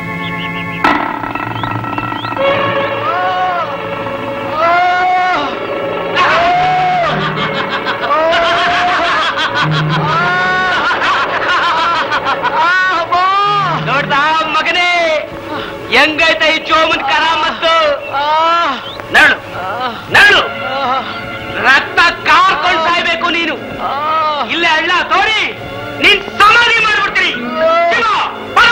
ನೋಡ್ದ ಮಗನೇ ಹೆಂಗೈತೆ ಈ ಚೋಮನ್ ಕರ ಮತ್ತು ನಳು ನಳು ರಕ್ತ ಕಾರ್ಕೊಂಡು ಸಾಯ್ಬೇಕು ನೀನು ಇಲ್ಲೇ ಹಳ್ಳ ತೋಡಿ ನೀನ್ ಸಮಾಧಿ ಮಾಡ್ಬಿಡ್ತೀನಿ ಶಿವ, ಬಾ.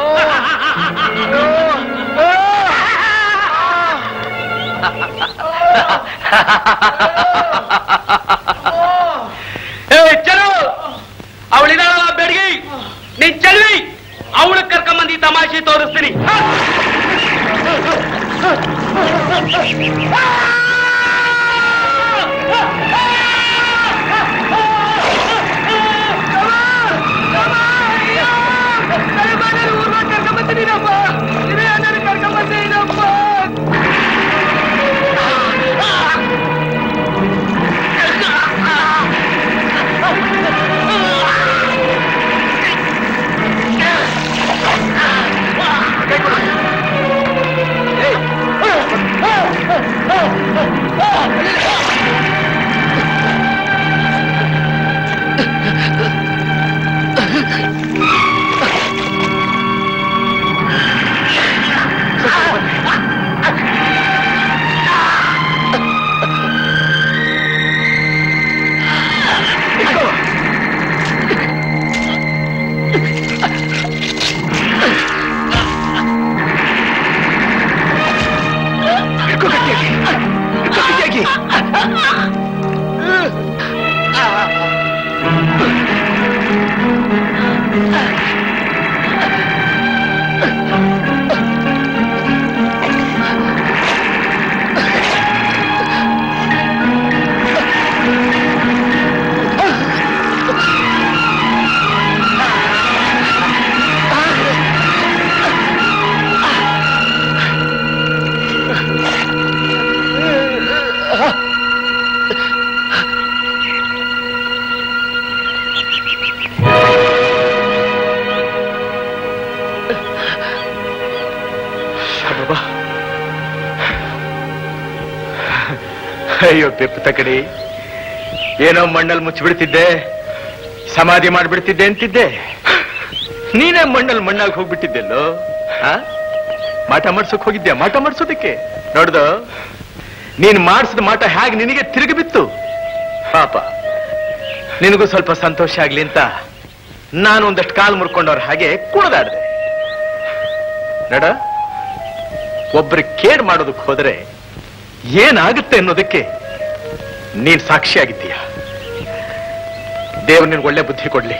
ಏ ಚಲು ಅವಳಿದಾಳಲ್ಲ ಬೆಡಗಿ ನೀನ್ ಚೆಲ್ವಿ ಅವಳು ಕರ್ಕೊಂಬಂದಿ ತಮಾಷೆ ತೋರಿಸ್ತೀನಿ ಶಾಬಾಬಾ. ಅಯ್ಯೋ ಪೆಪ್ಪು ತಕಡಿ ಏನೋ ಮಣ್ಣಲ್ಲಿ ಮುಚ್ಚಿಬಿಡ್ತಿದ್ದೆ ಸಮಾಧಿ ಮಾಡ್ಬಿಡ್ತಿದ್ದೆ ಅಂತಿದ್ದೆ ನೀನೇ ಮಣ್ಣಲ್ಲಿ ಮಣ್ಣಾಗಿ ಹೋಗ್ಬಿಟ್ಟಿದ್ದೆಲ್ಲೋ ಆ? ಮಾಟ ಮಾಡ್ಸೋಕ್ ಹೋಗಿದ್ದೆ ಮಾಟ ಮಾಡ್ಸೋದಕ್ಕೆ ನೋಡ್ದು ನೀನ್ ಮಾಡಿಸಿದ ಮಾಟ ಹೇಗೆ ನಿನಗೆ ತಿರುಗಿ ಬಿತ್ತು ಪಾಪ ನಿನಗೂ ಸ್ವಲ್ಪ ಸಂತೋಷ ಆಗ್ಲಿ ಅಂತ ನಾನು ಒಂದಷ್ಟು ಕಾಲು ಮುರ್ಕೊಂಡವ್ರ ಹಾಗೆ ಕುಣಿದಾಡ್ದೆ ನಡ ಒಬ್ರಿಗೆ ಕೇಡ್ ಮಾಡೋದಕ್ಕೆ ಹೋದ್ರೆ ಏನಾಗುತ್ತೆ ಅನ್ನೋದಕ್ಕೆ ನೀನ್ ಸಾಕ್ಷಿಯಾಗಿದ್ದೀಯ ದೇವ್ರು ನಿನ್ಗೆ ಒಳ್ಳೆ ಬುದ್ಧಿ ಕೊಡ್ಲಿ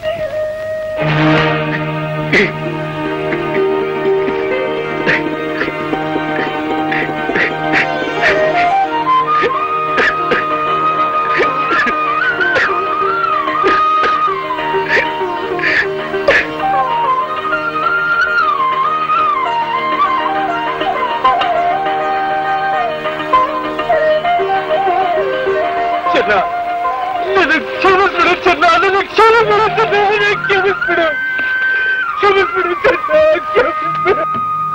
ಚೆನ್ನ ನನಗೆ ಕ್ಷಮಿಸ್ಬಿಡು ಚೆನ್ನ ನನಗೆ ಕ್ಷಮಿಸ್ಬಿಡು ಚೆನ್ನ ನನಗೆ ಕ್ಷಮಿಸ್ಬಿಡು ಕ್ಷಮಿಸ್ಬಿಡು ಚೆನ್ನ ಕ್ಷಮಿಸ್ಬಿಡು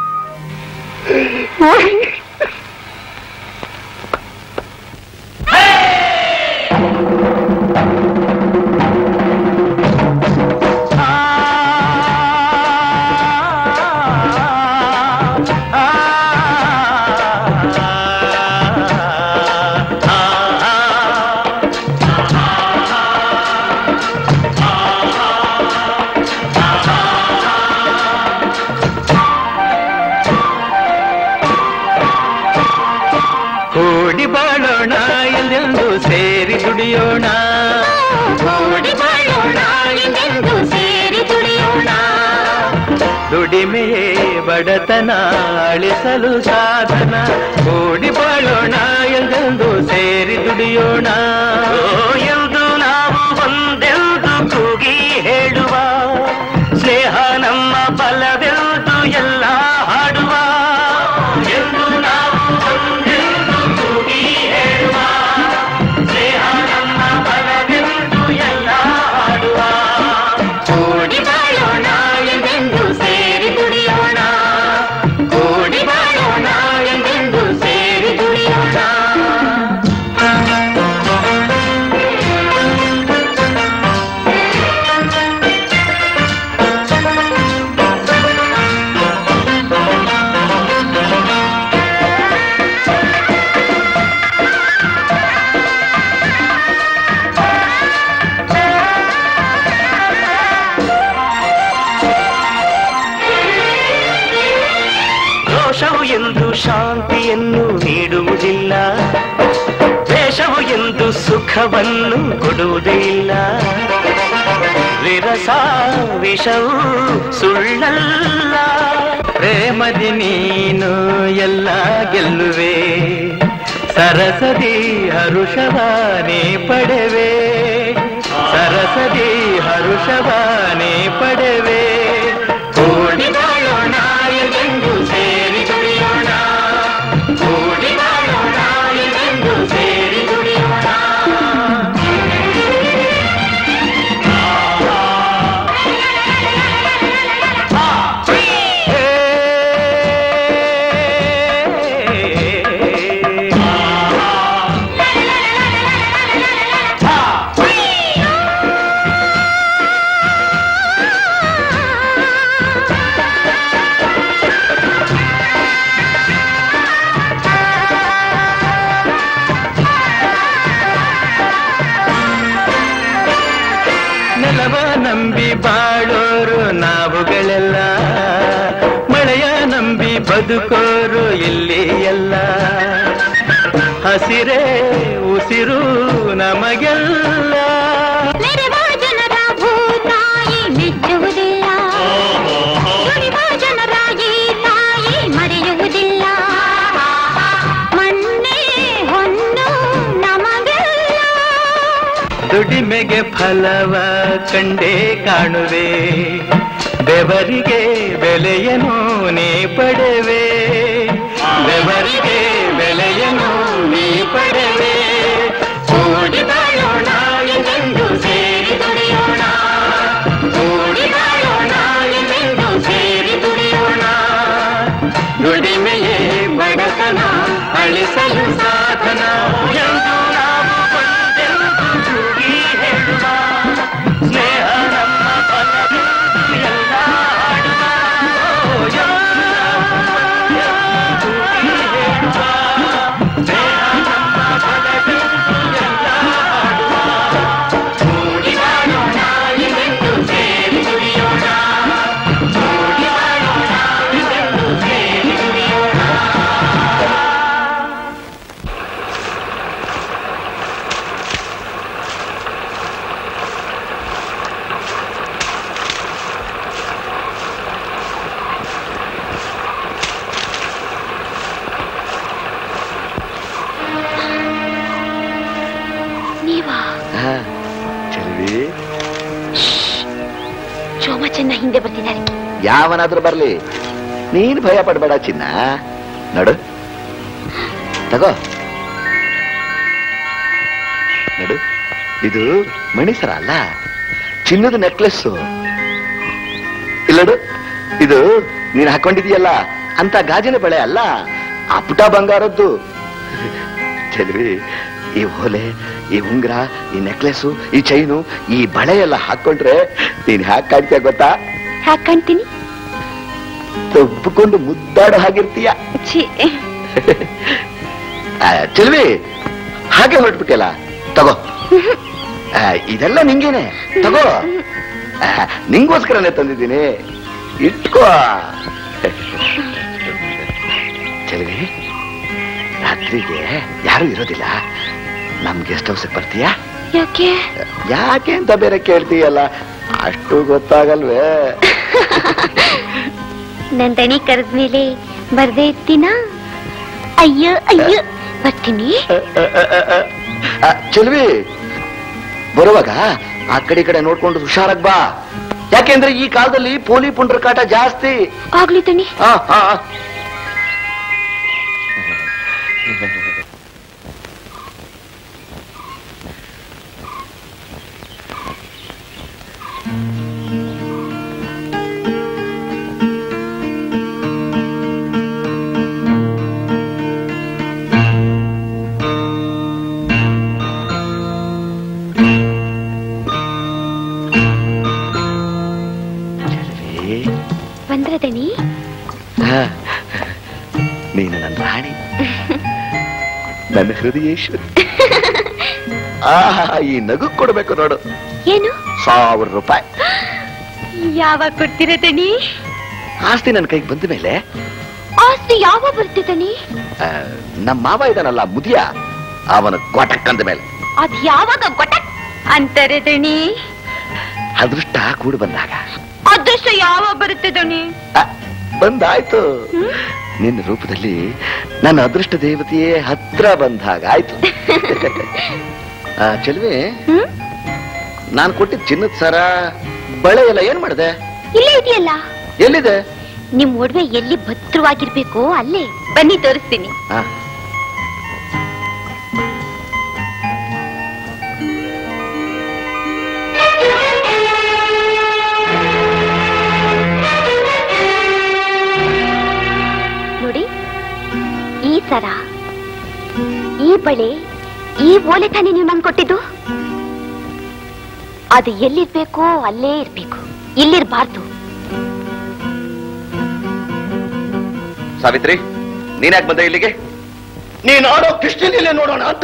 ಕೂಡಿ ಬಾಳೋಣ ಎಲ್ಲೆಂದು ಸೇರಿ ದುಡಿಯೋಣ ಕೂಡಿ ಬಾಳೋಣ ಎಂದೆಂದು ಸೇರಿ ದುಡಿಯೋಣ ದುಡಿಮೆಯೇ ಬಡತನ ಅಳಿಸಲು ಸಾಧನ ಕೂಡಿ ಬಾಳೋಣ ಎಲ್ಲೆಂದು ಸೇರಿ ದುಡಿಯೋಣ ಎಂದು ನಾವು ಒಂದೆಂದು ಕೂಗಿ ಹೇಳುವ ಸ್ನೇಹ ನಮ್ಮ ಬಲವೆಂದು ಎಲ್ಲ ಹಾಡುವ ಎಂದು ನಾವು ಒಂದೆಂದು ಕೂಗಿ ಹೇಳುವ ಸ್ನೇಹ ನಮ್ಮ ಬಲವೆಂದು ಎಲ್ಲ ಹಾಡುವ ಕೂಡಿ ಬಾಳೋಣ ಎಂದೆಂದು ಸೇರಿ ದುಡಿಯೋಣ ಕೂಡಿ ಬಾಳೋಣ ಎಂದೆಂದು ಸೇರಿ ದುಡಿಯೋಣ ದೋಷವು ಎಂದು ಶಾಂತಿಯನ್ನು ನೀಡುವುದಿಲ್ಲ ದ್ವೇಷವು ಎಂದು ಸುಖವನ್ನು ಕೊಡುವುದೇ ಇಲ್ಲ ವಿರಸ ವಿಷವು ಸುಳ್ಳಲ್ಲ ಪ್ರೇಮದಿ ನೀನು ಎಲ್ಲ ಗೆಲ್ಲುವೆ ಸರಸದಿ ಹರುಷವಾನೇ ಪಡೆವೆ ಸರಸದಿ ಹರುಷವಾನೇ ಪಡೆವೆ ಕೂಡಿ ಬಾಳೋಣ ಎಂದೆಂದು ಸೇರಿ ದುಡಿಯೋಣ ಕೂಡಿ ಬಾಳೋಣ ಎಂದೆಂದು ಸೇರಿ ದುಡಿಯೋಣ ನೆಲವ ನಂಬಿ ಬಾಳೋರು ನಾವುಗಳೆಲ್ಲ ಮಳೆಯ ನಂಬಿ ಬದುಕೋರು ಇಲ್ಲಿ ಎಲ್ಲ ಹಸಿರೇ ಉಸಿರು ನಮಗೆಲ್ಲ ಮೆರೆವ ಜನರ ಭೂತಾಯಿ ಮೆಚ್ಚುವುದಿಲ್ಲ ದುಡಿವ ಜನರ ಈ ತಾಯಿ ಮರೆಯುವುದಿಲ್ಲ ಮಣ್ಣೆ ಹೊನ್ನು ನಮಗೆಲ್ಲ ದುಡಿಮೆಗೆ ಫಲವ ಕಂಡೇ ಕಾಣುವೆ ಬೆವರಿಗೆ ಬೆಲೆಯನು ನೀ ಪಡೆವೆ ಬೆವರಿಗೆ ಬೆಲೆಯನು ನೀ ಪಡೆವೆ ಕೂಡಿ ಬಾಳೋಣ ಎಂದೆಂದು ಸೇರಿ ದುಡಿಯೋಣ ಕೂಡಿ ಬಾಳೋಣ ಎಂದೆಂದು ಸೇರಿ ದುಡಿಯೋಣ ದುಡಿಮೆಯೇ ಬಡತನ ಅಳಿಸಲು ಸಾಧನ ಎಂದು ನಾವು ಒಂದೆಂದು ಕೂಗಿ ಹೇಳುವ ಸ್ನೇಹ ನಮ್ಮ ಬಲವೆಂದು ಎಲ್ಲ ಹಾಡುವ. ಓ, ಎಂದು ನಾವು ಒಂದೆಂದು ಕೂಗಿ ಹೇಳುವ ಸ್ನೇಹ ಶೋಭಾ ಚೆನ್ನ ಹಿಂದೆ ಬರ್ತಿದ್ದಾರೆ ಯಾವನಾದ್ರೂ ಬರ್ಲಿ ನೀನ್ ಭಯ ಪಡ್ಬೇಡ ಚಿನ್ನ ನಡು ತಗೋ ನಡು ಇದು ಮಣಿಸರ ಅಲ್ಲ ಚಿನ್ನದ ನೆಕ್ಲೆಸ್ ಇಲ್ಲಡು ಇದು ನೀನ್ ಹಾಕೊಂಡಿದೀಯಲ್ಲ ಅಂತ ಗಾಜಿನ ಬಳೆ ಅಲ್ಲ ಅಪುಟ ಬಂಗಾರದ್ದು ಚೆಲ್ವಿ ಈ ಓಲೆ ಈ ಉಂಗ್ರ ಈ ನೆಕ್ಲೆಸ್ಸು ಈ ಚೈನು ಈ ಬಳೆ ಎಲ್ಲ ಹಾಕೊಂಡ್ರೆ ನೀನ್ ಹ್ಯಾಕ್ ಕಾಣ್ತೀಯ ಗೊತ್ತಾ ಹ್ಯಾಕ್ ಕಾಣ್ತೀನಿ ತಬ್ಬಿಕೊಂಡು ಮುದ್ದಾಡೋ ಹಾಗಿರ್ತೀಯ ಛೀ ಆ, ಚೆಲ್ವಿ ಹಾಗೆ ಹೊರಟ್ಬಿಟ್ಟಿಯಲ್ಲ ತಗೋ ಆ, ಇದೆಲ್ಲ ನಿಂಗೇನೆ ತಗೋ ಆ, ನಿಂಗೋಸ್ಕರನೇ ತಂದಿದ್ದೀನಿ ಇಟ್ಕೋ ಚೆಲ್ವಿ ರಾತ್ರಿಗೆ ಯಾರು ಇರೋದಿಲ್ಲ ನಮ್ ಗೆಸ್ಟ್ ಹೌಸ್ಗೆ ಬರ್ತೀಯಾ ಯಾಕೆ ಯಾಕೆ ಅಂತ ಬೇರೆ ಕೇಳ್ತೀಯಲ್ಲ ಅಷ್ಟು ಗೊತ್ತಾಗಲ್ವೇ ನನ್ ದಣಿ ಕರೆದ್ಮೇಲೆ ಬರ್ದೇ ಇರ್ತೀನ ಅಯ್ಯೋ ಅಯ್ಯೋ ಬರ್ತೀನಿ ಆ, ಚೆಲ್ವಿ ಬರುವಾಗ ಆ ಕಡೆ ಈ ಕಡೆ ನೋಡ್ಕೊಂಡು ಹುಷಾರಾಗ್ ಬಾ ಯಾಕೆಂದ್ರೆ ಈ ಕಾಲದಲ್ಲಿ ಪೋಲಿ ಪುಂಡ್ರ ಕಾಟ ಜಾಸ್ತಿ ಆಗ್ಲಿ ದಣಿ ಆ, ಆ, ಆ. ಚೆಲ್ವಿ ಬಂದ್ರ ದಣಿ ಆ, ನೀನು ನನ್ನ ರಾಣಿ ನನ್ನ ಹೃದಯೇಶ್ವರಿ ಆಹಾ ಈ ನಗು ಕೊಡ್ಬೇಕು ನೋಡು ಏನು ಸಾವಿರ ರೂಪಾಯಿ ಯಾವಾಗ ಕೊಡ್ತೀರ ದಣಿ ಆಸ್ತಿ ನನ್ನ ಕೈಗೆ ಬಂದ ಮೇಲೆ ಆಸ್ತಿ ಯಾವಾಗ ಬರ್ತಿ ದಣಿ ಆ, ನಮ್ಮ ಮಾವ ಇದಾನಲ್ಲ ಮುದಿಯ ಅವನ ಗೊಟಕ್ ಅಂದ ಮೇಲೆ ಅದ್ ಯಾವಾಗ ಗೊಟಕ್ ಅಂತಾರೆ ದಣಿ ಅದೃಷ್ಟ ಕೂಡು ಬಂದಾಗ ಅದೃಷ್ಟ ಯಾವಾಗ ಬರುತ್ತೆ ದಣಿ ಆ, ಬಂದಾಯ್ತು ನಿನ್ನ ರೂಪದಲ್ಲಿ ನನ್ನ ಅದೃಷ್ಟ ದೇವತೆಯೇ ಹತ್ರ ಬಂದಾಗ ಆಯ್ತು ಆ, ಚೆಲ್ವಿ ಹ್ಮ್ ನಾನು ಕೊಟ್ಟಿದ್ದ ಚಿನ್ನದ ಸರ ಬಳೆ ಎಲ್ಲ ಏನ್ ಮಾಡಿದೆ ಇಲ್ಲೇ ಇದೆಯಲ್ಲ ಎಲ್ಲಿದೆ ನಿಮ್ ಒಡವೆ ಎಲ್ಲಿ ಭದ್ರವಾಗಿರ್ಬೇಕು ಅಲ್ಲೇ ಬನ್ನಿ ತೋರಿಸ್ತೀನಿ ಆ, ನೋಡಿ ಈ ಸರ ಈ ಬಳೆ ಈ ಓಲೆ ತಾನೇ ನೀವು ನಂಗೆ ಕೊಟ್ಟಿದ್ದು ಅದು ಎಲ್ಲಿರ್ಬೇಕೋ ಅಲ್ಲೇ ಇರ್ಬೇಕು ಇಲ್ಲಿರ್ಬಾರ್ದು ಸಾವಿತ್ರಿ ನೀನ್ಯಾಕೆ ಬಂದೆ ಇಲ್ಲಿಗೆ ನೀನ್ ಆಡೋ ಕೃಷ್ಣಲೀಲೆ ನೋಡೋಣ ಅಂತ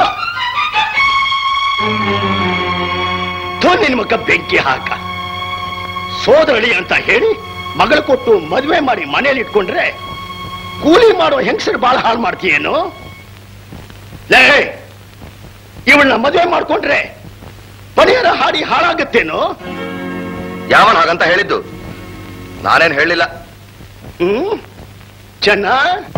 ಥು, ನಿನ್ ಮಗ ಬೆಂಕಿ ಹಾಕ ಸೋದರಳಿ ಅಂತ ಹೇಳಿ ಮಗಳ ಕೊಟ್ಟು ಮದುವೆ ಮಾಡಿ ಮನೇಲಿ ಇಟ್ಕೊಂಡ್ರೆ ಕೂಲಿ ಮಾಡೋ ಹೆಂಗಸರು ಬಾಳ ಹಾಳು ಮಾಡ್ತೀಯೇನು ಲೇ ಇವಳನ್ನ ಮದುವೆ ಮಾಡ್ಕೊಂಡ್ರೆ ಪರಿಹಾರ ಹಾಡಿ ಹಾಳಾಗತ್ತೇನೋ ಯಾವನ್ ಹಾಗಂತ ಹೇಳಿದ್ದು ನಾನೇನ್ ಹೇಳಿಲ್ಲ ಹ್ಮ್ ಚೆನ್ನ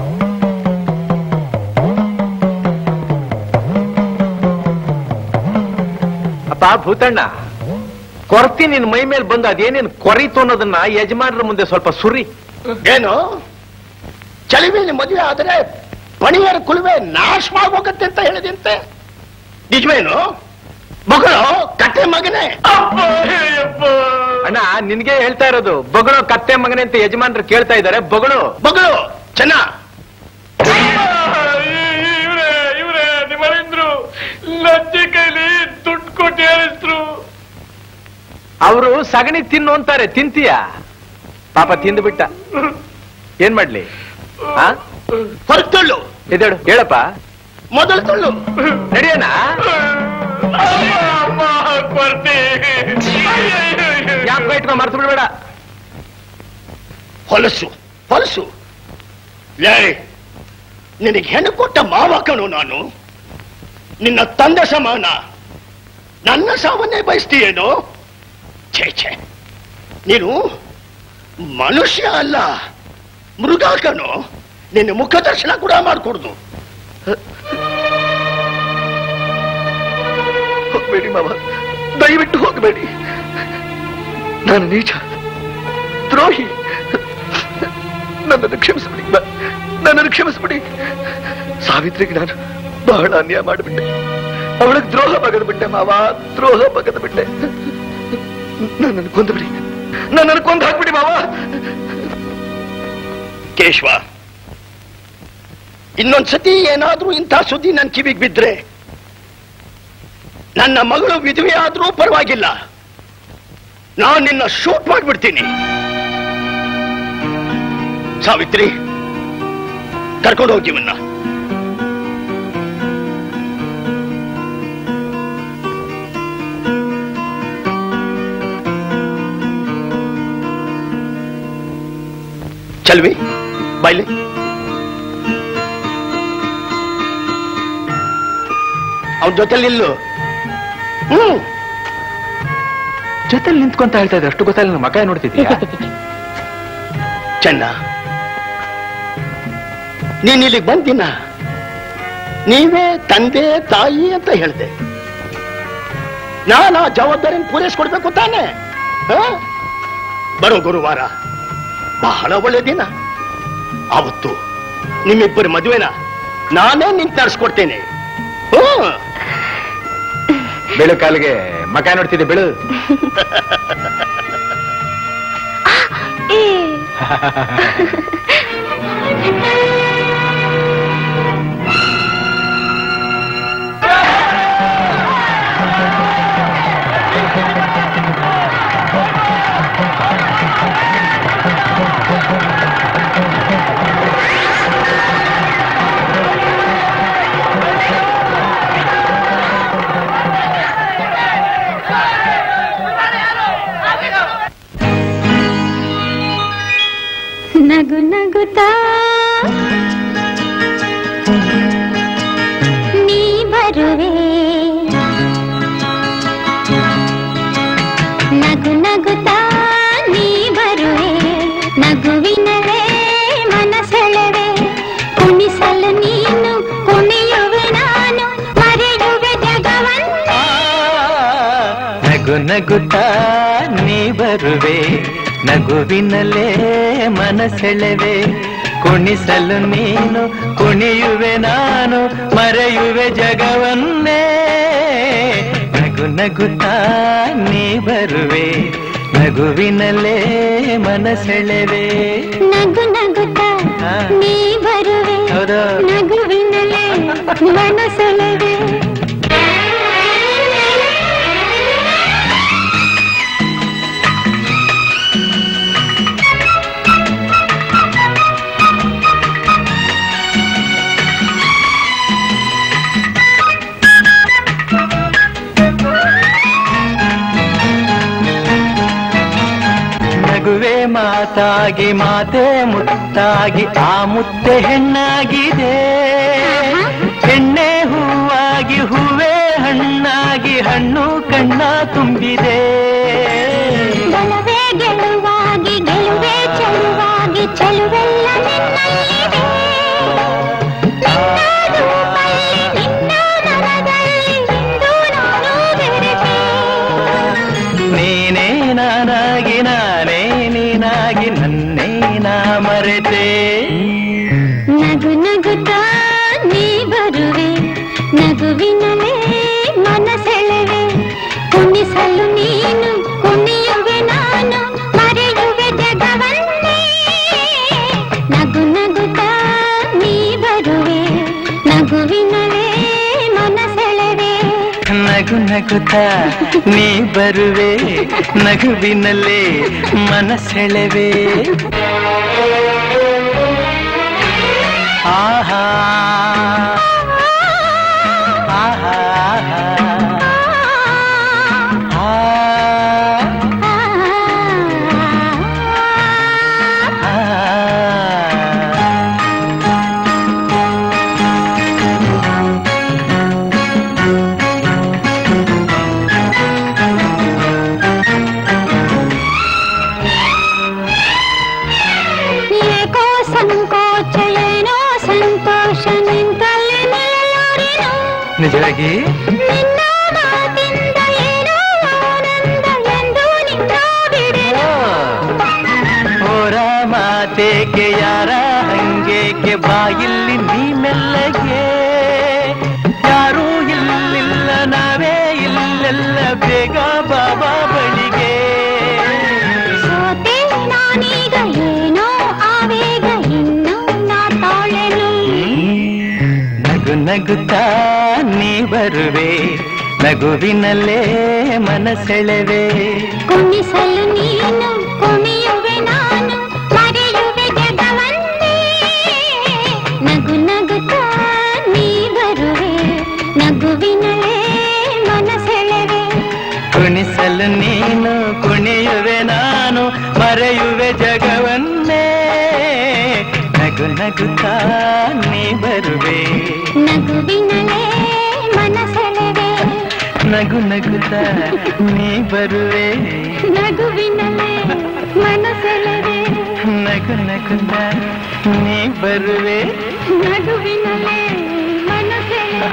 ಅಪ್ಪ ಭೂತಣ್ಣ ಕೊರತಿ ನಿನ್ ಮೈ ಮೇಲೆ ಬಂದು ಅದೇನೇನ್ ಕೊರೀತು ಅನ್ನೋದನ್ನ ಯಜಮಾನರ ಮುಂದೆ ಸ್ವಲ್ಪ ಸುರಿ ಏನು ಚಳಿಮೇಲೆ ಮದುವೆ ಆದರೆ ಪಣಿಯರ ಕುಲುವೆ ನಾಶವಾಗೋಗತ್ತೆ ಅಂತ ಹೇಳಿದಂತೆ ನಿಜವೇನು ಮಗಳು ಕತ್ತೆ ಮಗನೇ ಅಣ್ಣ ನಿನ್ಗೆ ಹೇಳ್ತಾ ಇರೋದು ಬೊಗಳು ಕತ್ತೆ ಮಗನೆ ಅಂತ ಯಜಮಾನರು ಕೇಳ್ತಾ ಇದ್ದಾರೆ ಬೊಗಳು ಮಗಳು ಚೆನ್ನ ಇವ್ರೆ ಇವ್ರೆ ನಿಮ್ಮನೆಂದ್ರು ಲಜ್ಜೆ ಕೈಲಿ ದುಡ್ಡು ಕೊಟ್ಟು ಹೇಳಿದ್ರು ಅವರು ಸಗಣಿ ತಿನ್ನು ಅಂತಾರೆ ತಿಂತೀಯ ಪಾಪ ತಿಂದು ಏನ್ ಮಾಡ್ಲಿ ಆ ಹೊರತಳ್ಳು ಎದ್ದೇಳು ಹೇಳಪ್ಪ ಮೊದಲು ತಳ್ಳು ನಡಿಯೋಣ ಅಮ್ಮ ಕೊರ್ತಿ ಯಾಕೆ ಇಟ್ಕೊ ಮರ್ತು ಬಿಡ್ಬೇಡ ಹೊಲಸು ಹೊಲಸು ಲೇ ನಿನಗೆ ಹೆಣ್ಣು ಕೊಟ್ಟ ಮಾವ ಕಣು ನಾನು ನಿನ್ನ ತಂದೆ ಸಮಾನ ನನ್ನ ಸಾವನ್ನೇ ಬಯಸ್ತೀಯೇನು ಛೇ ಛೇ ನೀನು ಮನುಷ್ಯ ಅಲ್ಲ ಮೃಗ ಕಣು ನಿನ್ನ ಮುಖ ದರ್ಶನ ಕೂಡ ಮಾಡ್ಕೊಡ್ದು ಹೋಗ್ಬೇಡಿ ಮಾವ ದಯವಿಟ್ಟು ಹೋಗಬೇಡಿ ನಾನು ನೀಚ ದ್ರೋಹಿ ನನ್ನನ್ನು ಕ್ಷಮಿಸ್ಬಿಡಿ ನ- ನನ್ನನ್ನು ಕ್ಷಮಿಸ್ಬಿಡಿ ಸಾವಿತ್ರಿಗೆ ನಾನು ಬಹಳ ಅನ್ಯಾಯ ಮಾಡಿಬಿಟ್ಟೆ ಅವಳಿಗೆ ದ್ರೋಹ ಬಗದು ಬಿಟ್ಟೆ ಮಾವ ದ್ರೋಹ ಬಗದು ಬಿಟ್ಟೆ ನನ್ನನ್ನು ಕೊಂದುಬಿಡಿ ನನ್ನನ್ನು ಕೊಂದು ಹಾಕ್ಬಿಡಿ ಮಾವ ಕೇಶವ ಇನ್ನೊಂದ್ಸತಿ ಏನಾದ್ರೂ ಇಂಥ ಸುದ್ದಿ ನನ್ನ ಕಿವಿಗೆ ಬಿದ್ರೆ ನನ್ನ ಮಗಳು ವಿಧವೆ ಆದ್ರೂ ಪರವಾಗಿಲ್ಲ ನಾನು ನಿನ್ನ ಶೂಟ್ ಮಾಡ್ಬಿಡ್ತೀನಿ ಸಾವಿತ್ರಿ ಕರ್ಕೊಂಡು ಹೋಗಿ ಇವನ್ನ ಚಲ್ವಿ ಬಾಯ್ಲಿ ಅವನ ಜೊತೆಲಿ ನಿಲ್ಲು ಹ್ಮ್ ಜೊತೆಲಿ ನಿಂತ್ಕೊಂತ ಹೇಳ್ತಾ ಇದ್ರೆ ಅಷ್ಟು ಗೊತ್ತಾಗಲಿ ನನ್ನ ಮಗ ನೋಡ್ತಿದ್ಯಾ ಚೆನ್ನ ನೀನ್ ಇಲ್ಲಿಗೆ ಬಂದಿನ ನೀವೇ ತಂದೆ ತಾಯಿ ಅಂತ ಹೇಳ್ದೆ ನಾನು ಆ ಜವಾಬ್ದಾರಿನ ಪೂರೈಸ್ಕೊಡ್ಬೇಕು ತಾನೆ ಹ? ಬರೋ ಗುರುವಾರ ಬಹಳ ಒಳ್ಳೆ ದಿನ ಅವತ್ತು ನಿಮ್ಮಿಬ್ಬರ ಮದುವೆನ ನಾನೇ ನಿಂತು ನಡೆಸ್ಕೊಡ್ತೇನೆ ಹ್ಮ್ ಬೆಳು ಕಾಲಿಗೆ ಮಗ ನೋಡ್ತಿದ್ದೆ ಬೆಳು ಏ ನಗು ನಗುತ್ತಾ ನೀ ಬರುವೆ ನಗು ನಗುತ್ತಾ ನೀ ಬರುವೆ ನಗುವಿನವೇ ಮನಸೆಳೆವೆ ಕುಣಿಸಲು ನೀನು ಕುಣಿಯುವೆ ನಾನು ಮರೆಯುವೆ ಜಗವನ್ನೇ ನಗು ನಗುತ್ತಾ ನೀ ಬರುವೆ ನಗುವಿನಲ್ಲೇ ಮನಸೆಳೆವೆ ಕುಣಿಸಲು ನೀನು ಕುಣಿಯುವೆ ನಾನು ಮರೆಯುವೆ ಜಗವನ್ನೇ ನಗು ನಗುತ್ತಾ ನೀ ಬರುವೆ ನಗುವಿನಲ್ಲೇ ಮನಸೆಳೆವೆ ನಗು ನಗುತ್ತಾ ಹಾ. ನೀ ಬರುವೆ ಹೌದು. ನಗುವಿನಲ್ಲೇ ಮನಸೆಳೆವೆ ನಗುವೆ ಮಾತಾಗಿ ಮಾತೆ ಮುತ್ತಾಗಿ ಆ ಮುತ್ತೆ ಹೆಣ್ಣಾಗಿದೆ ಹೆಣ್ಣೆ ಹೂವಾಗಿ ಹೂವೇ ಹಣ್ಣಾಗಿ ಹಣ್ಣು ಕಣ್ಣ ತುಂಬಿದೆ ಬಲವೇ ಗೆಲುವಾಗಿ ಗೆಲುವೆ ಚೆಲುವಾಗಿ ಚೆಲುವೆಲ್ಲ ನಿನ್ನಲ್ಲಿದೆ ನಿನ್ನ ರೂಪಲ್ಲಿ, ನಿನ್ನ ಮನದಲ್ಲಿ ಇಂದು ನಾನು ಬೆರೆತೆ. ನೀನೇ ನಾನಾಗಿ ನಾನೇ ನೀನಾಗಿ ನನ್ನೇ ನಾ ಮರೆತೆ ನಗು ನಗುತ್ತಾ ನೀ ಬರುವೆ ನಗುವಿನಲೇ ಮನಸೆಳೆವೆ ಕುಣಿಸಲು ನೀನು ಕುಣಿಯುವೆ ನಾನು ಮರೆಯುವೆ ಜಗವನ್ನೇ ನಗು ನಗುತ್ತಾ ನೀ ಬರುವೆ ನಗುವಿನಲೇ ಮನಸೆಳೆವೆ ನಗು ನಗುತ್ತಾ ನೀ ಬರುವೆ ನಗುವಿನಲ್ಲೇ ಮನಸೆಳೆವೆ ಆಹಾ ಆಹಾ ಆ, ಆ. ಏಕೋ ಸಂಕೋಚ ಏನೋ ಸಂತೋಷ ನಿಂತಲ್ಲಿ ನಿಲ್ಲಲಾರೆನು ನಿಜವಾಗಿ ನಿನ್ನ ಮಾತಿಂದ ಏನೋ ಆನಂದ ಎಂದು ನಿನ್ನ ಬಿಡೆನು ಮಾತೇಕೆ ಯಾರ ಹಂಗೇಕೆ ಬಾಯಿಲ್ಲಿ ನೀ ಮೆಲ್ಲಗೆ ಯಾರೂ ಇಲ್ಲಿಲ್ಲ ನಾವೇ ಇಲ್ಲೆಲ್ಲ ಬೇಗ ಬಾಬಾ ಬಳಿಗೆ ಸೋತೆ ನಾನೀಗ ಏನೋ ಆವೇಗ ಇನ್ನು ನಾ ತಾಳೆನು ನಗು ನಗುತ್ತಾ ನೀ ಬರುವೆ ನಗುವಿನಲ್ಲೇ ಮನಸೆಳೆವೆ ಕುಣಿಸಲು ನೀನು ಕುಣಿಯುವೆ ನಾನು ಮರೆಯುವೆ ಜಗವನ್ನೇ ನಗು ನಗುತ್ತಾ ನೀ ಬರುವೆ ನಗುವಿನಲೇ ಮನಸೆಳೆವೆ ಕುಣಿಸಲು ನೀನು ಕುಣಿಯುವೆ ನಾನು ಮರೆಯುವೆ ಜಗವನ್ನೇ ನಗು ನಗುತ್ತಾ ನೀ ಬರುವೆ ನಗುವಿನಲೇ ಮನಸೆಳೆವೆ ನಗು ನಗುತ್ತಾ ನೀ ಬರುವೆ ನಗುವಿನಲೇ ಮನಸೆಳೆವೆ ನಗು ನಗುತ್ತಾ ನೀ ಬರುವೆ ನಗುವಿನಲೇ ಮನಸೆಳೆವೆ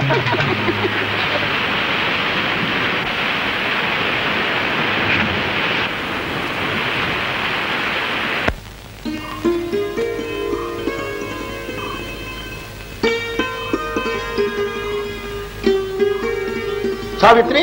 ಸಾವಿತ್ರಿ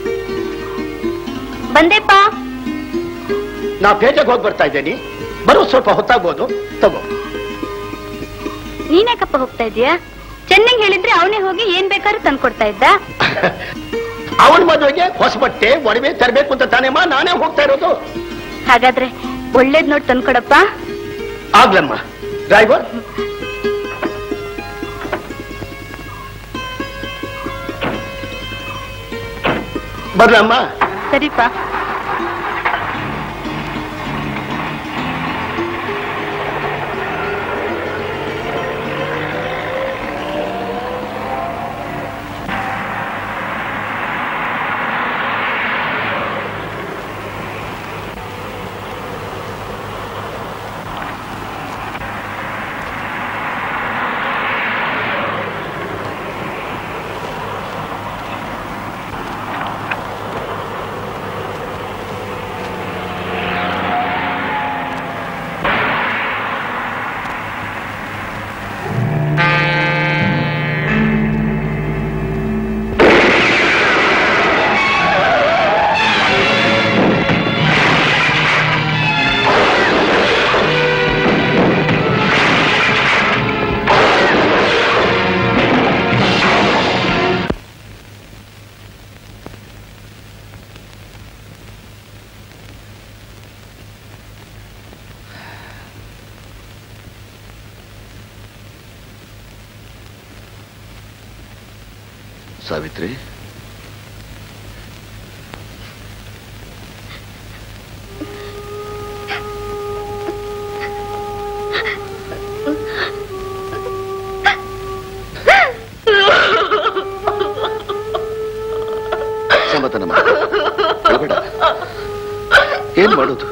ಬಂದೆಪ್ಪ ನಾ ಪೇಟೆಗೆ ಹೋಗಿ ಬರ್ತಾ ಇದ್ದೇನೆ ಬರೋ ಸ್ವಲ್ಪ ಹೊತ್ತಾಗ್ಬೋದು ತಗೋ ನೀನ್ಯಾಕಪ್ಪ ಹೋಗ್ತಾ ಇದೀಯಾ ಚೆನ್ನಂಗ್ ಹೇಳಿದ್ರೆ ಅವನೇ ಹೋಗಿ ಏನ್ ಬೇಕಾದ್ರೂ ತಂದ್ಕೊಡ್ತಾ ಇದ್ದ ಅವನ ಮದುವೆಗೆ ಹೊಸ ಬಟ್ಟೆ ಒಡವೆ ತರಬೇಕು ಅಂತ ತಾನೇಮ್ಮ ನಾನೇ ಹೋಗ್ತಾ ಇರೋದು ಹಾಗಾದ್ರೆ ಒಳ್ಳೇದ್ ನೋಡ್ ತಂದ್ಕೊಡಪ್ಪ ಆಗ್ಲಮ್ಮ ಡ್ರೈವರ್ ಬರ್ಲಮ್ಮ ಸರಿಪ್ಪ ಸಾವಿತ್ರಿ ಸಮಾಧಾನ ಮಾಡು ಅಳ್ಬೇಡ. ಏನ್ ಮಾಡೋದು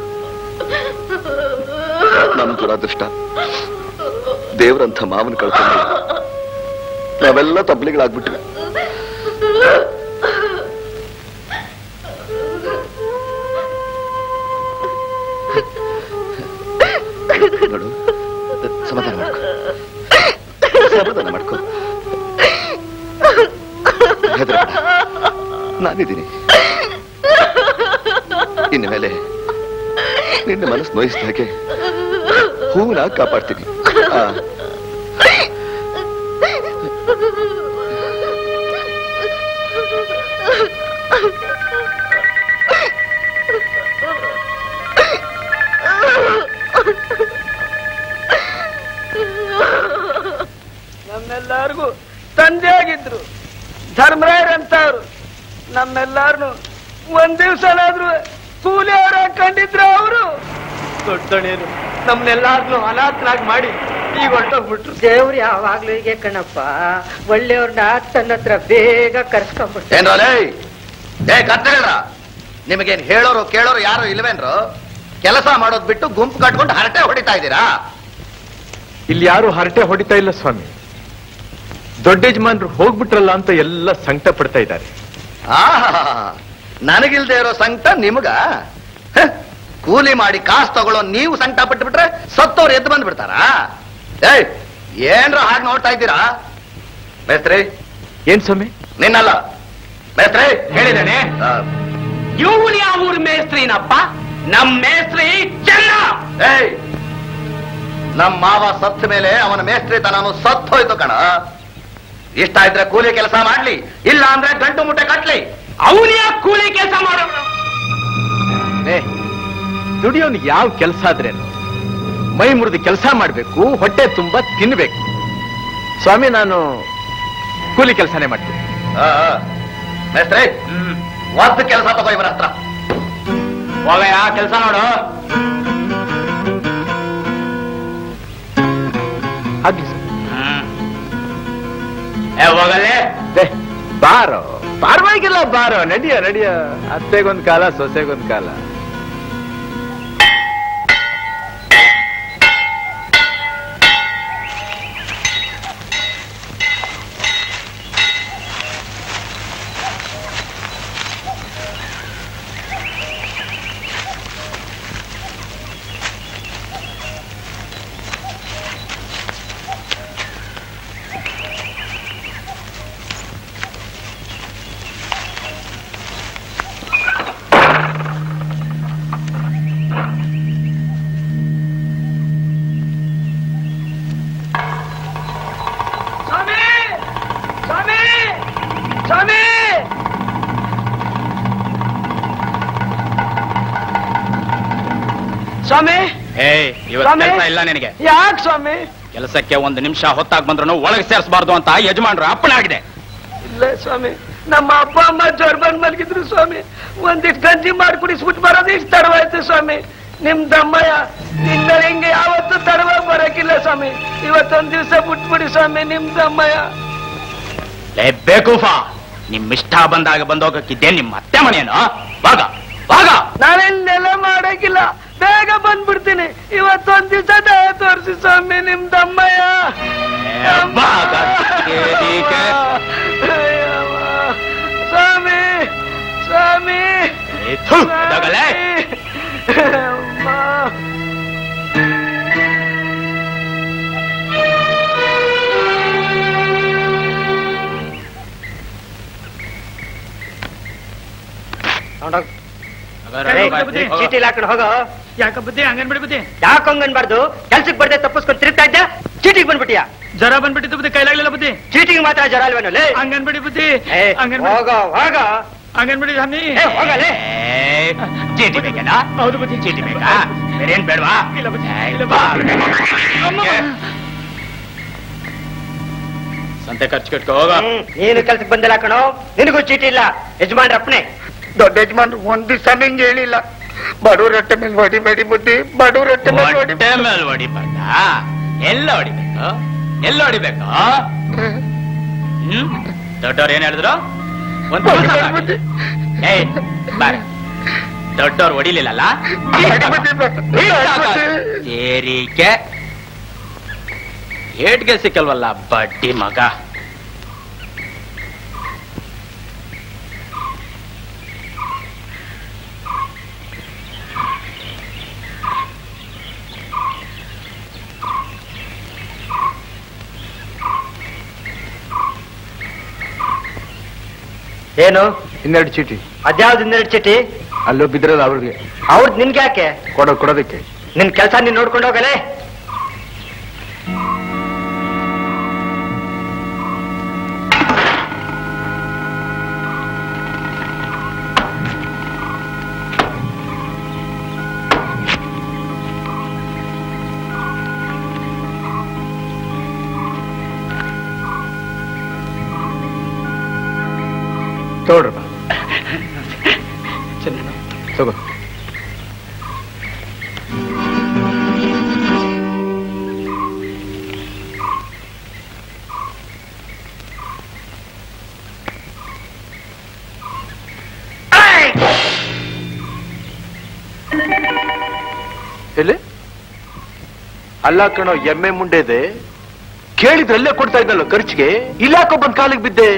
ನಮ್ಮ ದುರಾದೃಷ್ಟ ದೇವ್ರಂಥ ಮಾವನ ಕಳ್ಕೊಂಡು ನಾವೆಲ್ಲ ತಬ್ಲಿಗಳಾಗ್ಬಿಟ್ವಿ ನೋಡು ಸಮಾಧಾನ ಮಾಡ್ಕೊ ಸಮಾಧಾನ ಮಾಡ್ಕೊ ಹೆದರ್ಬೇಡ. ನಾನಿದ್ದೀನಿ ಇನ್ನು ಮೇಲೆ ನಿನ್ನ ಮನಸ್ಸು ನೋಯಿಸಿದ ಹಾಗೆ ಹೂವನ್ನ ಕಾಪಾಡ್ತೀನಿ ಆ, ನಮ್ಮೆಲ್ಲರಿಗೂ ತಂದೆ ಆಗಿದ್ರು ಧರ್ಮರಾಯರಂತವ್ರು ನಮ್ಮೆಲ್ಲಾರ್ನು ಒಂದ್ ದಿವ್ಸನಾದ್ರೂ ಕೂಲಿ ಅವರ ಕಂಡಿದ್ರ ಅವರು ದೊಡ್ಡಣೇನು ನಮ್ನೆಲ್ಲಾರ್ನು ಅನಾಥರಾಗಿ ಮಾಡಿ ಈಗ ಹೊರಟೋಗ್ಬಿಟ್ರು ದೇವ್ರು ಯಾವಾಗ್ಲೂ ಹೀಗೆ ಕಣಪ್ಪ ಒಳ್ಳೆಯವ್ರನ್ನ ತನ್ನ ಹತ್ರ ಬೇಗ ಕರ್ಸ್ಕೊಂಡ್ಬಿಟ್ಟು ಏನ್ರೋ ಲೇ ಏ ಕತ್ತೇಳ್ರ ನಿಮಗೇನ್ ಹೇಳೋರು ಕೇಳೋರು ಯಾರು ಇಲ್ವೇನ್ರು ಕೆಲಸ ಮಾಡೋದ್ ಬಿಟ್ಟು ಗುಂಪು ಕಟ್ಕೊಂಡು ಹರಟೆ ಹೊಡಿತಾ ಇದ್ದೀರಾ ಇಲ್ಲಿ ಯಾರು ಹರಟೆ ಹೊಡಿತಾ ಇಲ್ಲ ಸ್ವಾಮಿ ದೊಡ್ಡ ಯಜಮಾನ್ರು ಹೋಗ್ಬಿಟ್ರಲ್ಲ ಅಂತ ಎಲ್ಲ ಸಂಕಟ ಪಡ್ತಾ ಇದ್ದಾರೆ ಆಹಾ ನನಗಿಲ್ದೇ ಇರೋ ಸಂಕಟ ನಿಮಗ ಹ, ಕೂಲಿ ಮಾಡಿ ಕಾಸು ತಗೊಳ್ಳೋ ನೀವು ಸಂಕಟ ಪಟ್ಟು ಬಿಟ್ರೆ ಸತ್ತವ್ರು ಎದ್ದು ಬಂದ್ ಬಿಡ್ತಾರಾ ಏಯ್ ಏನ್ರ ಹಾಗೆ ನೋಡ್ತಾ ಇದ್ದೀರಾ ಮೇಸ್ತ್ರಿ ಏನ್ ಸ್ವಾಮಿ ನಿನ್ನಲ್ಲ ಮೇಸ್ತ್ರಿ ಹೇಳಿದ್ದೇನೆ ಆ, ಇವನು ಯಾವ ಊರ್ ಮೇಸ್ತ್ರಿನಪ್ಪ ನಮ್ ಮೇಸ್ತ್ರಿ ಚೆನ್ನ ಏಯ್ ನಮ್ ಮಾವ ಸತ್ತ ಮೇಲೆ ಅವನ ಮೇಸ್ತ್ರಿತನನು ಸತ್ ಹೋಯ್ತು ಕಣ ಇಷ್ಟ ಇದ್ರೆ ಕೂಲಿ ಕೆಲಸ ಮಾಡ್ಲಿ ಇಲ್ಲ ಅಂದ್ರೆ ಗಂಟು ಮುಟ್ಟೆ ಕಟ್ಲಿ ಅವನು ಯಾಕೆ ಕೂಲಿ ಕೆಲಸ ಮಾಡೋದು ಏ ದುಡಿಯೋನ್ ಯಾವ ಕೆಲಸ ಆದ್ರೇನು ಮೈ ಮುರಿದು ಕೆಲಸ ಮಾಡ್ಬೇಕು ಹೊಟ್ಟೆ ತುಂಬಾ ತಿನ್ಬೇಕು ಸ್ವಾಮಿ ನಾನು ಕೂಲಿ ಕೆಲಸನೇ ಮಾಡ್ತೀನಿ ಆ, ಆ. ಮೇಸ್ತ್ರಿ ಒಂದು ಕೆಲಸ ತಗೋ ಇವರ ಹತ್ರ ಹೋಗಯ್ಯ ಕೆಲಸ ನೋಡು ಆಗ್ಲಿ ಸ್ವಾಮಿ. ಏ ಹೋಗಲ್ಲೇ ಏ, ಬಾರೋ ಪರವಾಗಿಲ್ಲ ಬಾರೋ ನಡಿಯ ನಡಿಯ ಅತ್ತೆಗೊಂದ್ ಕಾಲ ಸೊಸೆಗೊಂದ್ ಕಾಲ ಸ್ವಾಮಿ ಸ್ವಾಮಿ ಸ್ವಾಮಿ ಸ್ವಾಮಿ ಏಯ್ ಇವತ್ತು ಸ್ವಾಮಿ? ಕೆಲಸ ಇಲ್ಲ ನಿನಗೆ ಯಾಕೆ ಸ್ವಾಮಿ ಕೆಲಸಕ್ಕೆ ಒಂದು ನಿಮಿಷ ಹೊತ್ತಾಗ್ ಬಂದ್ರು ಒಳಗೆ ಸೇರಿಸಬಾರ್ದು ಅಂತ ಯಜಮಾನ್ರು ಅಪ್ಪಣೆ ಆಗಿದೆ ಇಲ್ಲ ಸ್ವಾಮಿ ನಮ್ಮ ಅಪ್ಪ ಅಮ್ಮ ಜ್ವರ ಬಂದ್ ಮಲಗಿದ್ರು ಸ್ವಾಮಿ ಒಂದಿಷ್ಟು ಗಂಜಿ ಮಾಡಿ ಕುಡಿಸ್ಬಿಟ್ಟು ಬರೋದು ಇಷ್ಟು ತಡವಾಯ್ತು ಸ್ವಾಮಿ ನಿಮ್ ದಮ್ಮಯ್ಯ ನಿನ್ನ ಹಿಂಗೆ ಯಾವತ್ತೂ ತಡವಾಗಿ ಬರಕಿಲ್ಲ ಸ್ವಾಮಿ ಇವತ್ತೊಂದ್ ದಿವಸ ಬಿಟ್ಬಿಡಿ ಸ್ವಾಮಿ ನಿಮ್ ದಮ್ಮಯ್ಯ ಲೇ ಬೇಕೂಫಾ ನಿಮ್ ಇಷ್ಟ ಬಂದಾಗ ಬಂದೋಗಕ್ಕಿದ್ದೆ ನಿಮ್ಮ ಅತ್ತೆ ಮನೆಯೇನು ಬಾಗ ಬಾಗ ನಾನೆಲ್ಲ ಮಾಡಕ್ಕಿಲ್ಲ ಬೇಗ ಬಂದ್ಬಿಡ್ತೀನಿ ಇವತ್ತೊಂದ್ ದಿವಸ ದಯ ತೋರಿಸಿ ಸ್ವಾಮಿ ನಿಮ್ ದಮ್ಮಯ್ಯ ಏ, ಬಾಗ ಕೇರಿಕೆ. ಅಯ್ಯವ್ವ. ಸ್ವಾಮಿ ಸ್ವಾಮಿ ಏ, ಥು, ದಗಲೇ. ಅಮ್ಮ. ಚೀಟಿ ಹಾಕೊಂಡು ಹೋಗೋ ಯಾಕ ಬುದ್ಧಿ ಹಂಗನ್ ಬಿಡಿ ಬುದ್ಧಿ ಯಾಕೆ ಹಂಗನ್ಬಾರ್ದು ಕೆಲ್ಸಕ್ಕೆ ಬರ್ದೆ ತಪ್ಪಿಸ್ಕೊಂಡು ತಿರುಗ್ತಾ ಇದ್ದ ಚೀಟಿಗೆ ಬಂದ್ಬಿಟ್ಟಿಯಾ ಜ್ವರ ಬಂದ್ಬಿಟ್ಟಿದ್ದು ಬುದ್ಧಿ ಕೈಲಾಗ್ಲಿಲ್ಲ ಬುದ್ಧಿ ಚೀಟಿಗೆ ಮಾತ್ರ ಜರ ಅಲ್ವೇನು ಲೇ ಹಂಗನ್ ಬಿಡಿ ಬುದ್ಧಿ ಏ, ಹಂಗನ್ ಹೋಗೋ ಹೋಗೋ ಹಂಗನ್ ಬಿಡಿ ಸ್ವಾಮಿ ಏ, ಹೋಗಲೇ ಏ, ಚೀಟಿ ಬೇಕೇನಾ ಹೌದು ಬುದ್ಧಿ ಚೀಟಿ ಬೇಕಾ ಬೇರೇನ್ ಬೇಡವಾ ಇಲ್ಲ ಬುದ್ಧಿ, ಏ, ಇಲ್ಲ ಬಾ. ಅಮ್ಮ. ಸಂತೆ ಖರ್ಚು ಕಟ್ಕೊ ಹೋಗ ಹ್ಮ್, ನೀನು ಕೆಲ್ಸಕ್ಕೆ ಬಂದಿಲ್ಲ ಕಣೋ ನಿನಗೂ ಚೀಟಿ ಇಲ್ಲ ಯಜಮಾನ್ರ ಅಪ್ಪನೆ ದೊಡ್ಡ ಯಜಮಾನ್ರು ಒಂದ್ ದಿವಸ ನಿಂಗೆ ಹೇಳಿಲ್ಲ ಬಡವ್ರ ಹೊಟ್ಟೆ ಮೇಲೆ ಹೊಡಿಬೇಡಿ ಬುದ್ಧಿ ಬಡವ್ರ ಹೊಟ್ಟೆ ಮೇಲೆ ಹೊಡಿ ಹೊಟ್ಟೆ ಮೇಲೆ ಹೊಡಿಬೇಡ ಎಲ್ಲ ಹೊಡಿಬೇಕು ಎಲ್ಲ ಹೊಡಿಬೇಕು ಹ್ಮ್ ದೊಡ್ಡವ್ರು ಏನ್ ಹೇಳಿದ್ರು ಒಂದ್ ಕೆಲ್ಸ ಮಾಡಿ. ಏಯ್ ಬಾರ ದೊಡ್ಡವ್ರು ಹೊಡಿಲಿಲ್ಲಲ್ಲ ಸೇರಿಕೆ ಏಟ್ಗೆ ಸಿಕ್ಕಲ್ವಲ್ಲ ಬಡ್ಡಿ ಮಗ ಏನು ಇನ್ನೆರಡು ಚೀಟಿ ಅದ್ಯಾವ್ದು ಇನ್ನೆರಡು ಚೀಟಿ ಅಲ್ಲೂ ಬಿದ್ರಲ್ಲ ಅವ್ರಿಗೆ ಅವ್ರದ್ದು ನಿನ್ಗೆ ಯಾಕೆ ಕೊಡೋ ಕೊಡೋದಕ್ಕೆ ನಿನ್ ಕೆಲಸ ನೀನ್ ನೋಡ್ಕೊಂಡು ಹೋಗಲೇ ತಗೊಳ್ರಪ್ಪ ತಗೋ ಎಲ್ಲಿ ಅಲ್ಲ ಕಣೋ ಎಮ್ಮೆ ಮುಂಡೆ ಇದೆ ಕೇಳಿದ್ರಲ್ಲೇ ಕೊಡ್ತಾ ಇದ್ದಲ್ಲ ಖರ್ಚಿಗೆ ಇಲ್ಲಾಕೋ ಬಂದ್ ಕಾಲಿಗೆ ಬಿದ್ದೆ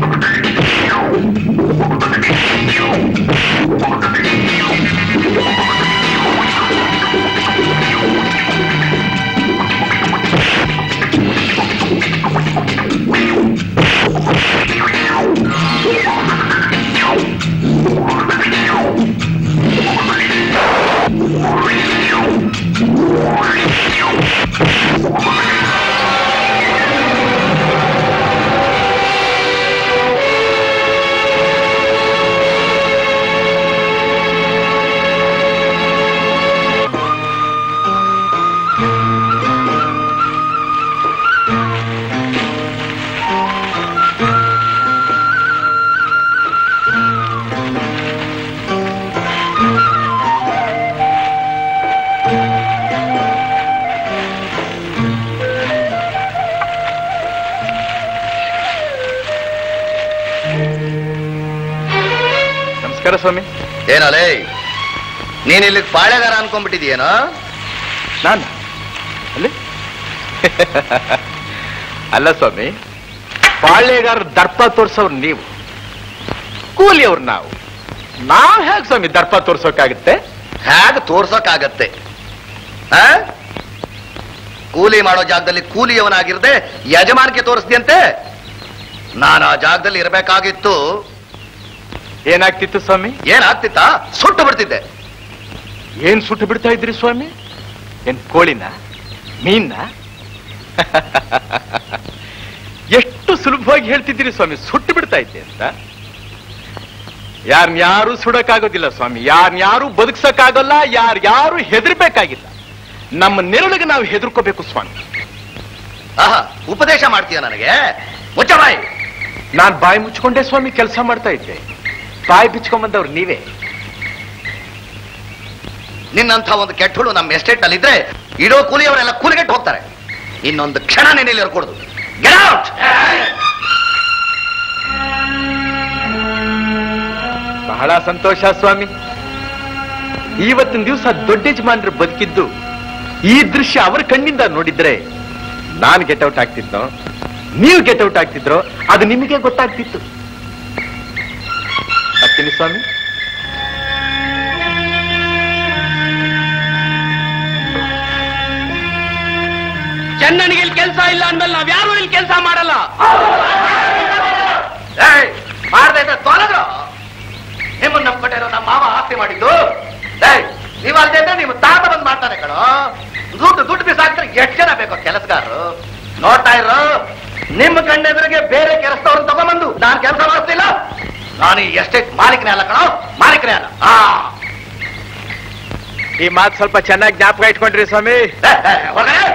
ನಮಸ್ಕಾರ ಸ್ವಾಮಿ ಏನಲೇ ನೀನ್ ಇಲ್ಲಿ ಪಾಳೆಗಾರ ಅನ್ಕೊಂಡ್ಬಿಟ್ಟಿದ್ಯೇನೋ ನಾನು ಅಲ್ಲಿ ಅಲ್ಲ ಸ್ವಾಮಿ ಪಾಳ್ಯಗಾರ ದರ್ಪ ತೋರ್ಸೋರು ನೀವು ಕೂಲಿಯವ್ರು ನಾವು ನಾವ್ ಹೇಗೆ ಸ್ವಾಮಿ ದರ್ಪ ತೋರ್ಸೋಕಾಗುತ್ತೆ ಹೇಗೆ ತೋರ್ಸೋಕ್ಕಾಗತ್ತೆ ಆ? ಕೂಲಿ ಮಾಡೋ ಜಾಗದಲ್ಲಿ ಕೂಲಿಯವನಾಗಿರ್ದೆ ಯಜಮಾನಿಕೆ ತೋರಿಸ್ದಿಯಂತೆ ನಾನು ಆ ಜಾಗದಲ್ಲಿ ಇರಬೇಕಾಗಿತ್ತು ಏನಾಗ್ತಿತ್ತು ಸ್ವಾಮಿ ಏನಾಗ್ತಿತ್ತಾ ಸುಟ್ಟು ಬಿಡ್ತಿದ್ದೆ ಏನ್ ಸುಟ್ಟು ಬಿಡ್ತಾ ಇದ್ರಿ ಸ್ವಾಮಿ ಏನ್ ಕೋಳಿನ ಮೀನ್ನ ಎಷ್ಟು ಸುಲಭವಾಗಿ ಹೇಳ್ತಿದ್ದೀರಿ ಸ್ವಾಮಿ ಸುಟ್ಟು ಬಿಡ್ತಾ ಇದ್ದೆ ಅಂತ ಯಾರನ್ಯಾರು ಸುಡಕ್ಕಾಗೋದಿಲ್ಲ ಸ್ವಾಮಿ ಯಾರನ್ಯಾರು ಬದುಕ್ಸಕ್ಕಾಗಲ್ಲ ಯಾರ್ಯಾರು ಹೆದರ್ಬೇಕಾಗಿಲ್ಲ ನಮ್ಮ ನೆರಳಿಗೆ ನಾವು ಹೆದರ್ಕೋಬೇಕು ಸ್ವಾಮಿ ಆಹಾ ಉಪದೇಶ ಮಾಡ್ತೀಯ ನನಗೆ ಮುಚ್ಚ ಬಾಯಿ ನಾನ್ ಬಾಯಿ ಮುಚ್ಕೊಂಡೇ ಸ್ವಾಮಿ ಕೆಲಸ ಮಾಡ್ತಾ ಇದ್ದೆ ಬಾಯಿ ಬಿಚ್ಕೊಂಬಂದವ್ರು ನೀವೇ ನಿನ್ನಂಥ ಒಂದು ಕೆಟ್ಟ ಹುಳು ನಮ್ಮ ಎಸ್ಟೇಟ್ ನಲ್ಲಿ ಇದ್ರೆ ಇಡೋ ಕೂಲಿಯವರೆಲ್ಲ ಕೂಲಿಗೆಟ್ಟು ಹೋಗ್ತಾರೆ ಇನ್ನೊಂದು ಕ್ಷಣ ನೆನೆಯಲ್ಲಿ ಇರ್ಕೊಡುದು Get out! ಬಹಳ ಸಂತೋಷ ಸ್ವಾಮಿ ಇವತ್ತಿನ ದಿವಸ ದೊಡ್ಡ ಯಜಮಾನ್ರು ಬದುಕಿದ್ದು ಈ ದೃಶ್ಯ ಅವರ ಕಣ್ಣಿಂದ ನೋಡಿದ್ರೆ ನಾನು ಗೆಟ್ ಔಟ್ ಆಗ್ತಿದ್ನೋ ನೀವು ಗೆಟ್ ಔಟ್ ಆಗ್ತಿದ್ರೋ ಅದು ನಿಮಗೆ ಗೊತ್ತಾಗ್ತಿತ್ತು ಬರ್ತೀನಿ ಸ್ವಾಮಿ ಚೆನ್ನನಿಗೆ ಇಲ್ಲಿ ಕೆಲಸ ಇಲ್ಲ ಅಂದ್ಮೇಲೆ ನಾವ್ ಯಾರು ಇಲ್ಲಿ ಕೆಲಸ ಮಾಡಲ್ಲ ಏಯ್, ಮಾಡ್ದೆ ಇದ್ರೆ ತೊಲದ್ರು ನಿಮ್ಮನ್ನ ನಂಬ್ಕೊಂಡಿರೋ ನಮ್ಮ ಮಾವ ಆಸ್ತಿ ಮಾಡಿದ್ದು ಏಯ್, ನೀವ್ ಅಲ್ದೇ ಇದ್ರೆ ನೀವು ತಾತ ಬಂದ್ ಮಾಡ್ತಾನೆ ಕಣೋ ದುಡ್ಡು ದುಡ್ಡು ಬಿಸಾಕ್ತಾರೆ ಎಷ್ಟು ಜನ ಬೇಕೋ ಕೆಲಸಗಾರರು ನೋಡ್ತಾ ಇರೋ ನಿಮ್ಮ ಕಣ್ಣೆದುರಿಗೆ ಬೇರೆ ಕೆಲಸದವ್ರು ತಗೊಂಬಂದು ನಾನ್ ಕೆಲಸ ಮಾಡ್ತಿಲ್ಲ ನಾನು ಈ ಎಸ್ಟೇಟ್ ಮಾಲೀಕನೇ ಅಲ್ಲ ಕಣೋ ಮಾಲೀಕನೇ ಅಲ್ಲ ಆ ಈ ಮಾತು ಸ್ವಲ್ಪ ಚೆನ್ನಾಗಿ ಜ್ಞಾಪಕ ಇಟ್ಕೊಂಡ್ರಿ ಸ್ವಾಮಿ ಏ, ಏ, ಹೊರಗಡೆ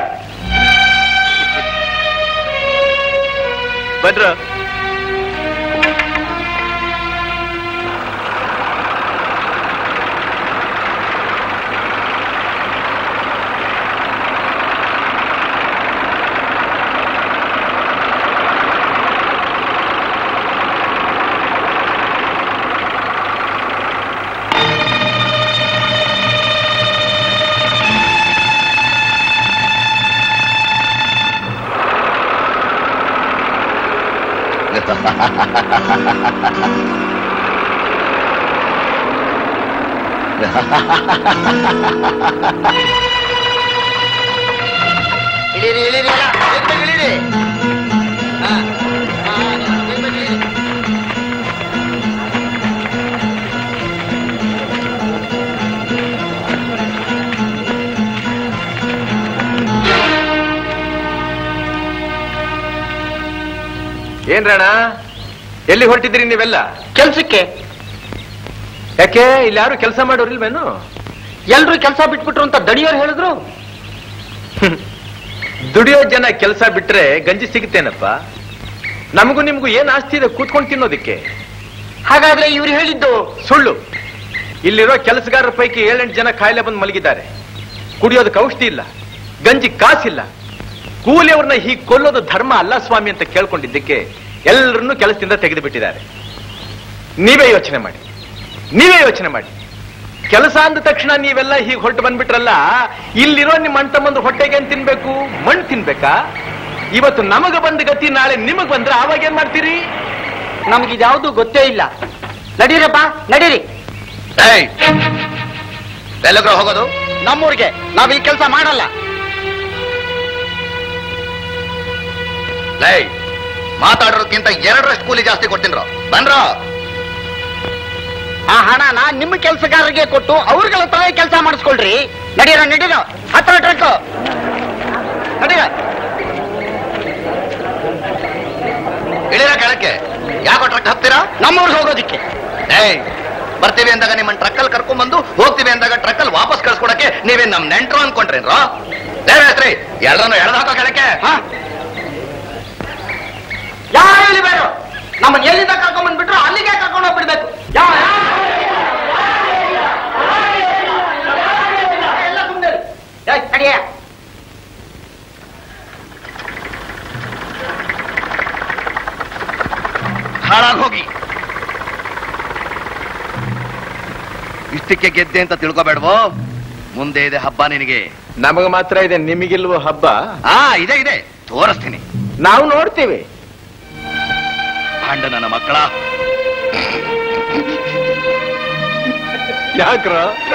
ಬಂದ್ರು ಇಳೀರಿ ಇಳೀರಿ ಎಲ್ಲ ಬೇಗ ಬೇಗ ಇಳೀರಿ ಹಾ, ಹಾ, ಬೇಗ ಬೇಗ ಇಳೀರಿ. ಏನ್ ರಣ ಎಲ್ಲಿ ಹೊರಟಿದ್ರಿ ನೀವೆಲ್ಲ ಕೆಲ್ಸಕ್ಕೆ ಯಾಕೆ ಇಲ್ಲಿ ಯಾರು ಕೆಲಸ ಮಾಡೋರಿಲ್ವೇನು ಎಲ್ರು ಕೆಲಸ ಬಿಟ್ಬಿಟ್ರು ಅಂತ ದಡಿಯವ್ರು ಹೇಳಿದ್ರು ದುಡಿಯೋ ಜನ ಕೆಲಸ ಬಿಟ್ರೆ ಗಂಜಿ ಸಿಗುತ್ತೇನಪ್ಪ ನಮಗೂ ನಿಮ್ಗೂ ಏನ್ ಆಸ್ತಿ ಇದೆ ಕೂತ್ಕೊಂಡು ತಿನ್ನೋದಿಕ್ಕೆ ಹಾಗಾದ್ರೆ ಇವ್ರು ಹೇಳಿದ್ದು ಸುಳ್ಳು ಇಲ್ಲಿರೋ ಕೆಲಸಗಾರರ ಪೈಕಿ ಏಳೆಂಟು ಜನ ಕಾಯಿಲೆ ಬಂದು ಮಲಗಿದ್ದಾರೆ ಕುಡಿಯೋದಕ್ಕೆ ಔಷಧಿ ಇಲ್ಲ ಗಂಜಿ ಕಾಸಿಲ್ಲ ಕೂಲಿಯವ್ರನ್ನ ಹೀಗೆ ಕೊಲ್ಲೋದು ಧರ್ಮ ಅಲ್ಲ ಸ್ವಾಮಿ ಅಂತ ಕೇಳ್ಕೊಂಡಿದ್ದಕ್ಕೆ ಎಲ್ಲರನ್ನೂ ಕೆಲಸದಿಂದ ತೆಗೆದು ಬಿಟ್ಟಿದ್ದಾರೆ ನೀವೇ ಯೋಚನೆ ಮಾಡಿ ನೀವೇ ಯೋಚನೆ ಮಾಡಿ ಕೆಲಸ ಅಂದ ತಕ್ಷಣ ನೀವೆಲ್ಲ ಹೀಗೆ ಹೊರಟು ಬಂದ್ಬಿಟ್ರಲ್ಲ ಇಲ್ಲಿರೋ ನಿಮ್ಮ ಅಣ್ಣ ತಮ್ಮಂದು ಹೊಟ್ಟೆಗೆ ಏನ್ ತಿನ್ಬೇಕು ಮಣ್ಣು ತಿನ್ಬೇಕಾ ಇವತ್ತು ನಮಗ ಬಂದ ಗತಿ ನಾಳೆ ನಿಮಗ್ ಬಂದ್ರೆ ಆವಾಗ ಏನ್ ಮಾಡ್ತೀರಿ ನಮ್ಗಿದ್ಯಾವುದು ಗೊತ್ತೇ ಇಲ್ಲ ನಡೀರಪ್ಪ ನಡೀರಿ ಏಯ್ ಎಲ್ಲಗ್ರ ಹೋಗೋದು ನಮ್ಮೂರಿಗೆ ನಾವ್ ಈ ಕೆಲಸ ಮಾಡಲ್ಲ ಲೈ ಮಾತಾಡೋದಕ್ಕಿಂತ ಎರಡರಷ್ಟು ಕೂಲಿ ಜಾಸ್ತಿ ಕೊಡ್ತೀನ್ರೋ ಬನ್ರೋ ಆ ಹಣನ ನಿಮ್ಮ ಕೆಲಸಗಾರರಿಗೆ ಕೊಟ್ಟು ಅವ್ರಿಗೆಲ್ಲ ತಾವೇ ಕೆಲಸ ಮಾಡಿಸ್ಕೊಳ್ರಿ ನಡೀರೋ ನಡೀರೋ ಹತ್ರ ಟ್ರಕ್ ನಡೀರ ಇಳಿರ ಕೆಳಕ್ಕೆ ಯಾಕೋ ಟ್ರಕ್ ಹತ್ತೀರಾ ನಮ್ಮೂರಿಗೆ ಹೋಗೋದಿಕ್ಕೆ ಏಯ್ ಬರ್ತೀವಿ ಅಂದಾಗ ನಿಮ್ಮನ್ನ ಟ್ರಕ್ಕಲ್ಲಿ ಕರ್ಕೊಂಡ್ ಬಂದು ಹೋಗ್ತೀವಿ ಅಂದಾಗ ಟ್ರಕ್ಕಲ್ಲಿ ವಾಪಸ್ ಕಳ್ಸ್ಕೊಡಕ್ಕೆ ನೀವೇನ್ ನಮ್ ನೆಂಟ್ರು ಅನ್ಕೊಂಡ್ರೇನ್ರೋ ದೇವೇಶ್ರೀ ಎಲ್ಲರನ್ನು ಎಳ್ದು ಹಾಕೋ ಕೆಳಕ್ಕೆ ಹಾ ಯಾರು ಇಳಿಬೇಡ ನಮ್ಮನ್ನ ಎಲ್ಲಿಂದ ಕರ್ಕೊಂಡ್ ಬಂದ್ಬಿಟ್ರು ಅಲ್ಲಿಗೆ ಕರ್ಕೊಂಡು ಹೋಗ್ಬಿಡ್ಬೇಕು ಯಾವ ಎಲ್ಲ ಸುಮ್ನೆ ಇರು. ಏಯ್, ನಡಿಯ. ಹಾಳಾಗಿ ಹೋಗಿ ಇಷ್ಟಕ್ಕೆ ಗೆದ್ದೆ ಅಂತ ತಿಳ್ಕೊಬೇಡವೋ ಮುಂದೆ ಇದೆ ಹಬ್ಬ ನಿನಗೆ ನಮಗ ಮಾತ್ರ ಇದೆ ನಿಮಗಿಲ್ವೋ ಹಬ್ಬ ಆ ಇದೆ ಇದೆ ತೋರಿಸ್ತೀನಿ ನಾವು ನೋಡ್ತೀವಿ ಭಾಂಡ ನನ್ನ ಮಕ್ಕಳ ಯಾಕ್ರ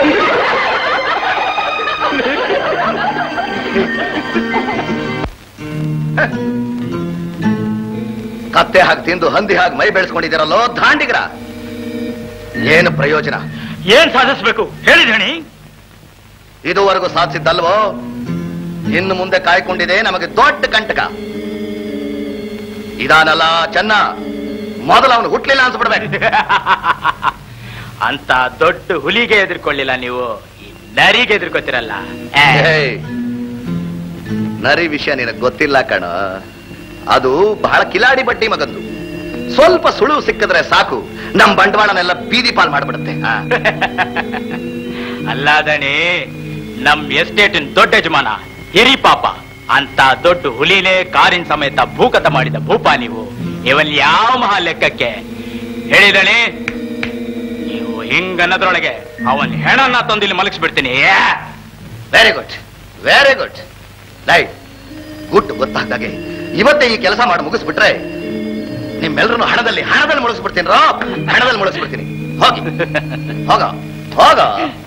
ಕತ್ತೆ ಹಾಗೆ ತಿಂದು ಹಂದಿ ಹಾಗೆ ಮೈ ಬೆಳೆಸ್ಕೊಂಡಿದ್ದೀರಲ್ಲೋ ದಾಂಡಿಗ್ರ ಏನು ಪ್ರಯೋಜನ ಏನ್ ಸಾಧಿಸ್ಬೇಕು ಹೇಳಿದಣಿ ಇದುವರೆಗೂ ಸಾಧಿಸಿದ್ದಲ್ವೋ ಇನ್ನು ಮುಂದೆ ಕಾಯ್ಕೊಂಡಿದೆ ನಮಗೆ ದೊಡ್ಡ ಕಂಟಕ ಇದಾನಲ್ಲ ಚೆನ್ನ ಮೊದಲು ಅವನು ಹುಟ್ಲಿಲ್ಲ ಅನ್ಸ್ಬಿಡ್ಬೇಕು ಅಂತ ದೊಡ್ಡ ಹುಲಿಗೆ ಎದುರ್ಕೊಳ್ಳಿಲ್ಲ ನೀವು ಈ ನರಿಗೆ ಎದುರ್ಕೋತಿರಲ್ಲ ಏ, ಏಯ್, ನರಿ ವಿಷಯ ನಿನಗೆ ಗೊತ್ತಿಲ್ಲ ಕಣ ಅದು ಬಹಳ ಕಿಲಾಡಿ ಬಡ್ಡಿ ಮಗಂದು ಸ್ವಲ್ಪ ಸುಳುವು ಸಿಕ್ಕಿದ್ರೆ ಸಾಕು ನಮ್ ಬಂಡವಾಳನೆಲ್ಲ ಬೀದಿ ಪಾಲ್ ಮಾಡ್ಬಿಡುತ್ತೆ ಆ. ಅಲ್ಲ ದಣಿ ನಮ್ ಎಸ್ಟೇಟಿನ ದೊಡ್ಡ ಯಜಮಾನ ಹಿರಿ ಪಾಪ ಅಂತ ದೊಡ್ಡ ಹುಲಿನೇ ಕಾರಿನ ಸಮೇತ ಭೂಕತ ಮಾಡಿದ ಭೂಪ ನೀವು ಇವನ್ ಯಾವ ಮಹಾ ಲೆಕ್ಕಕ್ಕೆ ಹೇಳಿದಣಿ ನೀವು ಹಿಂಗನ್ನದ್ರೊಳಗೆ ಅವನ್ ಹೆಣನ್ನ ತಂದಿಲ್ಲಿ ಮಲಗಿಸ್ಬಿಡ್ತೀನಿ ಏ! ವೆರಿ ಗುಡ್ ವೆರಿ ಗುಡ್ ಲೈ ಗುಟ್ಟು ಗೊತ್ತಾದಾಗೆ ಇವತ್ತೇ ಈ ಕೆಲಸ ಮಾಡಿ ಮುಗಿಸ್ಬಿಟ್ರೆ ನಿಮ್ಮೆಲ್ಲರೂ ಹಣದಲ್ಲಿ ಹಣದಲ್ಲಿ ಮುಳುಗಿಸ್ಬಿಡ್ತೀನಿ ರೋ ಹಣದಲ್ಲಿ ಮುಳುಗಿಸ್ಬಿಡ್ತೀನಿ ಹೋಗಿ ಹೋಗ ಹೋಗ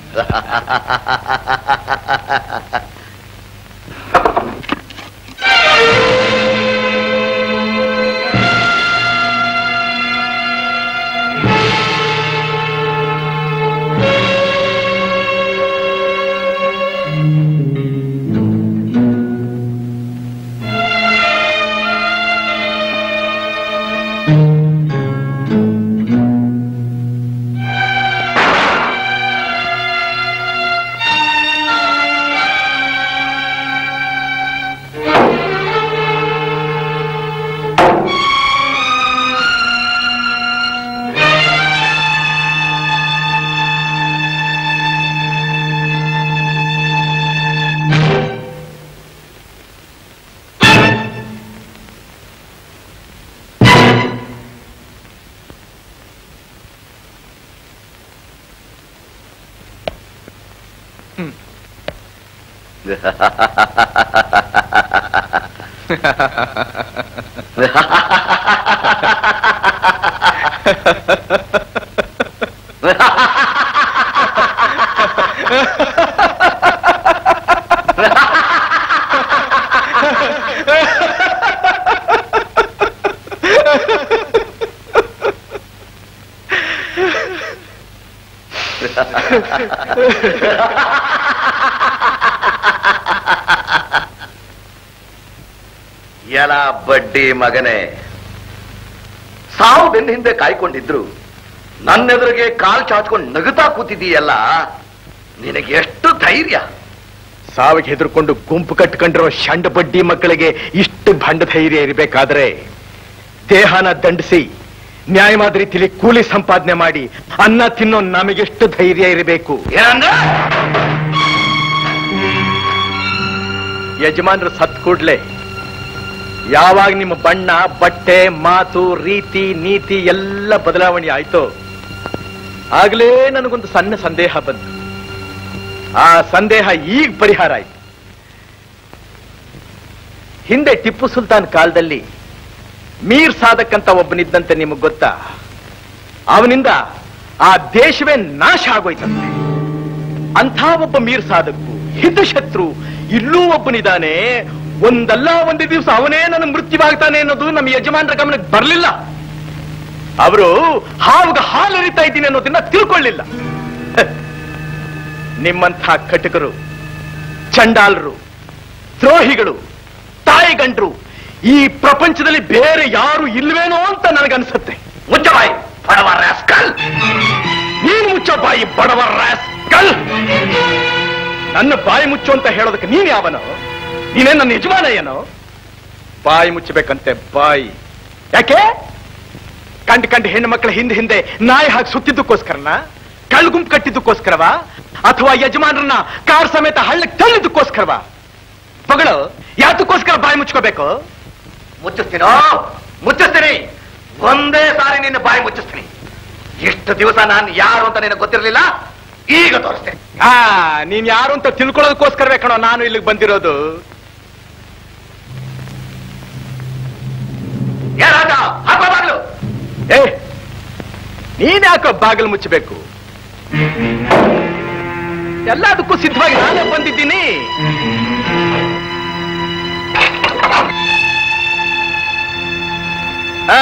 ಎಲ ಬಡ್ಡಿ ಮಗನೇ ಸಾವು ಬೆನ್ನ ಹಿಂದೆ ಕಾಯ್ಕೊಂಡಿದ್ರು ನನ್ನೆದುರಿಗೆ ಕಾಲ್ ಚಾಚ್ಕೊಂಡು ನಗುತ್ತಾ ಕೂತಿದೀಯಲ್ಲ ನಿನಗೆ ಎಷ್ಟು ಧೈರ್ಯ ಸಾವಿಗೆ ಹೆದರ್ಕೊಂಡು ಗುಂಪು ಕಟ್ಕೊಂಡಿರೋ ಶಂಡ ಬಡ್ಡಿ ಮಕ್ಕಳಿಗೆ ಇಷ್ಟು ಭಂಡ ಧೈರ್ಯ ಇರಬೇಕಾದ್ರೆ ದೇಹನ ದಂಡಿಸಿ ನ್ಯಾಯವಾದ ರೀತಿಯಲ್ಲಿ ಕೂಲಿ ಸಂಪಾದನೆ ಮಾಡಿ ಅನ್ನ ತಿನ್ನೋ ನಮಗೆಷ್ಟು ಧೈರ್ಯ ಇರಬೇಕು ಏನಂದ ಯಜಮಾನರು ಸತ್ ಕೂಡ್ಲೆ ಯಾವಾಗ ನಿಮ್ಮ ಬಣ್ಣ ಬಟ್ಟೆ ಮಾತು ರೀತಿ ನೀತಿ ಎಲ್ಲ ಬದಲಾವಣೆ ಆಯ್ತೋ ಆಗ್ಲೇ ನನಗೊಂದು ಸಣ್ಣ ಸಂದೇಹ ಬಂತು ಆ ಸಂದೇಹ ಈಗ ಪರಿಹಾರ ಆಯ್ತು ಹಿಂದೆ ಟಿಪ್ಪು ಸುಲ್ತಾನ್ ಕಾಲದಲ್ಲಿ ಮೀರ್ ಸಾಧಕ್ ಅಂತ ಒಬ್ಬನಿದ್ದಂತೆ ನಿಮಗ್ ಗೊತ್ತಾ ಅವನಿಂದ ಆ ದೇಶವೇ ನಾಶ ಆಗೋಯ್ತಂತೆ ಅಂಥ ಒಬ್ಬ ಮೀರ್ ಸಾಧಕ್ಕು ಹಿತಶತ್ರು ಇಲ್ಲೂ ಒಬ್ಬನಿದ್ದಾನೆ ಒಂದಲ್ಲ ಒಂದು ದಿವಸ ಅವನೇ ನನ್ನ ಮೃತ್ಯುವಾಗ್ತಾನೆ ಅನ್ನೋದು ನಮ್ಮ ಯಜಮಾನರ ಗಮನಕ್ಕೆ ಬರಲಿಲ್ಲ ಅವರು ಹಾವಾಗ ಹಾಲರಿತಾ ಇದ್ದೀನಿ ಅನ್ನೋದನ್ನ ತಿಳ್ಕೊಳ್ಳಿಲ್ಲ ಹ. ನಿಮ್ಮಂಥ ಕಟಕರು ಚಂಡಾಲರು ದ್ರೋಹಿಗಳು ತಾಯಿಗಂಡ್ರು ಈ ಪ್ರಪಂಚದಲ್ಲಿ ಬೇರೆ ಯಾರು ಇಲ್ವೇನೋ ಅಂತ ನನಗನ್ಸುತ್ತೆ ಮುಚ್ಚ ಬಾಯಿ ಬಡವ ರಾಸ್ಕಲ್ ನೀನು ಮುಚ್ಚ ಬಾಯಿ ಬಡವ ರಾಸ್ಕಲ್ ನನ್ನ ಬಾಯಿ ಮುಚ್ಚು ಅಂತ ಹೇಳೋದಕ್ಕೆ ನೀನ್ ಯಾವನೋ ನೀನೇ ನನ್ನ ಯಜಮಾನ ಏನೋ ಬಾಯಿ ಮುಚ್ಚಬೇಕಂತೆ ಬಾಯಿ ಯಾಕೆ ಕಂಡ್ ಕಂಡ್ ಹೆಣ್ಣು ಮಕ್ಕಳ ಹಿಂದೆ ಹಿಂದೆ ನಾಯಿ ಹಾಕಿ ಸುತ್ತಿದ್ದಕ್ಕೋಸ್ಕರನ ಕಳ್ಳು ಗುಂಪು ಕಟ್ಟಿದ್ದಕ್ಕೋಸ್ಕರವಾ ಅಥವಾ ಯಜಮಾನರನ್ನ ಕಾರ್ ಸಮೇತ ಹಳ್ಳಕ್ಕೆ ತಳ್ಳಿದ್ದಕ್ಕೋಸ್ಕರವಾ ಮಗಳು ಯಾತಕ್ಕೋಸ್ಕರ ಬಾಯಿ ಮುಚ್ಕೋಬೇಕು ಮುಚ್ಚಿಸ್ತೀನೋ ಮುಚ್ಚಿಸ್ತೀನಿ ಒಂದೇ ಸಾರಿ ನಿನ್ನ ಬಾಯಿ ಮುಚ್ಚಿಸ್ತೀನಿ ಎಷ್ಟು ದಿವಸ ನಾನು ಯಾರು ಅಂತ ನಿನಗೆ ಗೊತ್ತಿರಲಿಲ್ಲ ಈಗ ತೋರಿಸ್ತೇನೆ ಆ ನೀನ್ ಯಾರು ಅಂತ ತಿಳ್ಕೊಳ್ಳೋದಕ್ಕೋಸ್ಕರವೇ ಕಣೋ ನಾನು ಇಲ್ಲಿಗೆ ಬಂದಿರೋದು ಏ ರಾಜ ಹಾಕೋ ಬಾಗ್ಲು ಏ ನೀನ್ ಯಾಕೋ ಬಾಗಿಲು ಮುಚ್ಚಬೇಕು ಎಲ್ಲದಕ್ಕೂ ಸಿದ್ಧವಾಗಿ ನಾನೇ ಬಂದಿದ್ದೀನಿ ಹಾ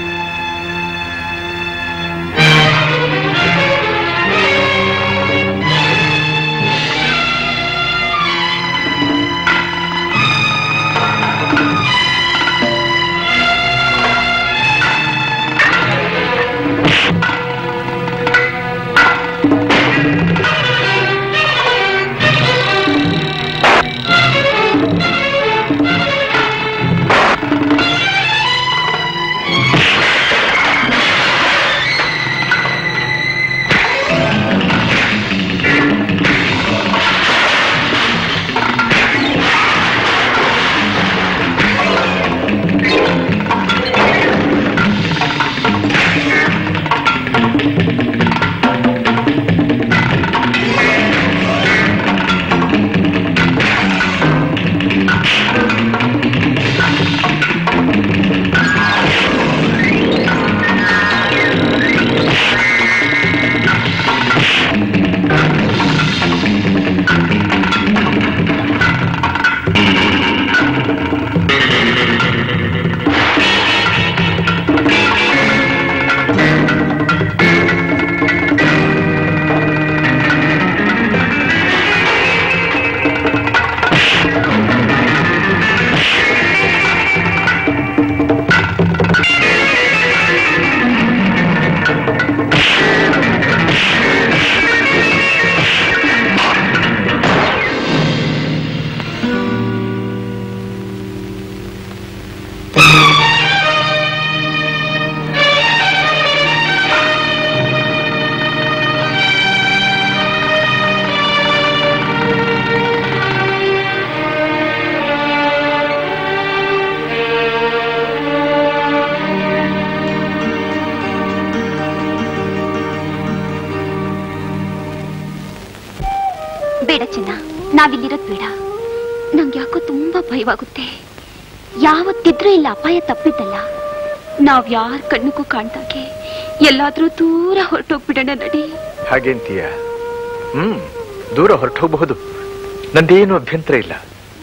ಬೇಡ ಚಿನ್ನ ನಾವಿಲ್ಲಿರೋದ್ ಬೇಡ ನಂಗೆ ಯಾಕೋ ತುಂಬಾ ಭಯವಾಗುತ್ತೆ ಯಾವತ್ತಿದ್ರೂ ಇಲ್ಲ ಅಪಾಯ ತಪ್ಪಿದ್ದಲ್ಲ ನಾವ್ ಯಾರ ಕಣ್ಣಿಗೂ ಕಾಣ್ದಾಗೆ ಎಲ್ಲಾದ್ರೂ ದೂರ ಹೊರಟೋಗ್ಬಿಡೋಣ ನಡಿ ಹಾಗೇಂತೀಯ ಹ್ಮ್ ದೂರ ಹೊರಟೋಗಬಹುದು ನಂದೇನು ಅಭ್ಯಂತರ ಇಲ್ಲ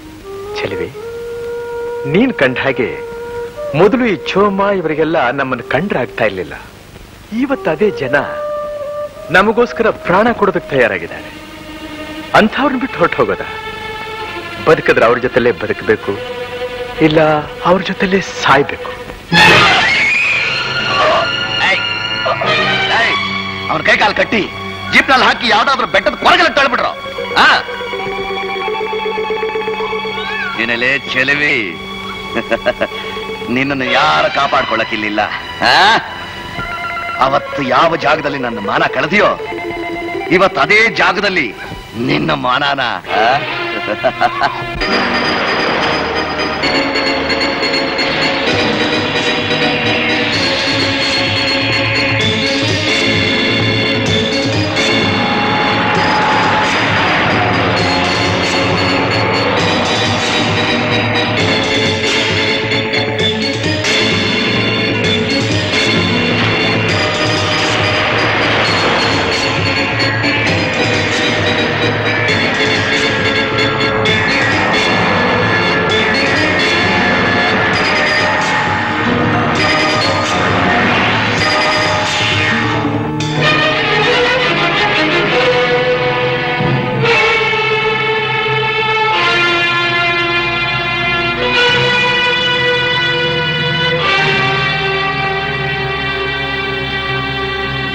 ಚೆಲುವೆ ನೀನ್ ಕಂಡ ಹಾಗೆ ಮೊದಲು ಈ ಚೋಮ ಇವರಿಗೆಲ್ಲ ನಮ್ಮನ್ನು ಕಂಡ್ರಾಗ್ತಾ ಇರ್ಲಿಲ್ಲ ಇವತ್ತು ಅದೇ ಜನ ನಮಗೋಸ್ಕರ ಪ್ರಾಣ ಕೊಡೋದಕ್ಕೆ ತಯಾರಾಗಿದ್ದಾರೆ ಅಂಥವ್ರನ್ನ ಬಿಟ್ಟು ಹೊರಟು ಹೋಗೋದ ಬದುಕಿದ್ರೆ ಅವ್ರ ಜೊತೆಲೇ ಬದುಕಬೇಕು ಇಲ್ಲ ಅವ್ರ ಜೊತೆಲೇ ಸಾಯ್ಬೇಕು ಅವನ ಕೈ ಕಾಲು ಕಟ್ಟಿ ಜೀಪ್ನಲ್ಲಿ ಹಾಕಿ ಯಾವ್ದಾದ್ರು ಬೆಟ್ಟದ ಕೊರಗಲ ತಳ್ಬಿಟ್ರು ಆ ಏನೇಲೇ ಚೆಲುವಿ ನಿನ್ನನ್ನು ಯಾರು ಕಾಪಾಡ್ಕೊಳ್ಳಕ್ಕಿಲ್ಲಿಲ್ಲ ಆ? ಅವತ್ತು ಯಾವ ಜಾಗದಲ್ಲಿ ನನ್ನ ಮಾನ ಕಳೆದಿಯೋ ಇವತ್ತು ಅದೇ ಜಾಗದಲ್ಲಿ ನಿನ್ನ ಮಾನನ ಆ?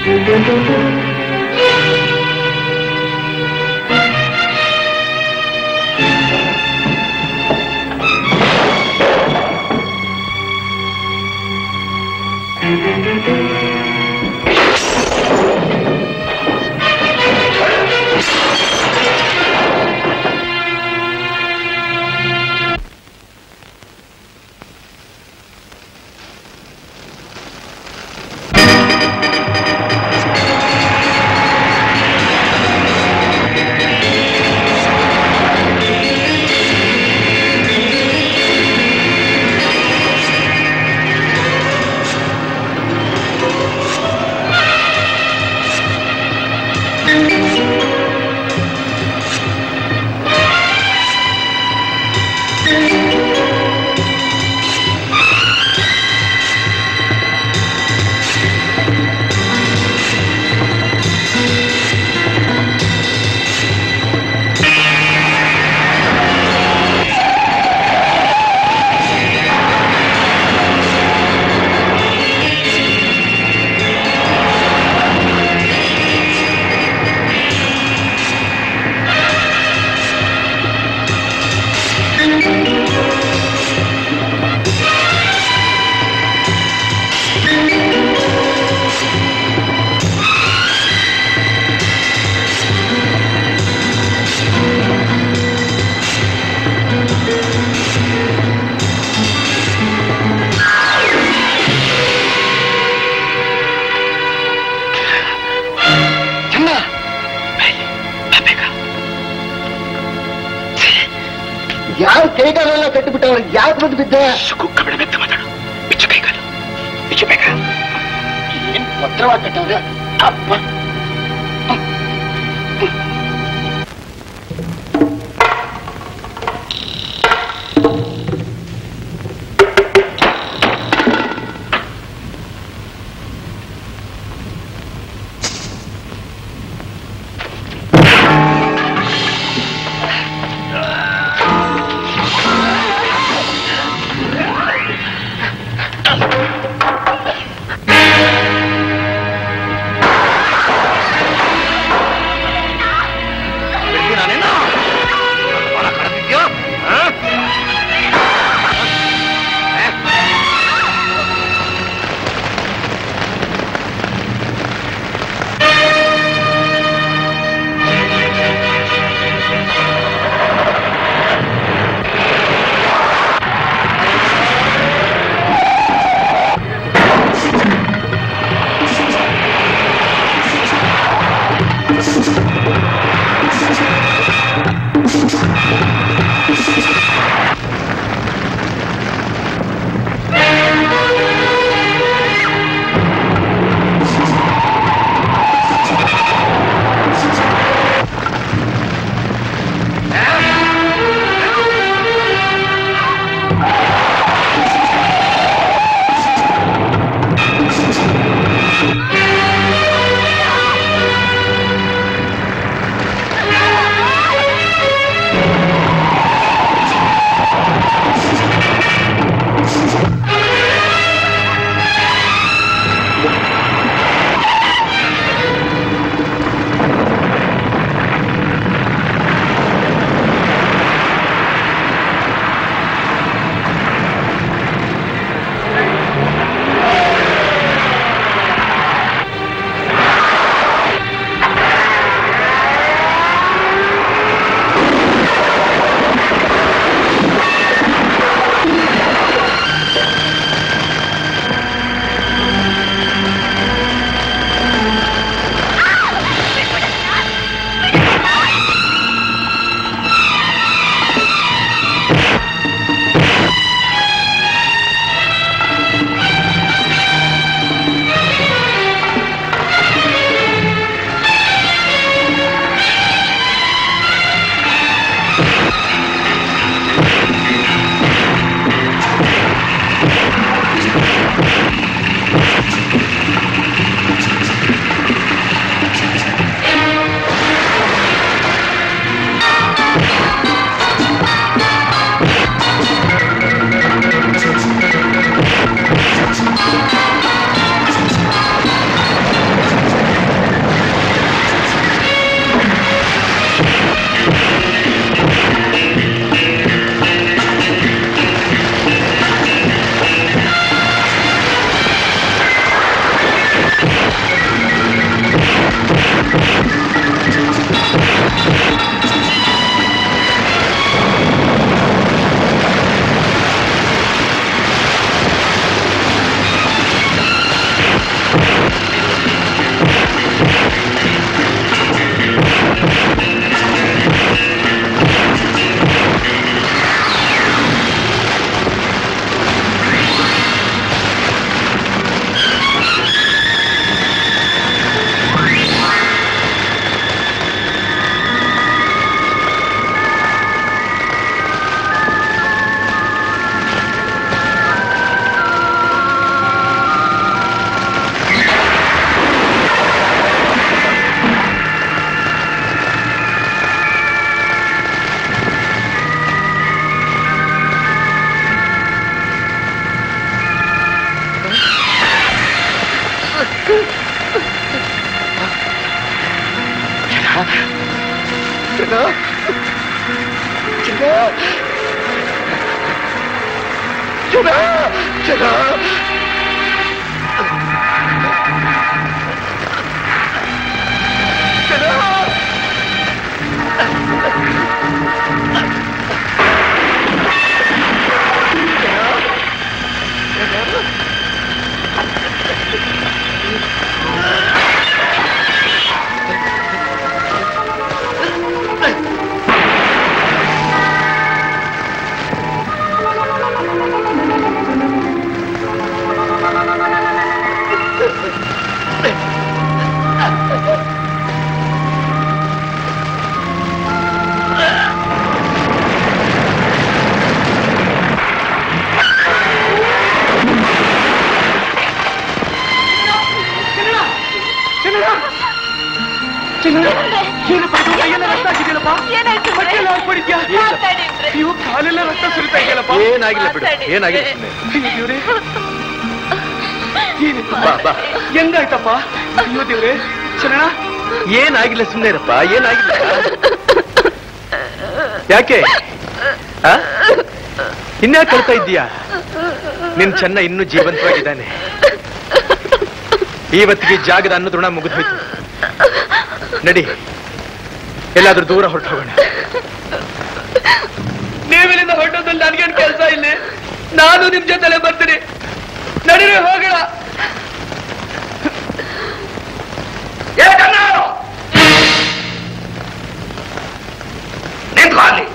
ಯಾರು ಕೈಗಾಲೆಲ್ಲ ಕಟ್ಟಿಬಿಟ್ಟವ್ರ ಯಾಕೆ ಬಂದು ಬಿದ್ದೆ ಏನ್ ಭದ್ರವಾಗಿ ಕಟ್ಟವ್ರೆ ಅಪ್ಪ ಆ ನೀವು ಕಾಲೆಲ್ಲ ರಕ್ತ ಸುರಿತಾ ಇದೆಯಲ್ಲಪ್ಪ ಏನಾಗಿಲ್ಲ ಬಿಡು ಏನಾಗಿಲ್ಲ ಸುಮ್ನೆ. ದೇವ್ರೆ ಬಾ ಬಾ ಹೆಂಗಾಯ್ತಪ್ಪ ಅಯ್ಯೋ ದೇವ್ರೆ ಶರಣ ಏನಾಗಿಲ್ಲ ಸುಮ್ಮನೆ ಇರಪ್ಪ ಏನಾಗಿಲ್ಲ ಯಾಕೆ ಆ? ಇನ್ಯಾಕೆ ಕೊಡ್ತಾ ಇದ್ದೀಯಾ ನಿನ್ ಚೆನ್ನ ಇನ್ನೂ ಜೀವಂತವಾಗಿದ್ದಾನೆ ಇವತ್ತಿಗೆ ಈ ಜಾಗದ ಅನ್ನದ ಋಣ ಮುಗಿದು ಹೋಯ್ತು ನಡಿ ಎಲ್ಲಾದ್ರೂ ದೂರ ಹೊರಟು ಹೋಗೋಣ ನೀವಿಲ್ಲಿಂದ ಹೊರಟೋದ್ರಲ್ಲಿ ನನ್ಗೇನ್ ಕೆಲಸ ಇಲ್ಲಿ ನಾನು ನಿಮ್ ಜೊತೆಲೆ ಬರ್ತೀನಿ ನಡೀರಿ ಹೋಗೋಣ ಏ ಕಣ್ಣು! ನಿಂತ್ಕೊ ಅಲ್ಲಿ.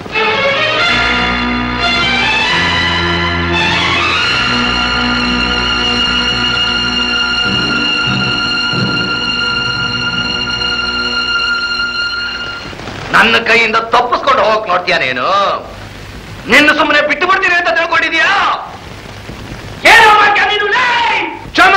ನನ್ನ ಕೈಯಿಂದ ತಪ್ಪಿಸ್ಕೊಂಡು ಹೋಗಕ್ ನೋಡ್ತೀಯ ನೀನು ನಿನ್ನ ಸುಮ್ಮನೆ ಬಿಟ್ಟು ಬಿಡ್ತೀನಿ ಅಂತ ತಿಳ್ಕೊಂಡಿದ್ಯಾ ಏನೋ ಮಾಡ್ತೀಯ ನೀನು ಲೇ? ಕ್ಷಮ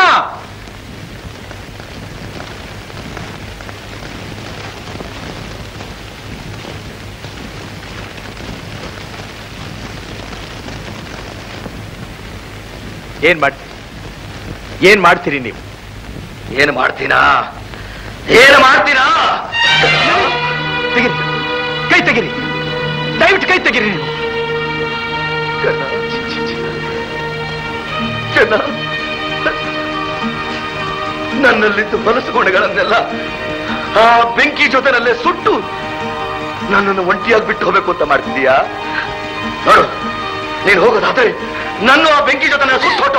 ಏನ್ ಮಾಡ್ತೀರಿ ಏನ್ ಮಾಡ್ತೀರಿ ನೀವು ಏನು ಮಾಡ್ತೀನಾ ಏನು ಮಾಡ್ತೀನಾ ತೆಗಿರಿ ಕೈ ತೆಗಿರಿ ದಯವಿಟ್ಟು ಕೈ ತೆಗಿರಿ ನೀವು ಚೆನ್ನ ನನ್ನಲ್ಲಿದ್ದು ಮನಸ್ಸು ಗುಣಗಳನ್ನೆಲ್ಲ ಆ ಬೆಂಕಿ ಜೊತೆನಲ್ಲೇ ಸುಟ್ಟು ನನ್ನನ್ನು ಒಂಟಿಯಾಗಿ ಬಿಟ್ಟು ಹೋಗ್ಬೇಕು ಅಂತ ಮಾಡ್ತಿದೀಯಾ ನೋಡು ನೀನು ಹೋಗೋದಾದ್ರೆ ನನ್ನ ಆ ಬೆಂಕಿ ಜೊತೆ ಸುಟ್ಟು ಹೊಟ್ಟು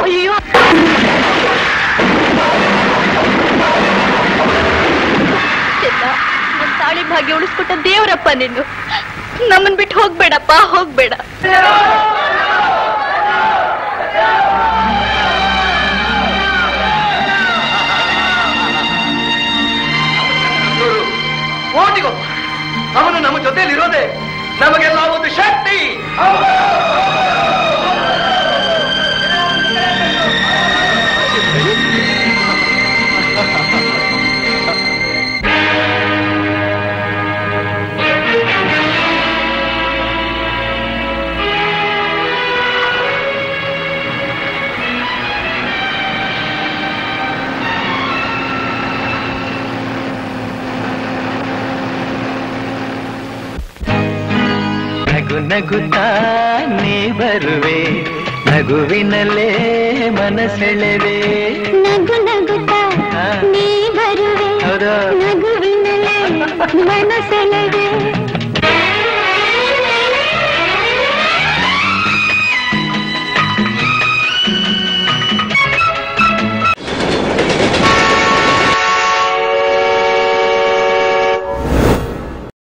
ಚೆನ್ನ ನನ್ ತಾಳಿ ಭಾಗ್ಯ ಉಳಿಸ್ಕೊಟ್ಟ ದೇವರಪ್ಪ ನೀನು ನಮ್ಮನ್ ಬಿಟ್ಟು ಹೋಗ್ಬೇಡಪ್ಪ ಹೋಗ್ಬೇಡ ಓಟಿಗೋ ಅವನು ನಮ್ಮ ಜೊತೆಯಲ್ಲಿ ಇರೋದೆ ನಮಗೆಲ್ಲ ಒಂದು ಶಕ್ತಿ ನಗು ನಗುತ್ತಾ ನೀ ಬರುವೆ ನಗುವಿನಲ್ಲೇ ಮನಸೆಳೆವೆ ನಗು ನಗುತ್ತಾ ನೀ ಬರುವೆ ಹೌದಾ ನಗುವಿನಲ್ಲೇ ಮನಸೆಲೆ